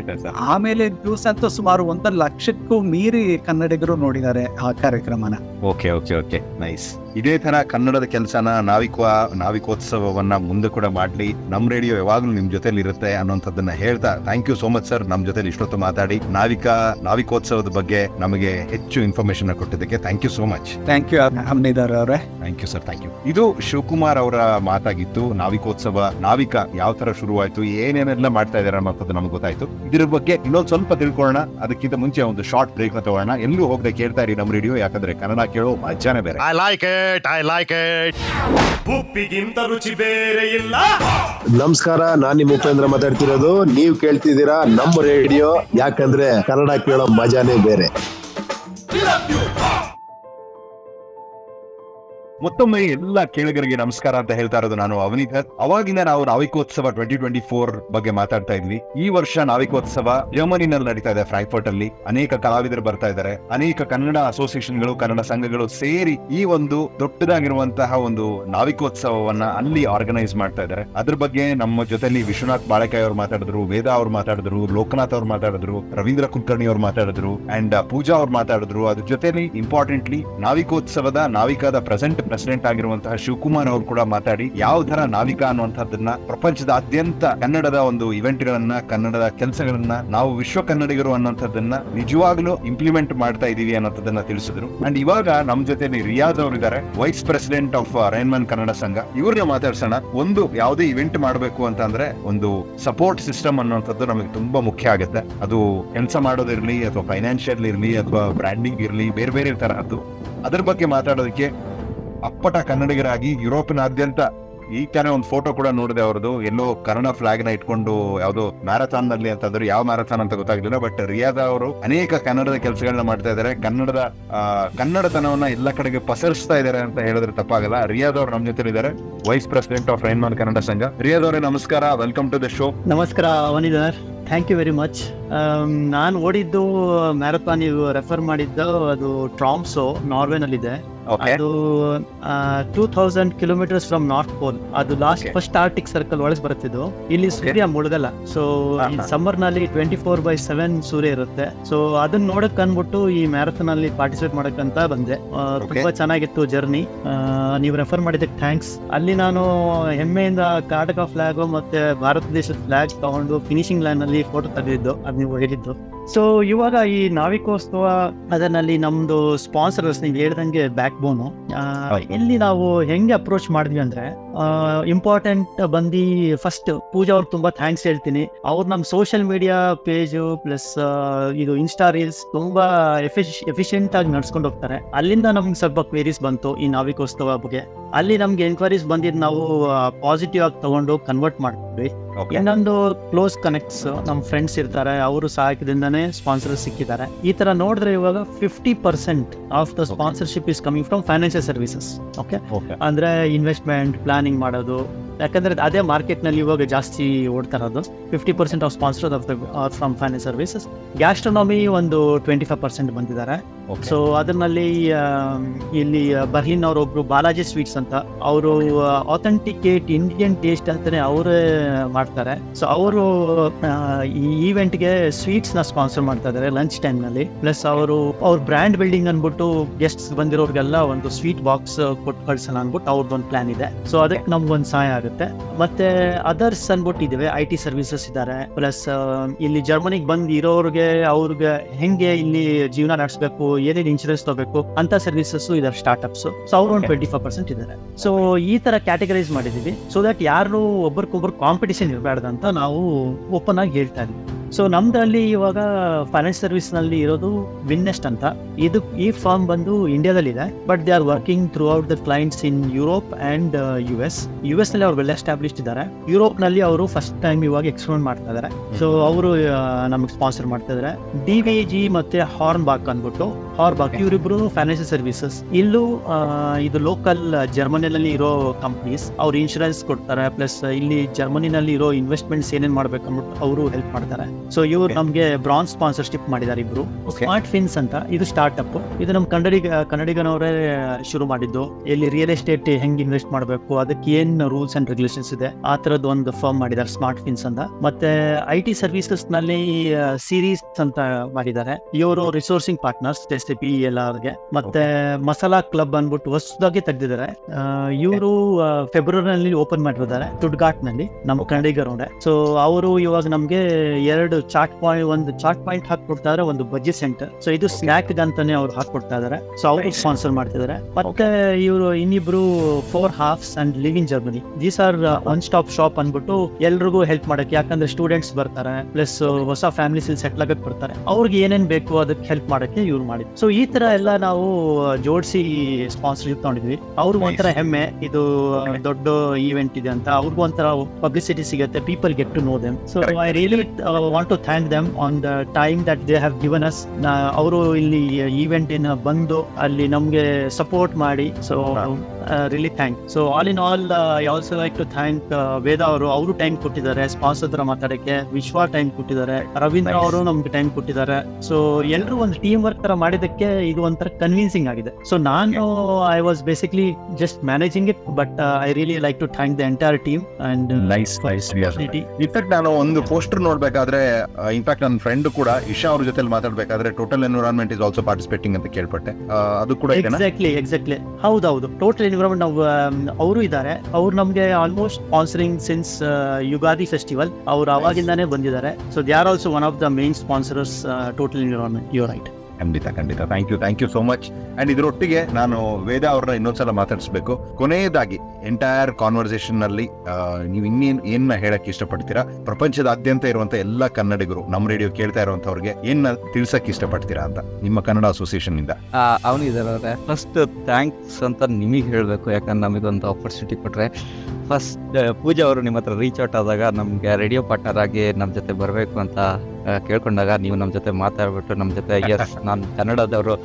ಆಮೇಲೆ ದಿವಸ ಅಂತೂ ಸುಮಾರು ಒಂದು ಲಕ್ಷಕ್ಕೂ ಮೀರಿ ಕನ್ನಡಿಗರು ನೋಡಿದ್ದಾರೆ ಆ ಕಾರ್ಯಕ್ರಮನ ಓಕೆ ಓಕೆ ಓಕೆ ನೈಸ್ ಇದೇ ತರ ಕನ್ನಡದ ಕೆಲಸನ ನಾವಿಕ ನಾವಿಕೋತ್ಸವವನ್ನ ಮುಂದೆ ಕೂಡ ಮಾಡ್ಲಿ ನಮ್ ರೇಡಿಯೋ ಯಾವಾಗ್ಲೂ ನಿಮ್ ಜೊತೆಲಿ ಇರುತ್ತೆ ಅನ್ನೋಂಥದ್ದನ್ನ ಹೇಳ್ತಾ thank you so much sir ನಮ್ ಜೊತೆ ಇಷ್ಟೊತ್ತು ಮಾತಾಡಿ ನಾವಿಕಾ ನಾವಿಕೋತ್ಸವದ ಬಗ್ಗೆ ನಮಗೆ ಹೆಚ್ಚು ಇನ್ಫಾರ್ಮೇಶನ್ ಕೊಟ್ಟಿದ್ದಕ್ಕೆ thank you so much thank you ಅಮ್ನಿದಾರ್ ಅವರೇ thank you sir thank you ಇದು ಶಿವಕುಮಾರ್ ಅವರ ಮಾತಾಗಿತ್ತು ನಾವಿಕೋತ್ಸವ ನಾವಿಕ ಯಾವ ತರ ಶುರುವಾಯ್ತು ಏನೇನೆಲ್ಲ ಮಾಡ್ತಾ ಇದಾರೆ ಅನ್ನೋದು ನಮ್ಗೆ ಗೊತ್ತಾಯ್ತು ಇದ್ರ ಬಗ್ಗೆ ಇನ್ನೊಂದ್ ಸ್ವಲ್ಪ ತಿಳ್ಕೊಳ್ಳೋಣ ಅದಕ್ಕಿಂತ ಮುಂಚೆ ಒಂದು ಶಾರ್ಟ್ ಬ್ರೇಕ್ ನ ತಗೋಣ ಎಲ್ಲೂ ಹೋಗದೆ ಕೇಳ್ತಾ ಇರಿ ನಮ್ಮ ರೇಡಿಯೋ ಯಾಕಂದ್ರೆ ಕನ್ನಡ ಕೇಳೋ ಮಜಾನೇ ಬೇರೆ I like it I like it ಉಪ್ಪಿಗಿಂತ ರುಚಿ ಬೇರೆ ಇಲ್ಲ ನಮಸ್ಕಾರ ನಾನ್ ನಿಮ್ಮ ಉಪೇಂದ್ರ ಮಾತಾಡ್ತಿರೋದು ನೀವು ಕೇಳ್ತಿದ್ದೀರಾ ನಮ್ಮ ರೇಡಿಯೋ ಯಾಕಂದ್ರೆ ಕನ್ನಡ ಕೇಳೋ ಮಜಾನೇ ಬೇರೆ ಮತ್ತೊಮ್ಮೆ ಎಲ್ಲ ಕೇಳಿಗರಿಗೆ ನಮಸ್ಕಾರ ಅಂತ ಹೇಳ್ತಾ ಇರೋದು ನಾನು ಅವನಿಧರ್ ಅವಾಗಿಂದ ನಾವು ನಾವಿಕೋತ್ಸವ ಟ್ವೆಂಟಿ ಟ್ವೆಂಟಿ ಫೋರ್ ಬಗ್ಗೆ ಮಾತಾಡ್ತಾ ಇದ್ವಿ ಈ ವರ್ಷ ನಾವಿಕೋತ್ಸವ ಜರ್ಮನಿನಲ್ಲಿ ನಡೀತಾ ಇದೆ ಫ್ರಾಂಕ್ಫರ್ಟ್ ಅಲ್ಲಿ ಅನೇಕ ಕಲಾವಿದರು ಬರ್ತಾ ಇದ್ದಾರೆ ಅನೇಕ ಕನ್ನಡ ಅಸೋಸಿಯೇಷನ್ಗಳು ಕನ್ನಡ ಸಂಘಗಳು ಸೇರಿ ಈ ಒಂದು ದೊಡ್ಡದಾಗಿರುವಂತಹ ಒಂದು ನಾವಿಕೋತ್ಸವವನ್ನ ಅಲ್ಲಿ ಆರ್ಗನೈಸ್ ಮಾಡ್ತಾ ಇದ್ದಾರೆ ಅದ್ರ ಬಗ್ಗೆ ನಮ್ಮ ಜೊತೆಲಿ ವಿಶ್ವನಾಥ್ ಬಾಳೆಕಾಯಿ ಅವ್ರು ಮಾತಾಡಿದ್ರು ವೇದ ಅವ್ರು ಮಾತಾಡಿದ್ರು ಲೋಕನಾಥ್ ಅವ್ರು ಮಾತಾಡಿದ್ರು ರವೀಂದ್ರ ಕುಲಕರ್ಣಿ ಅವ್ರು ಮಾತಾಡಿದ್ರು ಅಂಡ್ ಪೂಜಾ ಅವ್ರು ಮಾತಾಡಿದ್ರು ಅದ್ರ ಜೊತೆಲಿ ಇಂಪಾರ್ಟೆಂಟ್ಲಿ ನಾವಿಕೋತ್ಸವದ ನಾವಿಕಾದ ಪ್ರೆಸೆಂಟ್ ಪ್ರೆಸಿಡೆಂಟ್ ಆಗಿರುವಂತಹ ಶಿವಕುಮಾರ್ ಅವರು ಕೂಡ ಮಾತಾಡಿ ಯಾವ ತರ ನಾವಿಕಾ ಅನ್ನುವಂಥದ್ದನ್ನ ಪ್ರಪಂಚದಾದ್ಯಂತ ಕನ್ನಡದ ಒಂದು ಇವೆಂಟ್ ಗಳನ್ನ ಕನ್ನಡದ ಕೆಲಸಗಳನ್ನ ನಾವು ವಿಶ್ವ ಕನ್ನಡಿಗರು ಅನ್ನೋಂಥದ್ದನ್ನ ನಿಜವಾಗ್ಲೂ ಇಂಪ್ಲಿಮೆಂಟ್ ಮಾಡ್ತಾ ಇದೀವಿ ಅನ್ನೋಂಥದ್ದನ್ನ ತಿಳಿಸಿದ್ರು ಅಂಡ್ ಇವಾಗ ನಮ್ ಜೊತೆ ರಿಯಾಜ್ ಅವರು ಇದ್ದಾರೆ vice president of Rhein Main Kannada Sangha ಇವ್ರನ್ನ ಮಾತಾಡ್ಸೋಣ ಒಂದು ಯಾವುದೇ ಇವೆಂಟ್ ಮಾಡಬೇಕು ಅಂತ ಅಂದ್ರೆ ಒಂದು ಸಪೋರ್ಟ್ ಸಿಸ್ಟಮ್ ಅನ್ನುವಂಥದ್ದು ನಮಗೆ ತುಂಬಾ ಮುಖ್ಯ ಆಗುತ್ತೆ ಅದು ಕೆಲಸ ಮಾಡೋದಿರ್ಲಿ ಅಥವಾ ಫೈನಾನ್ಷಿಯಲ್ ಇರ್ಲಿ ಅಥವಾ ಬ್ರ್ಯಾಂಡಿಂಗ್ ಇರ್ಲಿ ಬೇರೆ ಬೇರೆ ತರಹದ್ದು ಅದ್ರ ಬಗ್ಗೆ ಮಾತಾಡೋದಕ್ಕೆ ಅಪ್ಪಟ ಕನ್ನಡಿಗರಾಗಿ ಯುರೋಪಿನಾದ್ಯಂತ ಈ ತರ ಒಂದು ಫೋಟೋ ಕೂಡ ನೋಡಿದೆ ಅವ್ರದ್ದು ಎಲ್ಲೋ ಕನ್ನಡ ಫ್ಲಾಗ್ ನ ಇಟ್ಕೊಂಡು ಯಾವ್ದೋ ಮ್ಯಾರಥಾನ್ ನಲ್ಲಿ ಅಂತಂದ್ರೆ ಯಾವ ಮ್ಯಾರಥಾನ್ ಅಂತ ಗೊತ್ತಾಗ್ಲಿಲ್ಲ ಬಟ್ ರಿಯಾದ ಅವರು ಅನೇಕ ಕನ್ನಡದ ಕೆಲಸಗಳನ್ನ ಮಾಡ್ತಾ ಇದ್ದಾರೆ ಕನ್ನಡದ ಆ, ಕನ್ನಡತನವನ್ನ ಎಲ್ಲ ಕಡೆಗೆ ಪಸರಿಸ್ತಾ ಇದ್ದಾರೆ ಅಂತ ಹೇಳಿದ್ರೆ ತಪ್ಪಾಗಲ್ಲ ರಿಯಾದ್ ಅವ್ರು ನಮ್ಮ ಜೊತೆ ಇದ್ದಾರೆ vice president of Rhein Main Kannada Sangha Riyad ಅವರೇ ನಮಸ್ಕಾರ ವೆಲ್ಕಮ್ ಟು ದ ಶೋ ನಮಸ್ಕಾರ ಅವನಿದಾರ್ ಥ್ಯಾಂಕ್ ಯು ವೆರಿ ಮಚ್ ನಾನು ಓಡಿದ್ದು ಮ್ಯಾರಥಾನ್ ನೀವು ರೆಫರ್ ಮಾಡಿದ್ದು ಅದು ಟ್ರಾಮ್ಸೋ ನಾರ್ವೆನಲ್ಲಿದೆ ಅದು two thousand kilometres from North Pole ಅದು ಲಾಸ್ಟ್ ಫಸ್ಟ್ ಆರ್ಟಿಕ್ ಸರ್ಕಲ್ ಒಳಗೆ ಬರುತ್ತಿದ್ದು ಇಲ್ಲಿ ಸೂರ್ಯ ಮುಳುಗಲ್ಲ ಸೊ ಈ ಸಮ್ಮರ್ ನಲ್ಲಿ ಟ್ವೆಂಟಿ ಫೋರ್ ಬೈ ಸೆವೆನ್ ಸೂರ್ಯ ಇರುತ್ತೆ ಸೊ ಅದನ್ನ ನೋಡಕ್ ಅನ್ಬಿಟ್ಟು ಈ ಮ್ಯಾರಥಾನ್ ಅಲ್ಲಿ ಪಾರ್ಟಿಸಿಪೇಟ್ ಮಾಡಕ್ಕಂತ ಬಂದೆ ಆ, ತುಂಬಾ ಚೆನ್ನಾಗಿತ್ತು ಜರ್ನಿ ನೀವು ರೆಫರ್ ಮಾಡಿದ್ದಕ್ಕೆ ಥ್ಯಾಂಕ್ಸ್ ಅಲ್ಲಿ ನಾನು ಹೆಮ್ಮೆಯಿಂದ ಕರ್ನಾಟಕ ಫ್ಲಾಗ್ ಮತ್ತೆ ಭಾರತ ದೇಶದ ಫ್ಲಾಗ್ ತಗೊಂಡು ಫಿನಿಶಿಂಗ್ ಲೈನ್ ಅಲ್ಲಿ ಫೋಟೋ ತೆಗೆದಿದ್ದು ಅದು ನೀವು ಹೇಳಿದ್ದು ಸೊ ಇವಾಗ ಈ ನಾವಿಕೋತ್ಸವ ಅದರಲ್ಲಿ ನಮ್ದು ಸ್ಪಾನ್ಸರ್ಸ್ ನೀವು ಹೇಳ್ದಂಗೆ ಬ್ಯಾಕ್ ಬೋನು ಇಲ್ಲಿ ನಾವು ಹೆಂಗೆ ಅಪ್ರೋಚ್ ಮಾಡಿದ್ವಿ ಅಂದ್ರೆ ಇಂಪಾರ್ಟೆಂಟ್ ಬಂದು ಫಸ್ಟ್ ಪೂಜಾ ಅವ್ರಿಗೆ ತುಂಬಾ ಥ್ಯಾಂಕ್ಸ್ ಹೇಳ್ತೀನಿ ಅವ್ರು ನಮ್ಮ ಸೋಷಿಯಲ್ ಮೀಡಿಯಾ ಪೇಜು ಪ್ಲಸ್ ಇದು ಇನ್ಸ್ಟಾ ರೀಲ್ಸ್ ತುಂಬಾ ಎಫಿಷಿಯಂಟ್ ಆಗಿ ನಡ್ಸ್ಕೊಂಡು ಹೋಗ್ತಾರೆ ಅಲ್ಲಿಂದ ನಮ್ಗೆ ಸ್ವಲ್ಪ ಕ್ವೇರೀಸ್ ಬಂತು ಈ ನಾವಿಕೋತ್ಸವ ಬಗ್ಗೆ ಅಲ್ಲಿ ನಮ್ಗೆ ಎನ್ಕ್ವೈರೀಸ್ ಬಂದಿದ್ದು ನಾವು ಪಾಸಿಟಿವ್ ಆಗಿ ತಗೊಂಡು ಕನ್ವರ್ಟ್ ಮಾಡ್ತೀವಿ ಇನ್ನೊಂದು ಕ್ಲೋಸ್ ಕನೆಕ್ಟ್ಸ್ ನಮ್ಮ ಫ್ರೆಂಡ್ಸ್ ಇರ್ತಾರೆ ಅವರು ಸಹಾಯಕದಿಂದನೇ ಸ್ಪಾನ್ಸರ್ ಸಿಕ್ಕಿದ್ದಾರೆ ಈ ತರ ನೋಡಿದ್ರೆ ಇವಾಗ fifty percent of the sponsorship is coming from financial services okay ಅಂದ್ರೆ ಇನ್ವೆಸ್ಟ್ಮೆಂಟ್ ಪ್ಲಾನಿಂಗ್ ಮಾಡೋದು ಯಾಕಂದ್ರೆ ಅದೇ ಮಾರ್ಕೆಟ್ ನಲ್ಲಿ ಇವಾಗ ಜಾಸ್ತಿ ಓಡ್ತಾ ಇರೋದು fifty percent of sponsor of the from finance services gastronomy ಒಂದು ಟ್ವೆಂಟಿ ಫೈವ್ ಪರ್ಸೆಂಟ್ ಬಂದಿದ್ದಾರೆ ಸೊ ಅದರಲ್ಲಿ ಆ, ಇಲ್ಲಿ ಬರ್ಲಿನ್ ಅವ್ರ ಒಬ್ರು ಬಾಲಾಜಿ ಸ್ವೀಟ್ಸ್ ಅಂತ ಅವರು ಅಥೆಂಟಿಕೇಟ್ ಇಂಡಿಯನ್ ಟೇಸ್ಟ್ ಅಂತಾನೆ ಅವರೇ ಮಾಡ್ತಾರೆ ಸೊ ಅವರು ಈ ಈವೆಂಟ್ಗೆ ಸ್ವೀಟ್ಸ್ ನ ಸ್ಪಾನ್ಸರ್ ಮಾಡ್ತಾ ಇದ್ದಾರೆ ಲಂಚ್ ಟೈಮ್ ನಲ್ಲಿ ಪ್ಲಸ್ ಅವರು ಅವ್ರ ಬ್ರ್ಯಾಂಡ್ ಬಿಲ್ಡಿಂಗ್ ಅನ್ಬಿಟ್ಟು ಗೆಸ್ಟ್ಸ್ ಬಂದಿರೋರ್ಗೆಲ್ಲ ಒಂದು ಸ್ವೀಟ್ ಬಾಕ್ಸ್ ಕೊಟ್ಟು ಕಳ್ಸೋಣ ಅನ್ಬಿಟ್ಟು ಅವ್ರದ್ದೊಂದು ಪ್ಲಾನ್ ಇದೆ ಸೊ ಅದಕ್ಕೆ ನಮ್ಗೊಂದು ಸಹಾಯ ಆಗುತ್ತೆ ಮತ್ತೆ ಅದರ್ಸ್ ಅನ್ಬಿಟ್ಟು ಇದಾವೆ ಐ ಟಿ ಸರ್ವಿಸಸ್ ಇದ್ದಾರೆ ಪ್ಲಸ್ ಇಲ್ಲಿ ಜರ್ಮನಿಗೆ ಬಂದು ಇರೋರಿಗೆ ಅವ್ರಿಗೆ ಹೆಂಗೆ ಇಲ್ಲಿ ಜೀವನ ನಡೆಸಬೇಕು ಏನೇನು ಇನ್ಶೂರೆನ್ಸ್ ತಗೋಬೇಕು ಅಂತ ಸರ್ವಿಸಸ್ ಇದಾರೆ ಸ್ಟಾರ್ಟ್ಅಪ್ಸ್ ಸೊ ಅವ್ರು ಒಂದು ಟ್ವೆಂಟಿ ಫೈವ್ ಪರ್ಸೆಂಟ್ ಇದ್ದಾರೆ ಸೊ ಈ ತರ ಕ್ಯಾಟಗರೈಸ್ ಮಾಡಿದೀವಿ ಸೊ ದಟ್ ಯಾರು ಒಬ್ರಿಗೊಬ್ರು ಕಾಂಪಿಟಿಷನ್ ಇರಬಾರ್ದು ಅಂತ ನಾವು ಓಪನ್ ಆಗಿ ಹೇಳ್ತಾ ಇದೀವಿ ಸೊ ನಮ್ದ್ರಲ್ಲಿ ಇವಾಗ ಫೈನಾನ್ಸ್ ಸರ್ವಿಸ್ ನಲ್ಲಿ ಇರೋದು ವಿನ್ನೆಸ್ಟ್ ಅಂತ ಇದು ಈ ಫಾರ್ಮ್ ಬಂದು ಇಂಡಿಯಾದಲ್ಲಿದೆ but they are working throughout the clients in Europe and U S U S ನಲ್ಲಿ ಅವ್ರು ವೆಲ್ ಎಸ್ಟಾಬ್ಲಿಷ್ಡ್ ಇದ್ದಾರೆ ಯುರೋಪ್ ನಲ್ಲಿ ಅವರು ಫಸ್ಟ್ ಟೈಮ್ ಇವಾಗ ಎಕ್ಸ್ಪೋರ್ಟ್ ಮಾಡ್ತಾ ಇದ್ದಾರೆ ಸೊ ಅವರು ನಮಗೆ ಸ್ಪಾನ್ಸರ್ ಮಾಡ್ತಾ ಇದ್ದಾರೆ ಡಿ ವಿ ಜಿ ಮತ್ತೆ ಹಾರ್ನ್ ಬಾಕ್ ಅಂದ್ಬಿಟ್ಟು ಹಾರ್ ಬಾಕ್ ಇವರಿಬ್ರು ಫೈನಾನ್ಷಿಯಲ್ ಸರ್ವಿಸಸ್ ಇಲ್ಲೂ ಆ, ಇದು ಲೋಕಲ್ ಜರ್ಮನಿನಲ್ಲಿ ಇರೋ ಕಂಪ್ನೀಸ್ ಅವ್ರು ಇನ್ಶೂರೆನ್ಸ್ ಕೊಡ್ತಾರೆ ಪ್ಲಸ್ ಇಲ್ಲಿ ಜರ್ಮನಿನಲ್ಲಿ ಇರೋ ಇನ್ವೆಸ್ಟ್ಮೆಂಟ್ಸ್ ಏನೇನ್ ಮಾಡ್ಬೇಕು ಅಂದ್ಬಿಟ್ಟು ಅವರು ಹೆಲ್ಪ್ ಮಾಡ್ತಾರೆ ಸೊ ಇವ್ರು ನಮ್ಗೆ ಬ್ರಾನ್ಸ್ ಸ್ಪಾನ್ಸರ್ಶಿಪ್ ಮಾಡಿದ್ದಾರೆ ಇಬ್ರು ಸ್ಮಾರ್ಟ್ ಫಿನ್ಸ್ ಅಂತ ಇದು ಸ್ಟಾರ್ಟ್ ಅಪ್ ಇದು ನಮ್ ಕನ್ನಡಿಗ ಕನ್ನಡಿಗನವರೇ ಶುರು ಮಾಡಿದ್ದು ಇಲ್ಲಿ ರಿಯಲ್ ಎಸ್ಟೇಟ್ ಹೆಂಗ್ ಇನ್ವೆಸ್ಟ್ ಮಾಡಬೇಕು ಅದಕ್ಕೆ ಏನ್ ರೂಲ್ಸ್ ಅಂಡ್ ರೆಗ್ಯುಲೇಷನ್ಸ್ ಇದೆ ಆ ತರದ್ ಒಂದು ಫರ್ಮ್ ಮಾಡಿದ್ದಾರೆ ಸ್ಮಾರ್ಟ್ ಫಿನ್ಸ್ ಅಂತ ಮತ್ತೆ ಐ ಟಿ ಸರ್ವಿಸಸ್ ನಲ್ಲಿ ಸೀರೀಸ್ ಅಂತ ಮಾಡಿದ್ದಾರೆ ಇವರು ರಿಸೋರ್ಸಿಂಗ್ ಪಾರ್ಟ್ನರ್ಸ್ ಎಸ್ ಪಿ ಎಲ್ಲರಿಗೆ ಮತ್ತೆ ಮಸಾಲಾ ಕ್ಲಬ್ ಅನ್ಬಿಟ್ಟು ಹೊಸದಾಗಿ ತೆಗೆದಿದ್ದಾರೆ ಇವರು ಫೆಬ್ರವರಿನಲ್ಲಿ ಓಪನ್ ಮಾಡಿರ್ತಾರೆ ತುಡ್ಗಾಟ್ ನಲ್ಲಿ ನಮ್ಮ ಕನ್ನಡಿಗರವ್ರೆ ಸೊ ಅವರು ಇವಾಗ ನಮ್ಗೆ ಎರಡು ಚಾಟ್ ಪಾಯಿಂಟ್ ಒಂದು ಚಾಟ್ ಪಾಯಿಂಟ್ ಹಾಕೊಡ್ತಾ ಇದಾರೆ ಒಂದು ಬಜ್ಜಿ ಸೆಂಟರ್ ಸೊ ಇದು ಸ್ನಾಕ್ ಅಂತಾನೆ ಅವ್ರು ಹಾಕೊಡ್ತಾ ಇದಾರೆ ಸೊ ಅವ್ರು ಸ್ಪಾನ್ಸರ್ ಮಾಡ್ತಿದ್ದಾರೆ ಮತ್ತೆ ಇವರು ಇನ್ನಿಬ್ರು four halves and live in Germany these are one stop shop ಅನ್ಬಿಟ್ಟು ಎಲ್ರಿಗೂ ಹೆಲ್ಪ್ ಮಾಡಕ್ಕೆ ಯಾಕಂದ್ರೆ ಸ್ಟೂಡೆಂಟ್ಸ್ ಬರ್ತಾರೆ ಪ್ಲಸ್ ಹೊಸ ಫ್ಯಾಮಿಲೀಸ್ ಇಲ್ಲಿ ಸೆಟ್ಲ್ ಆಗಕ್ ಬರ್ತಾರೆ ಅವ್ರಿಗೆ ಏನೇನ್ ಬೇಕು ಅದಕ್ಕೆ ಹೆಲ್ಪ್ ಮಾಡಕ್ಕೆ ಇವ್ರು ಮಾಡಿದ್ರು ಸೊ ಈ ತರ ಎಲ್ಲ ನಾವು ಜೋಡಿಸಿ ಸ್ಪಾನ್ಸರ್ಶಿಪ್ ತಗೊಂಡಿದ್ವಿ ಅವ್ರಿಗೂ ಒಂಥರ ಹೆಮ್ಮೆ ಇದು ದೊಡ್ಡ ಈವೆಂಟ್ ಇದೆ ಅಂತ ಅವ್ರಿಗೂ ಒಂಥರ ಪಬ್ಲಿಸಿಟಿ ಸಿಗುತ್ತೆ people get to know them so I really want to thank them on the time that they have given us ಅವರು ಇಲ್ಲಿ ಈವೆಂಟ್ ಬಂದು ಅಲ್ಲಿ ನಮ್ಗೆ ಸಪೋರ್ಟ್ ಮಾಡಿ so really thank so all in all I also like to thank Veda ಅವರು ಅವರು ಟೈಮ್ ಕೊಟ್ಟಿದ್ದಾರೆ ಸ್ಪಾನ್ಸರ್ ಹತ್ರ ಮಾತಾಡಕ್ಕೆ ವಿಶ್ವ ಟೈಮ್ ಕೊಟ್ಟಿದ್ದಾರೆ ರವೀಂದ್ರ ಅವರು ನಮ್ಗೆ ಟೈಮ್ ಕೊಟ್ಟಿದ್ದಾರೆ ಸೊ ಎಲ್ಲರೂ ಒಂದು ಟೀಮ್ ವರ್ಕ್ ತರ ಮಾಡಿದಕ್ಕೆ ಇದು ಒಂಥರ ಕನ್ವಿನ್ಸಿಂಗ್ ಆಗಿದೆ ಸೊ ನಾನು I was basically just managing it but I really like to thank the entire team and nice nice in fact ನಾನು ಒಂದು ಪೋಸ್ಟರ್ ನೋಡ್ಬೇಕಾದ್ರೆ ಇನ್ಫ್ಯಾಕ್ಟ್ ನನ್ನ ಫ್ರೆಂಡ್ ಕೂಡ ಇಶಾ ಅವ್ರ ಜೊತೆ ಮಾತಾಡ್ಬೇಕಾದ್ರೆ Total Environment is also participating ಅಂತ ಕೇಳ್ಪಟ್ಟೆ ಆ, ಅದು ಕೂಡ ಇದೆನಾ ಎಕ್ಸಾಕ್ಟ್ಲಿ ಎಕ್ಸಾಕ್ಟ್ಲಿ ಹೌದೌದು ಟೋಟಲ್ ಎನ್ವಿರಾನ್ಮೆಂಟ್ ನಾವು ಅವರು ಇದ್ದಾರೆ ಅವ್ರು ನಮ್ಗೆ almost sponsoring since Ugadi festival ಅವ್ರು ಅವಾಗಿಂದಾನೇ ಬಂದಿದ್ದಾರೆ so they are also one of the main sponsors Total Environment you right ಖಂಡಿತ ಖಂಡಿತ thank you thank you so much and ಇದರೊಟ್ಟಿಗೆ ನಾನು ವೇದ ಅವ್ರನ್ನ ಇನ್ನೊಂದ್ಸಲ ಮಾತಾಡಿಸ್ಬೇಕು ಕೊನೆಯದಾಗಿ ಎಂಟೈರ್ ಕಾನ್ವರ್ಸೇಷನ್ ನಲ್ಲಿ ಆ, ನೀವು ಇನ್ನೇನ್ ಏನ್ ಹೇಳಕ್ ಇಷ್ಟಪಡ್ತೀರಾ ಪ್ರಪಂಚದಾದ್ಯಂತ ಇರುವಂತ ಎಲ್ಲ ಕನ್ನಡಿಗರು ನಮ್ಮ ರೇಡಿಯೋ ಕೇಳ್ತಾ ಇರುವಂತವ್ರಿಗೆ ಏನ್ ತಿಳ್ಸಕ್ ಇಷ್ಟಪಡ್ತೀರಾ ಅಂತ ನಿಮ್ಮ ಕನ್ನಡ ಅಸೋಸಿಯೇಷನ್ ಇಂದ ಅವನಿದ್ದಾರೆ ಫಸ್ಟ್ ಥ್ಯಾಂಕ್ಸ್ ಅಂತ ನಿಮಗೆ ಹೇಳಬೇಕು ಯಾಕಂದ್ರೆ ನಮಗೊಂದು ಆಪರ್ಚುನಿಟಿ ಕೊಟ್ರೆ ಫಸ್ಟ್ ಪೂಜಾ ಅವರು ನಿಮ್ಮ ಹತ್ರ ರೀಚ್ ಔಟ್ ಆದಾಗ ನಮ್ಗೆ ರೇಡಿಯೋ ಪಾರ್ಟ್ನರ್ ಆಗಿ ನಮ್ಮ ಜೊತೆ ಬರಬೇಕು ಅಂತ ಆ, ಕೇಳ್ಕೊಂಡಾಗ ನೀವು ನಮ್ಮ ಜೊತೆ ಮಾತಾಡ್ಬಿಟ್ಟು ನಮ್ಮ ಜೊತೆ ಎಸ್ ನಾನು ಕನ್ನಡದವರು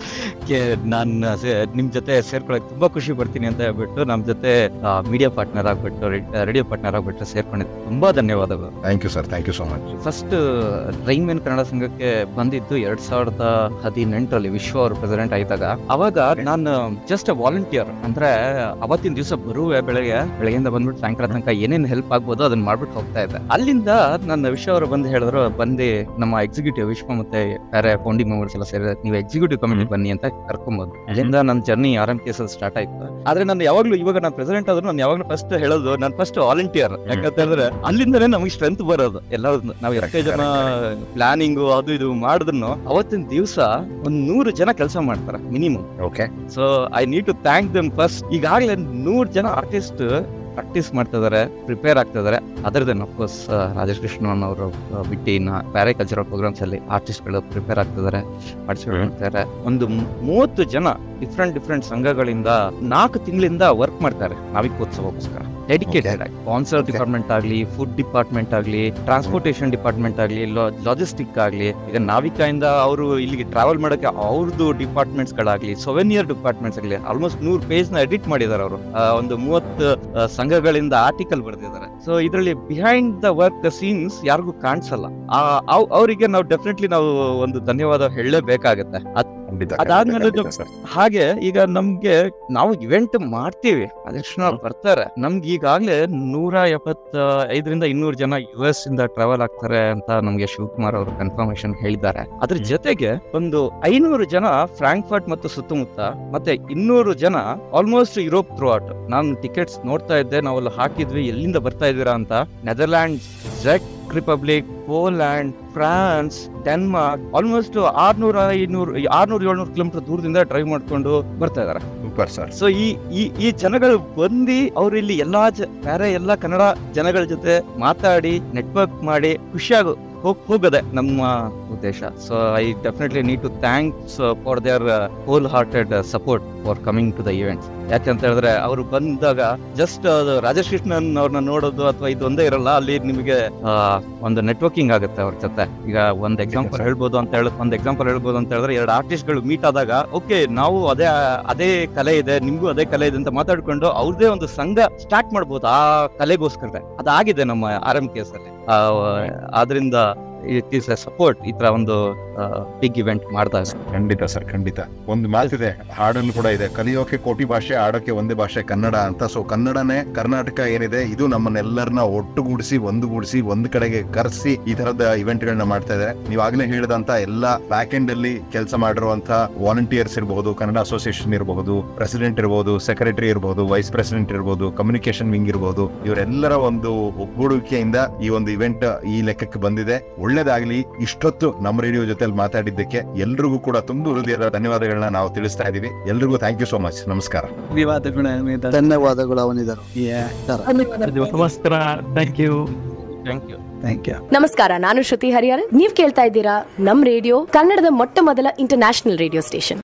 ನಾನು ನಿಮ್ಮ ಜೊತೆ ಸೇರ್ಕೊಳಕ್ ತುಂಬಾ ಖುಷಿ ಪಡ್ತೀನಿ ಅಂತ ಹೇಳ್ಬಿಟ್ಟು ನಮ್ಮ ಜೊತೆ ಮೀಡಿಯಾ ಪಾರ್ಟ್ನರ್ ಆಗ್ಬಿಟ್ಟು ರೇಡಿಯೋ ಪಾರ್ಟ್ನರ್ ಆಗ್ಬಿಟ್ಟು ಸೇರ್ಕೊಂಡಿದ್ದು ತುಂಬಾ ಧನ್ಯವಾದಗಳು thank you sir thank you so much first Rhein Main Kannada ಸಂಘಕ್ಕೆ ಬಂದಿದ್ದು ಎರಡ್ ಸಾವಿರದ ಹದಿನೆಂಟರಲ್ಲಿ ವಿಶ್ವ ಅವರು ಪ್ರೆಸಿಡೆಂಟ್ ಆಯ್ತಾಗ ಅವಾಗ ನಾನು ಜಸ್ಟ್ ವಾಲಂಟಿಯರ್ ಅಂದ್ರೆ ಅವತ್ತಿನ ದಿವಸ ಬರುವೆ ಬೆಳಗ್ಗೆ ಬೆಳಗ್ಗೆಯಿಂದ ಬಂದ್ಬಿಟ್ಟು ಸಾಯಂಕಾಲ ತನಕ ಏನೇನ್ ಹೆಲ್ಪ್ ಆಗ್ಬೋದು ಅದನ್ನ ಮಾಡ್ಬಿಟ್ಟು ಹೋಗ್ತಾ ಇದ್ದೆ ಅಲ್ಲಿಂದ ನನ್ನ ವಿಶ್ವ ಅವರು ಬಂದು ಹೇಳಿದ್ರು ಬಂದು ನಮ್ಮ ಎಕ್ಸಿಕ್ಯೂಟಿವ್ ವಿಶ್ವ ಮತ್ತೆ ಬೇರೆ ಫೌಂಡಿಂಗ್ ಮೆಂಬರ್ಸ್ ಎಲ್ಲ ಸೇರಿ ನೀವು ಎಕ್ಸಿಕ್ಯೂಟಿವ್ ಕಮಿಟಿ ಬನ್ನಿ ಅಂತ ಕರ್ಕೊಂಬೋದು ಅಲ್ಲಿಂದ ನನ್ನ journey R M K S start ಆಯ್ತು ಆದ್ರೆ ನಾನು ಯಾವಾಗ್ಲೂ ಇವಾಗ ನಾನು ಪ್ರೆಸಿಡೆಂಟ್ ಆದ್ರೂ ನಾನು ಯಾವಾಗ್ಲೂ ಫಸ್ಟ್ ಹೇಳೋದು ನಾನು ಫಸ್ಟ್ ವಾಲಂಟಿಯರ್ ಯಾಕಂತ ಹೇಳಿದ್ರೆ ಅಲ್ಲಿಂದನೇ ನಮಗೆ ಸ್ಟ್ರೆಂತ್ ಬರೋದು ಎಲ್ಲಾದ್ರು ನಾವು ಎಷ್ಟೇ ಜನ ಪ್ಲಾನಿಂಗ್ ಅದು ಇದು ಮಾಡಿದ್ರು ಅವತ್ತಿನ ದಿವಸ ಒಂದ್ ನೂರು ಜನ ಕೆಲಸ ಮಾಡ್ತಾರೆ minimum okay so I need to thank them first ಈಗಾಗಲೇ ನೂರು ಜನ ಆರ್ಟಿಸ್ಟ್ ಪ್ರಾಕ್ಟೀಸ್ ಮಾಡ್ತಾ ಇದಾರೆ ಪ್ರಿಪೇರ್ ಆಗ್ತಾ ಇದಾರೆ other than of course Rajesh Krishnan ಅವರು ಬಿಟ್ಟು ಇನ್ನ ಬೇರೆ ಕಲ್ಚರಲ್ ಪ್ರೋಗ್ರಾಮ್ಸ್ ಅಲ್ಲಿ ಆರ್ಟಿಸ್ಟ್ ಗಳು ಪ್ರಿಪೇರ್ ಆಗ್ತಿದ್ದಾರೆ ಪಾರ್ಟಿಸಿಪೇಟ್ ಮಾಡ್ತಾರೆ ಒಂದು ಮೂ- ಮೂವತ್ತು ಜನ ಡಿಫ್ರೆಂಟ್ ಡಿಫ್ರೆಂಟ್ ಸಂಘಗಳಿಂದ ನಾಲ್ಕು ತಿಂಗಳಿಂದ ವರ್ಕ್ ಮಾಡ್ತಾರೆ ನಾವಿಕೋತ್ಸವಕ್ಕೋಸ್ಕರ ಡೆಡಿಕೇಟೆಡ್ ಆಗಿ ಸ್ಪಾನ್ಸರ್ ಡಿಪಾರ್ಟ್ಮೆಂಟ್ ಆಗಲಿ ಫುಡ್ ಡಿಪಾರ್ಟ್ಮೆಂಟ್ ಆಗಲಿ ಟ್ರಾನ್ಸ್ಪೋರ್ಟೇಷನ್ ಡಿಪಾರ್ಟ್ಮೆಂಟ್ ಆಗಲಿ ಲಾಜಿಸ್ಟಿಕ್ ಆಗಲಿ ಈಗ ನಾವಿಕಾಯಿಂದ ಅವರು ಇಲ್ಲಿಗೆ ಟ್ರಾವೆಲ್ ಮಾಡೋಕೆ ಅವ್ರದ್ದು ಡಿಪಾರ್ಟ್ಮೆಂಟ್ಸ್ ಗಳಾಗ್ಲಿ ಸೊವೆನಿಯರ್ ಡಿಪಾರ್ಟ್ಮೆಂಟ್ಸ್ ಆಗಲಿ ಆಲ್ಮೋಸ್ಟ್ ನೂರು ಪೇಜ್ ನ ಎಡಿಟ್ ಮಾಡಿದ್ದಾರೆ ಅವರು ಒಂದು ಮೂವತ್ತು ಆ, ಸಂಘಗಳಿಂದ ಆರ್ಟಿಕಲ್ ಬರೆದಿದ್ದಾರೆ ಸೊ ಇದರಲ್ಲಿ behind the work the scenes ಯಾರಿಗೂ ಕಾಣಿಸಲ್ಲ ಆ, ಅವ್- ಅವರಿಗೆ ನಾವು ಡೆಫಿನೆಟ್ಲಿ ನಾವು ಒಂದು ಧನ್ಯವಾದ ಹೇಳಲೇಬೇಕಾಗತ್ತೆ ಅದ್- ಅದಾದ್ಮೇಲೆ ಇದು- ಹಾಗೆ ಈಗ ನಮ್ಗೆ ನಾವು ಇವೆಂಟ್ ಮಾಡ್ತೀವಿ ಅದಕ್ಷಣ ಬರ್ತಾರೆ ನಮ್ಗೆ ಈಗಾಗ್ಲೇ ನೂರ ಎಪ್ಪತ್ತ ಐದರಿಂದ ಇನ್ನೂರು ಜನ ಯು ಎಸ್ ಇಂದ ಟ್ರಾವೆಲ್ ಆಗ್ತಾರೆ ಅಂತ ನಮ್ಗೆ ಶಿವಕುಮಾರ್ ಅವರು ಕನ್ಫರ್ಮೇಶನ್ ಹೇಳಿದ್ದಾರೆ ಅದ್ರ ಜೊತೆಗೆ ಒಂದು ಐನೂರು ಜನ ಫ್ರಾಂಕ್ಫರ್ಟ್ ಮತ್ತು ಸುತ್ತಮುತ್ತ ಮತ್ತೆ ಇನ್ನೂರು ಜನ ಆಲ್ಮೋಸ್ಟ್ ಯುರೋಪ್ ಥ್ರೂ ಔಟ್ ನಾನು ಟಿಕೆಟ್ಸ್ ನೋಡ್ತಾ ಇದ್ದೆ ನಾವೆಲ್ಲ ಹಾಕಿದ್ವಿ ಎಲ್ಲಿಂದ ಬರ್ತಾ ಇದ್ದೀರಾ ಅಂತ ನೆದರ್ಲ್ಯಾಂಡ್ ಜೆಕ್ Republic Poland France Denmark almost ಆರ್ನೂರ ಐನೂರು ಆರ್ನೂರ ಏಳ್ನೂರು ಕಿಲೋಮೀಟರ್ ದೂರದಿಂದ ಡ್ರೈವ್ ಮಾಡ್ಕೊಂಡು ಬರ್ತಾ ಇದಾರೆ ಸೂಪರ್ ಸರ್ ಸೊ ಈ ಈ ಈ ಜನಗಳು ಬಂದು ಅವ್ರು ಇಲ್ಲಿ ಎಲ್ಲಾ ಜ- ಬೇರೆ ಎಲ್ಲಾ ಕನ್ನಡ ಜನಗಳ ಜೊತೆ ಮಾತಾಡಿ ನೆಟ್ವರ್ಕ್ ಮಾಡಿ ಖುಷಿಯಾಗ ಹೋಗ್ ಹೋಗದೆ ನಮ್ಮ ಉದ್ದೇಶ so I definitely need to thanks for their wholehearted support for coming to the events ಯಾಕಂತ ಹೇಳಿದ್ರೆ ಅವರು ಬಂದಾಗ ಜಸ್ಟ್ ರಾಜೇಶ್ ಕೃಷ್ಣನ್ ಅವ್ರನ್ನ ನೋಡೋದು ಅಥವಾ ಇದು ಒಂದೇ ಇರಲ್ಲ ಅಲ್ಲಿ ನಿಮಗೆ ಆ, ಒಂದು ನೆಟ್ವರ್ಕಿಂಗ್ ಆಗುತ್ತೆ ಅವ್ರ ಜೊತೆ ಈಗ ಒಂದ್ ಎಕ್ಸಾಂಪಲ್ ಹೇಳ್ಬೋದು ಅಂತ ಹೇಳ ಒಂದ್ ಎಕ್ಸಾಂಪಲ್ ಹೇಳ್ಬೋದು ಅಂತ ಹೇಳಿದ್ರೆ ಎರಡು ಆರ್ಟಿಸ್ಟ್ ಗಳು ಮೀಟ್ ಆದಾಗ ಓಕೆ ನಾವು ಅದೇ ಅದೇ ಕಲೆ ಇದೆ ನಿಮ್ಗೂ ಅದೇ ಕಲೆ ಇದೆ ಅಂತ ಮಾತಾಡ್ಕೊಂಡು ಅವ್ರದೇ ಒಂದು ಸಂಘ ಸ್ಟಾರ್ಟ್ ಮಾಡ್ಬೋದು ಆ ಕಲೆಗೋಸ್ಕರ ಅದಾಗಿದೆ ನಮ್ಮ ಆರ್ ಎಂ ಕೇಸ್ ಅಲ್ಲಿ ಆ, ಆದ್ರಿಂದ ಇಟ್ ಈಸ್ ಎ ಸಪೋರ್ಟ್ ಈ ತರ ಒಂದು ಬಿಗ್ ಇವೆಂಟ್ ಮಾಡಿದಾಗ ಖಂಡಿತ ಸರ್ ಖಂಡಿತ ಒಂದು ಮಾತಿದೆ ಹಾಡಲ್ಲಿ ಕೂಡ ಇದೆ ಕಲಿಯೋಕೆ ಕೋಟಿ ಭಾಷೆ ಆಡೋಕೆ ಒಂದೇ ಭಾಷೆ ಕನ್ನಡ ಅಂತ ಸೊ ಕನ್ನಡನೇ ಕರ್ನಾಟಕ ಏನಿದೆ ಇದು ನಮ್ಮನ್ನೆಲ್ಲರನ್ನ ಒಟ್ಟುಗೂಡಿಸಿ ಒಂದುಗೂಡಿಸಿ ಒಂದ್ ಕಡೆಗೆ ಕರೆಸಿ ಈ ತರದ ಇವೆಂಟ್ ಗಳನ್ನ ಮಾಡ್ತಾ ಇದೆ ನೀವಾಗ್ಲೇ ಹೇಳಿದಂತ ಎಲ್ಲ ಬ್ಯಾಕ್ ಎಂಡ್ ಅಲ್ಲಿ ಕೆಲಸ ಮಾಡಿರುವಂತ ವಾಲಂಟಿಯರ್ಸ್ ಇರಬಹುದು ಕನ್ನಡ ಅಸೋಸಿಯೇಷನ್ ಇರಬಹುದು ಪ್ರೆಸಿಡೆಂಟ್ ಇರಬಹುದು ಸೆಕ್ರೆಟರಿ ಇರಬಹುದು ವೈಸ್ ಪ್ರೆಸಿಡೆಂಟ್ ಇರಬಹುದು ಕಮ್ಯುನಿಕೇಶನ್ ವಿಂಗ್ ಇರಬಹುದು ಇವರೆಲ್ಲರ ಒಂದು ಒಗ್ಗೂಡುವಿಕೆಯಿಂದ ಈ ಒಂದು ಇವೆಂಟ್ ಈ ಲೆಕ್ಕಕ್ಕೆ ಬಂದಿದೆ ಒಳ್ಳೇದಾಗ್ಲಿ ಇಷ್ಟೊತ್ತು ನಮ್ಮ ರೇಡಿಯೋ ಜೊತೆಲಿ ಮಾತಾಡಿದ್ದಕ್ಕೆ ಎಲ್ರಿಗೂ ಕೂಡ ತುಂಬ ಹೃದಯದ ಧನ್ಯವಾದಗಳನ್ನ ನಾವು ತಿಳಿಸ್ತಾ ಇದೀವಿ ಎಲ್ರಿಗೂ ಥ್ಯಾಂಕ್ ಯು ಸೋ ಮಚ್ ನಮಸ್ಕಾರ ಧನ್ಯವಾದಗಳು ಧನ್ಯವಾದಗಳು ಅವನಿದರು ನಮಸ್ಕಾರ thank you thank you thank you ನಮಸ್ಕಾರ ನಾನು ಶ್ರುತಿ ಹರಿಹರನ್ ನೀವ್ ಕೇಳ್ತಾ ಇದ್ದೀರಾ ನಮ್ ರೇಡಿಯೋ ಕನ್ನಡದ ಮೊಟ್ಟ ಮೊದಲ ಇಂಟರ್ನ್ಯಾಷನಲ್ ರೇಡಿಯೋ ಸ್ಟೇಷನ್